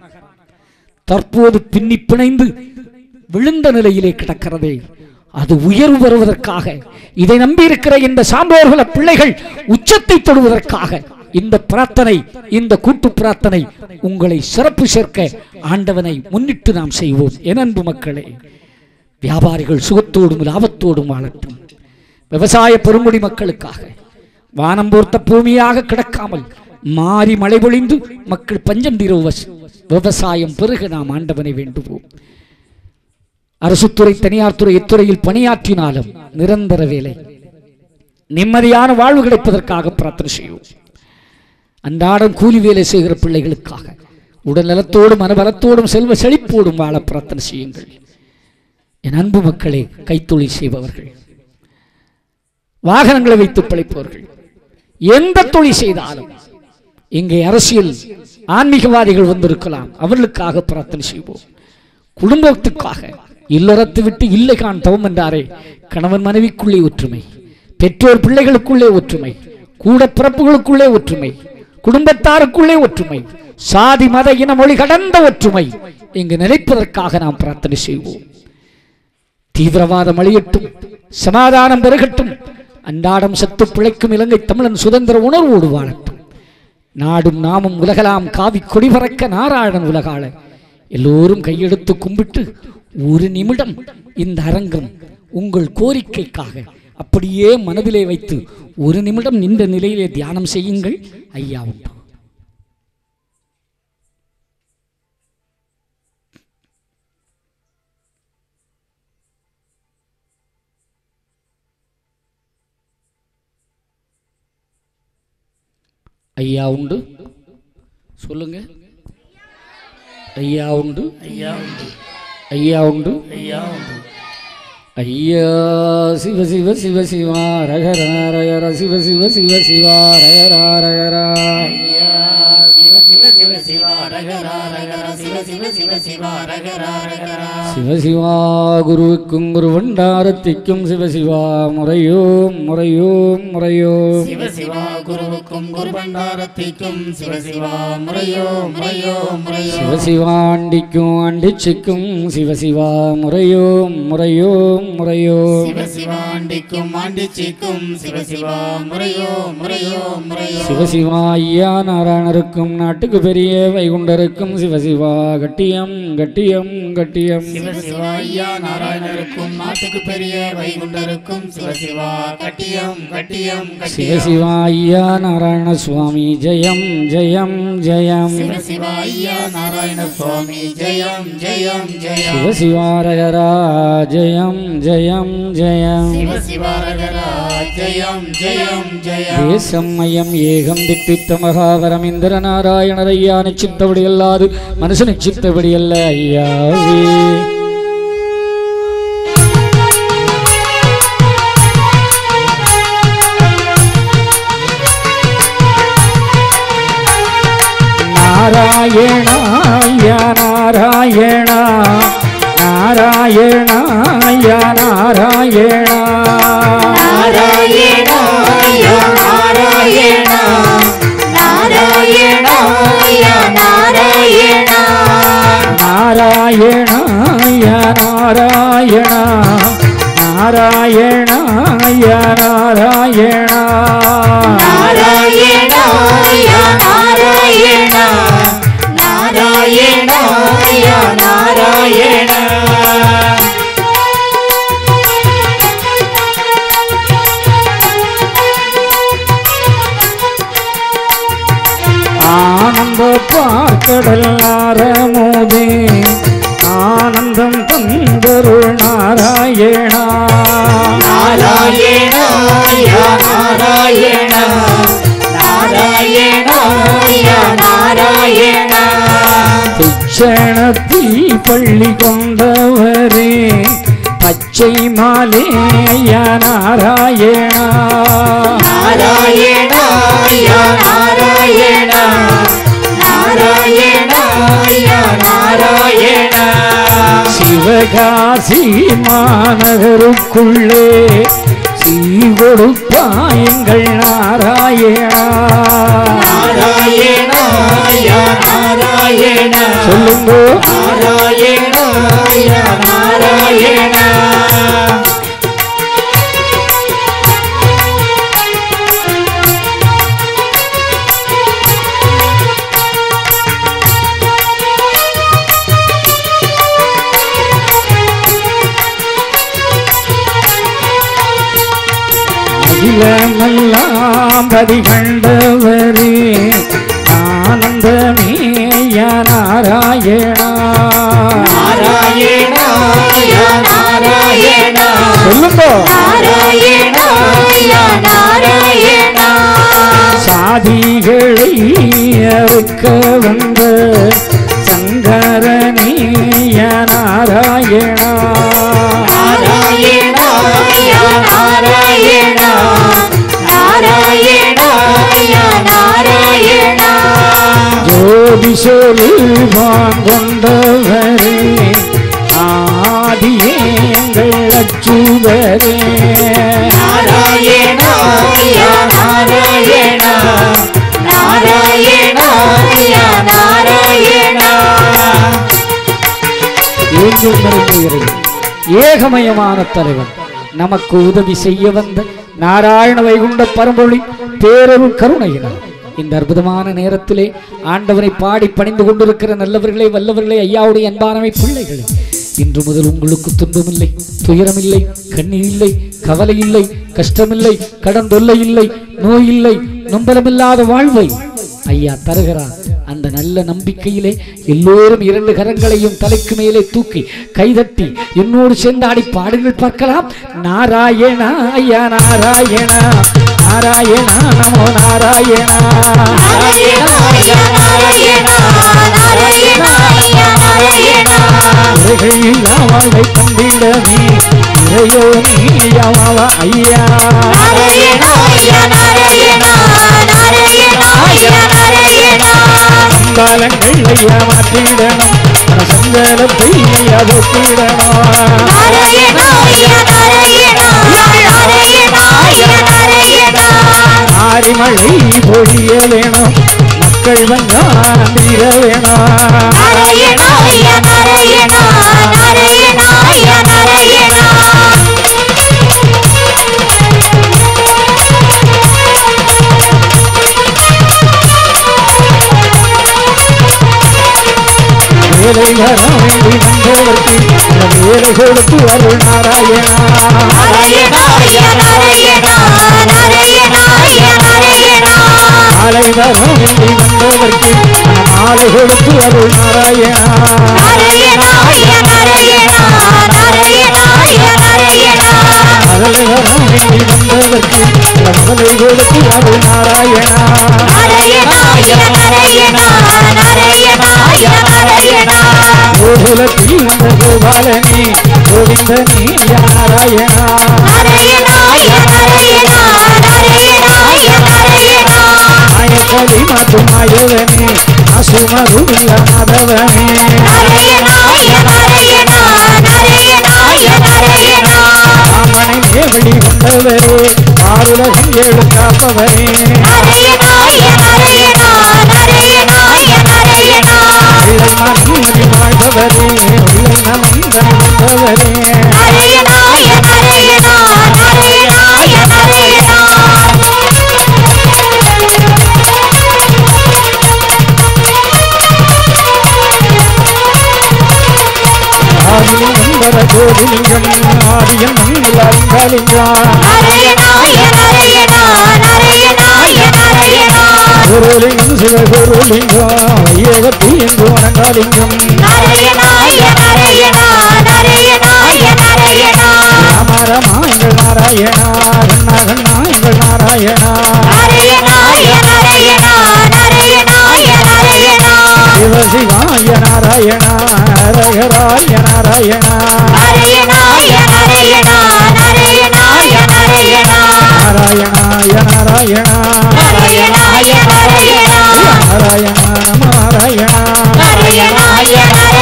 தற்போது பின்னி பிணைந்து விழுந்த நிலையிலே கிடக்கிறதே அது உயர்வு வருவதற்காக இதை நம்பியிருக்கிற இந்த சான்றோர்கள பிள்ளைகள் உச்சத்தை தொடுவதற்காக இந்த பிரார்த்தனை இந்த கூட்டு பிரார்த்தனை உங்களை சிறப்பு சேர்க்க ஆண்டவனை முன்னிட்டு நாம் செய்வோம் என் அன்பு மக்களே வியாபாரிகள் சுகத்தோடும் லாபத்தோடும் வாழட்டும் விவசாய பெருங்குடி மக்களுக்காக வானம் போர்த்த பூமியாக கிடக்காமல் மாறி மழை பொழிந்து மக்கள் பஞ்சம் தீர விவச- விவசாயம் பெருக நாம் ஆண்டவனை வேண்டுவோம் அரசுத்துறை தனியார் துறை எத்துறையில் பணியாற்றினாலும் நிரந்தர வேலை நிம்மதியான வாழ்வு கிடைப்பதற்காக பிரார்த்தனை செய்வோம் அன்றாடம் கூலி வேலை செய்கிற பிள்ளைகளுக்காக உடல் நலத்தோடும் மனபலத்தோடும் செல்வ செழிப்போடும் வாழ பிரார்த்தனை செய்யுங்கள் என் அன்பு மக்களே கைத்தொழில் செய்பவர்கள் வாகனங்களை வைத்து பிழைப்பவர்கள் எந்த தொழில் செய்தாலும் இங்கே அரசியல் ஆன்மீகவாதிகள் வந்திருக்கலாம் அவர்களுக்காக பிரார்த்தனை செய்வோம் குடும்பத்துக்காக இல்லறத்து விட்டு இல்லை காண் தவம் என்றாரே கணவன் மனைவிக்குள்ளே ஒற்றுமை பெற்றோர் பிள்ளைகளுக்குள்ளே ஒற்றுமை கூட பிறப்புகளுக்குள்ளே ஒற்றுமை குடும்பத்தாருக்குள்ளே ஒற்றுமை சாதி மத இன மொழி கடந்த ஒற்றுமை இங்கு நிலைப்பதற்காக நாம் பிரார்த்தனை செய்வோம் தீவிரவாதம் அழியட்டும் சமாதானம் பெருகட்டும் அன்றாடம் சத்து பிழைக்கும் இலங்கை தமிழன் சுதந்திர உணர்வோடு வாழட்டும் நாடும் நாமும் உலகலாம் காவி கொடி பறக்க நாராயணன் உலகாள எல்லோரும் கையெடுத்து கும்பிட்டு ஒரு நிமிடம் இந்த அரங்கம் உங்கள் கோரிக்கைக்காக அப்படியே மனதிலே வைத்து ஒரு நிமிடம் நின்ற நிலையிலே தியானம் செய்யுங்கள் ஐயா உண்டு ஐயா உண்டு சொல்லுங்க ஐயா உண்டு ஐயா உண்டு ஐயா உண்டு ஐயா உண்டு ஐயா சிவ சிவ சிவ சிவா ரகர ரகர சிவ சிவ சிவ சிவா ரகர ரகர சிவசிவா குருவுக்கும் குரு வண்டாரத்திக்கும் சிவசிவா முறையோ முறையோ முறையோ சிவசிவா குருவுக்கும் குரு பண்டாரத்திக்கும் சிவசிவா முறையோ முறையோ முறையோ சிவசிவாண்டிக்கும் அண்டிச்சிக்கும் சிவசிவா முறையோ முறையோ முறையோ சிவசிவாண்டிக்கும் ஆண்டிச்சிக்கும் சிவசிவா முறையோ முறையோ முறையோ சிவசிவா ஐயா நாராயணருக்கும் நாட்டுக்கு பெரிய வைகுண்டருக்கும் சிவசிவா கட்டியம் கட்டியம் கட்டியம் சிவசிவா ஐயா நாராயணருக்கும் நாட்டுக்கு பெரிய வைகுண்டருக்கும் சிவசிவா கட்டியம் கட்டியம் கட்டியம் சிவசிவா ஐயா நாராயண சுவாமி ஜெயம் ஜெயம் ஜெயம் சிவசிவா ஐயா நாராயண சுவாமி ஜெயம் ஜெயம் ஜெயம் சிவசிவாரகரா ஜெயம் ஜெயம் ஜெயம் சிவசிவாரகரா ஜெயம் ஜெயம் ஜெயம் தேசம் மயம் ஏகம் திட்டித்த மகாவரம் இந்திர நாராயணர் ஐயா நிச்சித்தபடி அல்லாது மனுஷ நிச்சித்தபடி அல்ல ஐயாவே நாராயண ஐயா நாராயண நாராயண ஐயா நாராயண நாராயண நாராயண நாராயண நாராயண நாராயண ய நாராயண நாராயண ய நாராயண நாராயண நாராயண நாராயண நாராயண ஆனந்த பார்க்கடல் நாரமோதே ஆனந்தம் தந்தருள் நாராயணா நாராயண நாராயண நாராயண நாராயண திச்சணத்தி பள்ளி கொண்டவரே பச்சை மாலேய நாராயணா நாராயண நாராயண நாராயண நாராயண சிவகாசி மாநகருக்குள்ளே சீவொடுப்பாயங்கள் நாராயணா நாராயண நாராயண சொல்லுங்க நாராயண நாராயண அகிலமெல்லாம் பதி கண்டவரே ஆனந்தமேய நாராயணா நாராயண நாராயண சொல்லுங்க நாராயண நாராயண சாதிகளை அறுக்க வந்த சங்கரனேய நாராயணா நாராயண நாராயண நாராயண நாராயண ஜோதி சொல்வான் கொண்டவரே ஆதியேங்கள் அச்சுதரே நாராயண நாராயண நாராயண நாராயண தேகமயமான தலைவன் நமக்கு உதவி செய்ய வந்த நாராயண வைகுண்ட பரம்பொழி பேரருள் கருணையினார் இந்த அற்புதமான நேரத்திலே ஆண்டவனை பாடி பணிந்து கொண்டிருக்கிற நல்லவர்களே வல்லவர்களே ஐயாவுடைய அன்பானவை பிள்ளைகளே இன்று முதல் உங்களுக்கு துன்பமில்லை துயரமில்லை கண்ணீர் இல்லை கவலை இல்லை கஷ்டமில்லை கடன் தொல்லை இல்லை நோய் இல்லை நொம்பலமில்லாத வாழ்வை ஐயா தருகிறார் அந்த நல்ல நம்பிக்கையிலே எல்லோரும் இரண்டு கரங்களையும் தலைக்கு மேலே தூக்கி கைதட்டி என்னோடு சேர்ந்து ஆடி பாடுங்கள் பார்க்கலாம் நாராயணா ஐயா நாராயணா நாராயணா நமோ நாராயணா உலகையில்லா வாழ்வை தந்திடவே இறையோ நீயாவா ஐயா சந்தாலங்கள் ஐயா மாற்றிடணும் சந்தலத்தை ஐயா போக்கிடணும் ஆரிமழை பொழிய வேணும் மக்கள் வந்தாண்டிட வேணும் வேலை வர வேண்டி வந்தவர்க்கு அந்த வேலை கொடுத்து அருள் நாராயணா மாலை வர வேண்டி வந்தவர்க்கு அந்த மாலை கொடுத்து அருள் நாராயணா மகளை வர வேண்டி வந்தவர்க்கு அந்த மகளை கொடுத்து அருள் நாராயணா கோகுலத்தில் வந்த கோபாலனே கோவிந்தனே ஐயா நாராயணா மாயக்கவி மாற்றும் மாயவனே அசுமருள்ள மாதவனே ராமனை நேவழி கொண்டவரே ஆறுலகம் ஏழு காப்பவரே பிள்ளை மகன் வாழ்பவரே பிள்ளை நலந்தன் வந்தவரே ஆதியும் நம்பர கோடிலிங்கம் ஆதியம் மண்ணில் அறிந்தாலிங்கம் குருலிங்கம் சிவகுருலிங்கம் ஐயகத்தி என்று வணங்காலிங்கம் ராமரமா எங்கள் நாராயணா கண்ணா கண்ணா எங்கள் நாராயணா சிவசிவாய நாராயணா ஹரஹராய நாராயணா நாராயணாய நாராயணா நாராயணா நம நாராயணா நாராயணாய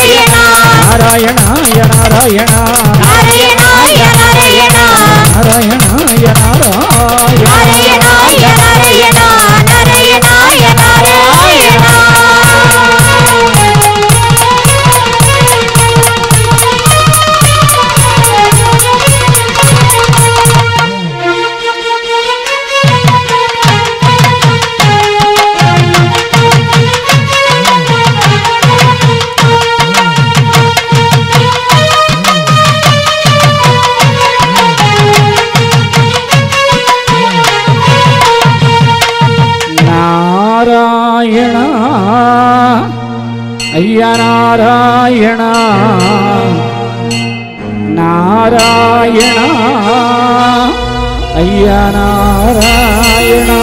நாராயணா நாராயணாய நாராயணா நாராயணா ஐயா நாராயணா நாராயணா ஐயா நாராயணா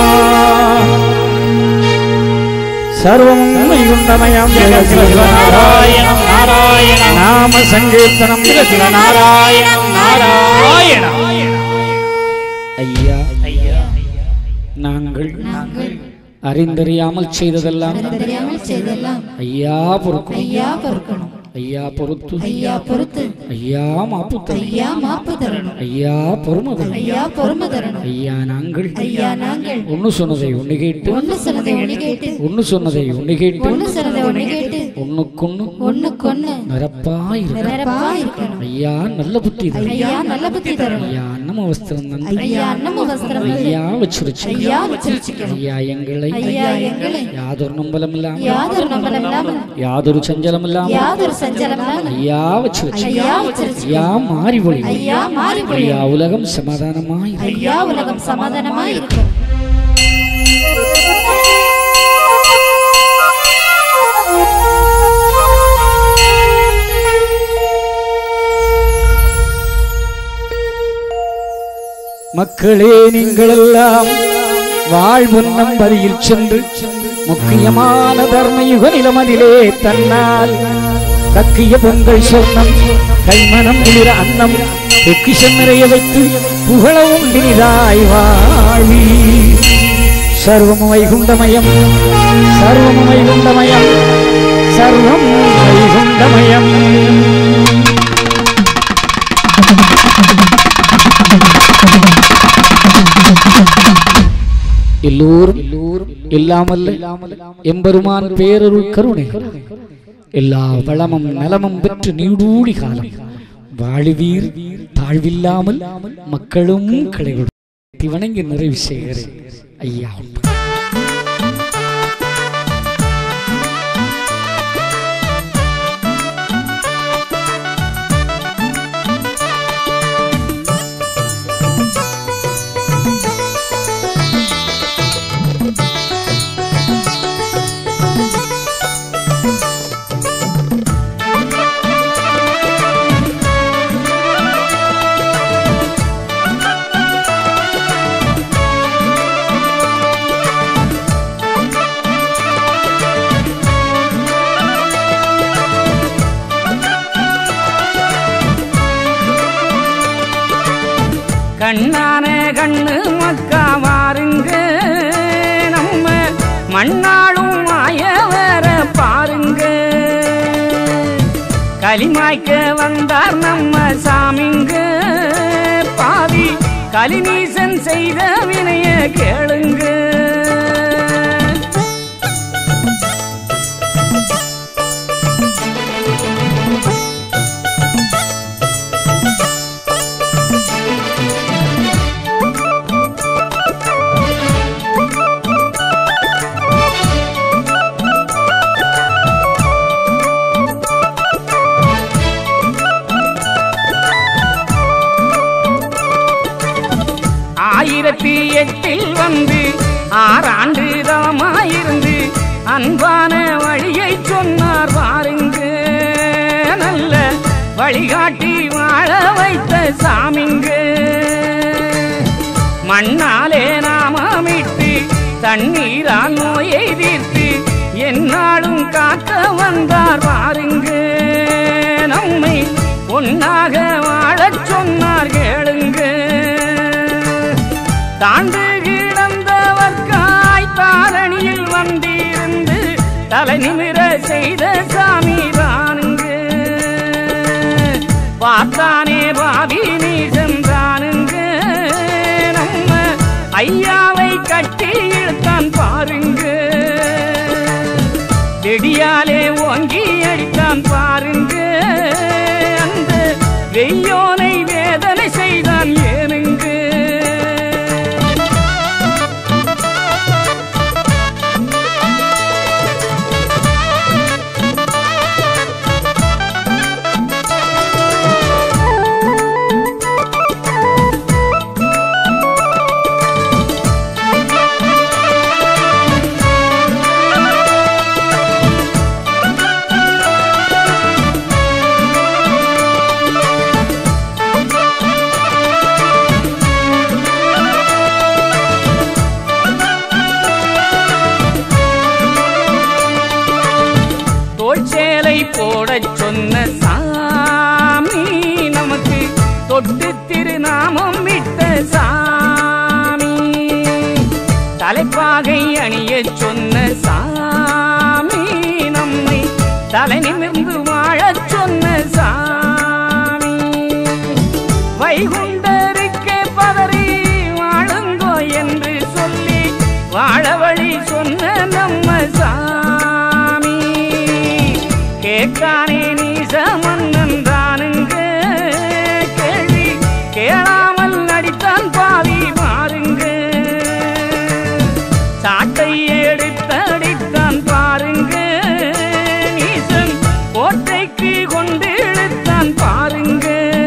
சர்வம் வைகுண்டமயம் நாராயணம் நாராயணம் நாம சங்கீர்த்தனம் நாராயணம் நாராயணம் ஐயா ஐயா நாங்கள் அறிந்தறியாமல் செய்ததெல்லாம் தெரியாமல் செய்தெல்லாம் ஐயா பொறுக்கும் ஐயா பொறுக்கணும் ஐயா பொறுத்து ஐயா பொறுத்து ஐயா மாப்பு தரும் ஐயா மாப்பு தரணும் ஐயா பொறுமை தரும் ஐயா பொறுமை தரணும் ஐயா நாங்கள் ஐயா நாங்கள் ஒன்னு சொன்னதை ஒண்ணு கேட்டு ஒண்ணு சொன்னதை ஒண்ணு கேட்டு ஒன்னு சொன்னதை ஒண்ணு கேட்டு ஒண்ணு சொன்னதை ஒண்ணு கேட்டு ஒண்ணுக்கொண்ணு ஒண்ணுக்கொண்ணு நிரப்பா இருக்கு நிரப்பா இருக்கணும் ஐயா நல்ல புத்தி தரும் ஐயா நல்ல புத்தி தரணும் ஐயா அன்னம வஸ்திரம் தந்து ஐயா அன்னம வஸ்திரம் தந்து ஐயா வச்சிருச்சு ஐயா வச்சிருச்சுக்கணும் ஐயா எங்களை ஐயா எங்களை யாதொரு நம்பலம் இல்லாம யாதொரு நம்பலம் இல்லாமல் யாதொரு சஞ்சலம் இல்லாம யாதொரு சஞ்சலம் இல்லாமல் ஐயா வச்சிருச்சு ஐயா வச்சிருச்சு ஐயா மாறி பொழி ஐயா மாறி பொழி ஐயா உலகம் சமாதானமாய் இரு. ஐயா உலகம் சமாதானமாய் இருக்கும் மக்களே நீங்கள் எல்லாம் வாழ்வுன்னம் வழியில் சென்று முக்கியமான தர்மயுக நிலமதிலே தன்னால் கக்கிய பொங்கல் சொர்ணம் கைமணம் குளிர அன்னம் பொக்கிஷம் நிறைய வைத்து புகழவும் இனிதாய் வாழி சர்வம் வைகுண்டமயம் சர்வம் வைகுண்டமயம் சர்வம் வைகுண்டமயம் எல்லோரும் எல்லோரும் இல்லாமல் எம்பெருமான் பேரருள் கருணை எல்லா வளமும் நலமும் பெற்று நீடூழி காலம் வாழுவீர் தாழ்வில்லாமல் மக்களும் கிடை வணங்கி நிறைவு செய்கிறேன் ஐயா கண்ணான கண்ணு மக்கா வாருங்க நம்ம மண்ணாளும் மாய வர பாருங்க களிமாய்க்க வந்தார் நம்ம சாமிங்க பாவி கலிநீசன் செய்த வினைய கேளுங்க ஆயிரத்தி எட்டில் வந்து ஆறாண்டு தவமாயிருந்து அன்பான வழியை சொன்னார் பாருங்க நல்ல வழிகாட்டி வாழ வைத்த சாமிங்க மண்ணாலே நாமமிட்டு தண்ணீரால் நோயை தீர்த்து என்னாலும் காக்க வந்தார் பாருங்க நம்மை ஒன்னாக வாழச் சொன்னார் கேளுங்க தாண்டு கிடந்தவர்காய் தாரணியில் வந்திருந்து தலை நிமிர செய்த சாமி தானுங்க பார்த்தானே பாவி நீ சென்றானுங்க நம்ம ஐயாவை கட்டி இழுத்தான் பாருங்க வெடியாலே ஓங்கி அடித்தான் பாருங்க அந்த வெய்யோனை வேதனை செய்தான் ஏனுங்க தோள் சேலை போடச் சொன்ன சாமி நமக்கு தொட்டு திருநாமம் விட்ட சாமி தலைப்பாகை அணியச் சொன்ன சாமி நம்மை தலை நிமிர்ந்து வாழச் சொன்ன சாமி வைகுண்டருக்கே பதறி வாழுங்கோ என்று சொல்லி வாழ வழி சொன்ன நம்ம சாமி கேட்டானே நீச மன்னன் தானுங்க கேள்வி கேளாமல் நடித்தான் பாவி பாருங்க சாட்டை எடுத்தடித்தான் பாருங்க நீசன் கோட்டைக்கு கொண்டு இழுத்தான் பாருங்க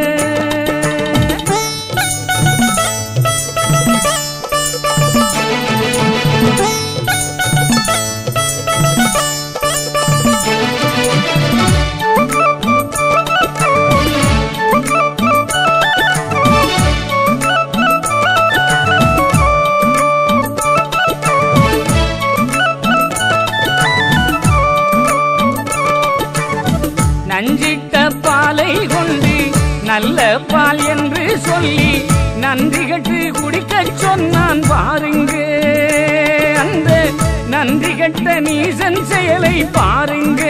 நஞ்சிட்ட பாலை கொண்டு நல்ல பால் என்று சொல்லி நன்றி கட்டு குடிக்கச் சொன்னான் பாருங்க அந்த நன்றி கட்ட நீசன் செயலை பாருங்க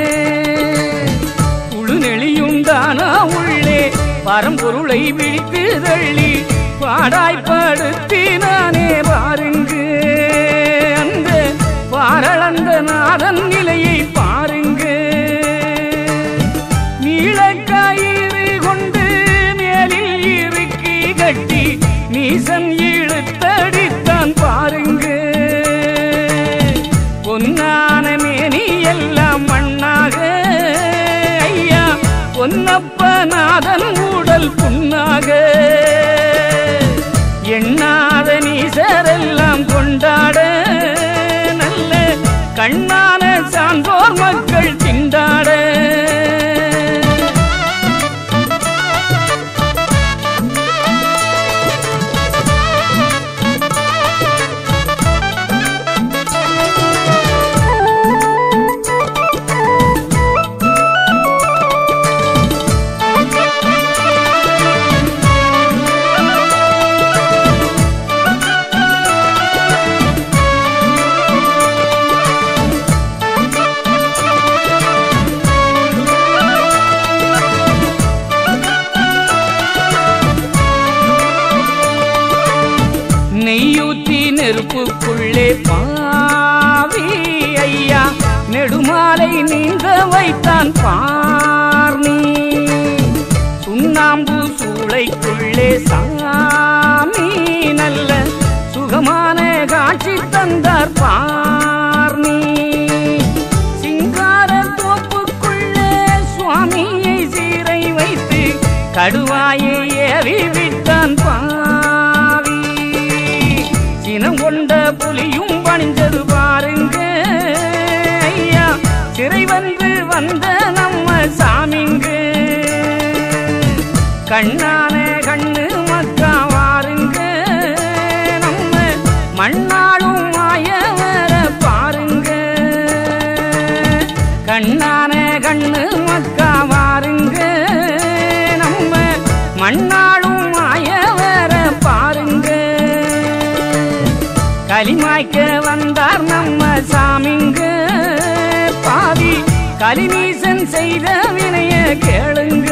குழு நெளியுண்டானா உள்ளே பரம்பொருளை விழித்து தள்ளி பாடாய்ப்படுத்தினானே பாருங்க அந்த பாரளந்த நாதன் நிலையை பாருங்க நீளக்கயிறு கொண்டு மேலில் இறுக்கி கட்டி நீசன் இழுத்தடித்தான் பாருங்க பொன்னான மேனி எல்லாம் மண்ணாக ஐயா பொன்னப்பநாதன் உடல் புண்ணாக எண்ணாத நீசரெல்லாம் கொண்டாட நல்ல கண்ணான சான்றோர் மக்கள் திண்டாட நெய்யூத்தி நெருப்புக்குள்ளே பாவி ஐயா நெடுமாலை நீந்த வைத்தான் பார்னி சுண்ணாம்பு சூளைக்குள்ளே சாமி நல்ல சுகமான காட்சி தந்தார் பார்னி சிங்கார தோப்புக்குள்ளே சுவாமியை சீரை வைத்து கடுவாயை ஏவி விட்டான் பாவி சினம் கொண்ட புலியும் பணிஞ்சது பாருங்க ஐயா சிறை வந்து வந்த நம்ம சாமிங்க கண்ணான கண்ணு மக்கா வாருங்க நம்ம மண்ணாளும் மாய வர பாருங்க கண்ணான கண்ணு மக்கா வாருங்க நம்ம மண்ணாளும் மாய வர பாருங்க களிமாய்க்க வந்தார் நம்ம சாமிங்க பாவி கலிநீசன் செய்த வினைய கேளுங்க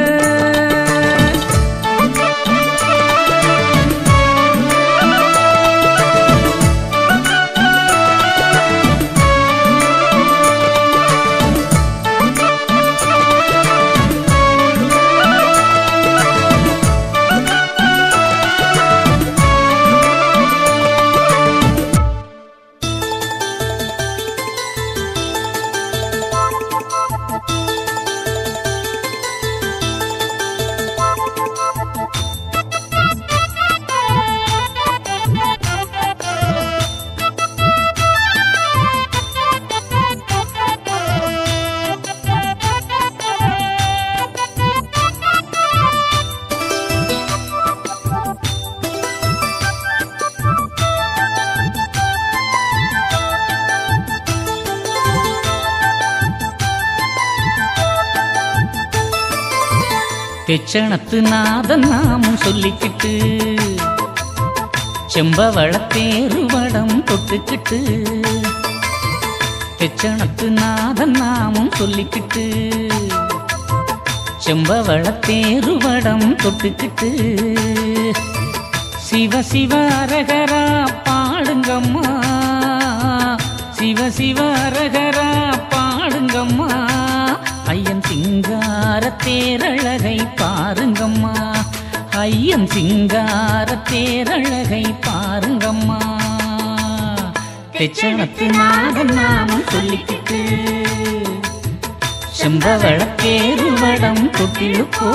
தெச்சணத்து நாதன் நாமும் சொல்லிக்கிட்டு செம்பவளத்தேருவடம் தொட்டுக்கிட்டு தெச்சணத்து நாதன் நாமும் சொல்லிக்கிட்டு செம்பவளத்தேருவடம் தொட்டுக்கிட்டு சிவ சிவ அரகரா பாடுங்கம்மா சிவ சிவ அரகரா பாடுங்கம்மா சிங்கார தேரழகை பாருங்கம்மா ஐயன் சிங்கார தேரழகை பாருங்கம்மா தெச்சனத்து நாதன் நாமம் சொல்லிக்கிட்டு செம்பவள தேருவடம் தொட்டிழுப்போ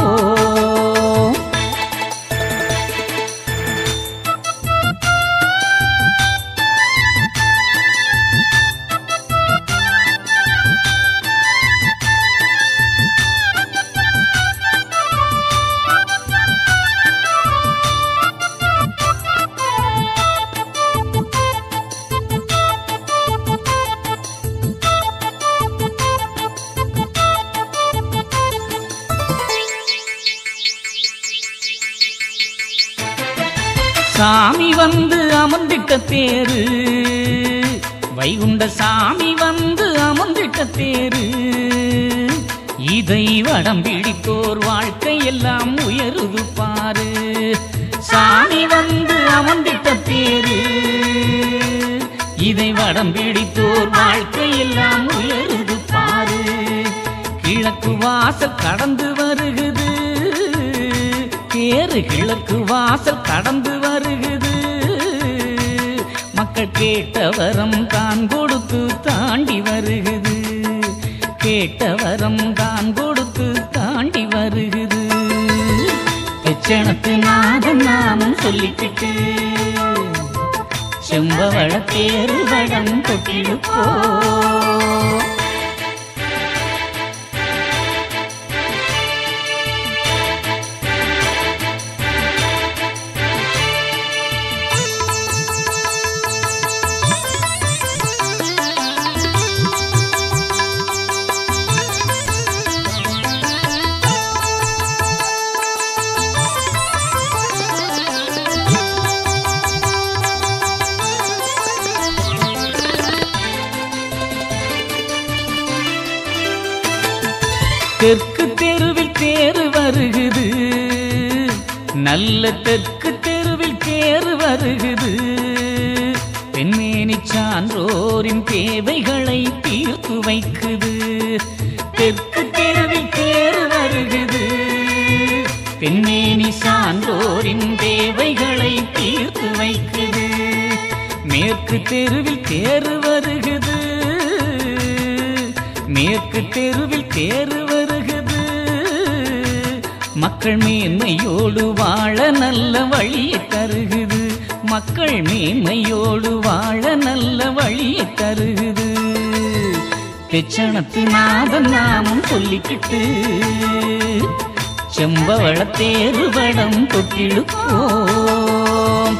சாமி வந்து அமர்ந்திட்ட தேரு வைகுண்ட சாமி வந்து அமர்ந்திட்ட தேரு இதை வடம் பிடித்தோர் வாழ்க்கை எல்லாம் உயருது பாரு சாமி வந்து அமர்ந்திட்ட தேரு இதை வடம் பிடித்தோர் வாழ்க்கை எல்லாம் உயருது பாரு கிழக்கு வாசல் கடந்து வருகுது தேரு கிழக்கு வாசல் கடந்து வருகுது மக்கள் கேட்ட வரம் தான் கொடுத்து தாண்டி வருகுது கேட்ட வரம் தான் கொடுத்து தாண்டி வருகுது தெச்சனத்து நாதன் நாமம் சொல்லிக்கிட்டு செம்பவள தேரு வடம் தொட்டிழுப்போ தெற்கு தெருவில் தேரு வருகுது நல்ல தெற்கு தெருவில் தேரு வருகுது பெண்மேனி சான்றோரின் தேவைகளை தீர்த்து வைக்குது தெற்கு தெருவில் தேரு வருகுது பெண்மேனி சான்றோரின் தேவைகளை தீர்த்து வைக்குது மேற்கு தெருவில் தேரு வருகுது மேற்கு தெருவில் தேரு வருகுது மக்கள் மேன்மையோடு வாழ நல்ல வழியை தருகுது மக்கள் மேன்மையோடு வாழ நல்ல வழியை தருகுது தெச்சனத்து நாதன் நாமம் சொல்லிக்கிட்டு செம்பவள தேரு வடம் தொட்டிழுப்போம்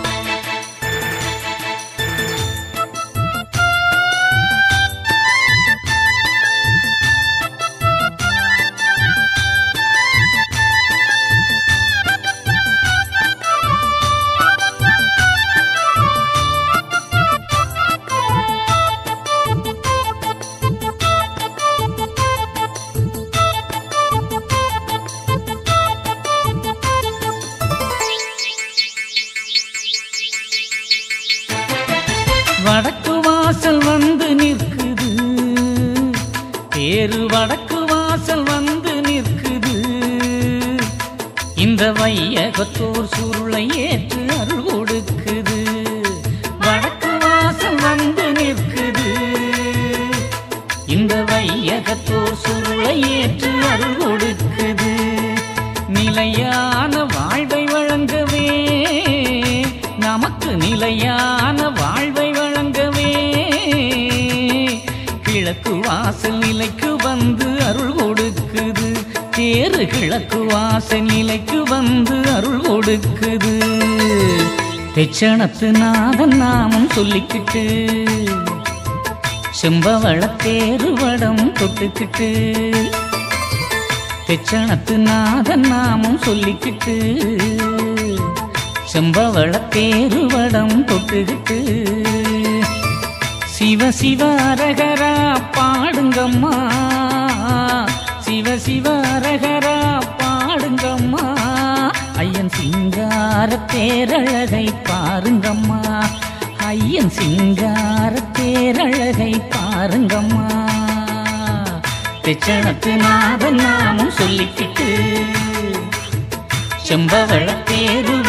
வடக்கு வாசல் வந்து நிற்குது தேரு வடக்கு வாசல் வந்து நிற்குது இந்த வையகத்தோர் சுருளை ஏற்று அருள் கொடுக்குது வடக்கு வாசல் வந்து நிற்குது இந்த வையகத்தோர் சுருளை ஏற்று அருள் கொடுக்குது நிலையான வாழ்வை வழங்கவே நமக்கு நிலையான வாழ்வை வழங்கவே கிழக்கு வாசல் நிலைக்கு வந்து அருள் கொடுக்குது தேரு கிழக்கு வாசல் நிலைக்கு வந்து அருள் கொடுக்குது தெச்சனத்து நாதன் நாமம் சொல்லிக்கிட்டு செம்பவள தேரு வடம் தொட்டுக்கிட்டு தெச்சனத்து நாதன் நாமம் சொல்லிக்கிட்டு செம்பவள தேரு வடம் தொட்டுக்கிட்டு சிவ சிவ அரகரா பாடுங்கம்மா சிவ சிவ அரகரா பாடுங்கம்மா ஐயன் சிங்கார தேரழகை பாருங்கம்மா ஐயன் சிங்கார தேரழகை பாருங்கம்மா தெச்சணத்து நாதன் நாமும் சொல்லிக்கிட்டு செம்பவள தேரு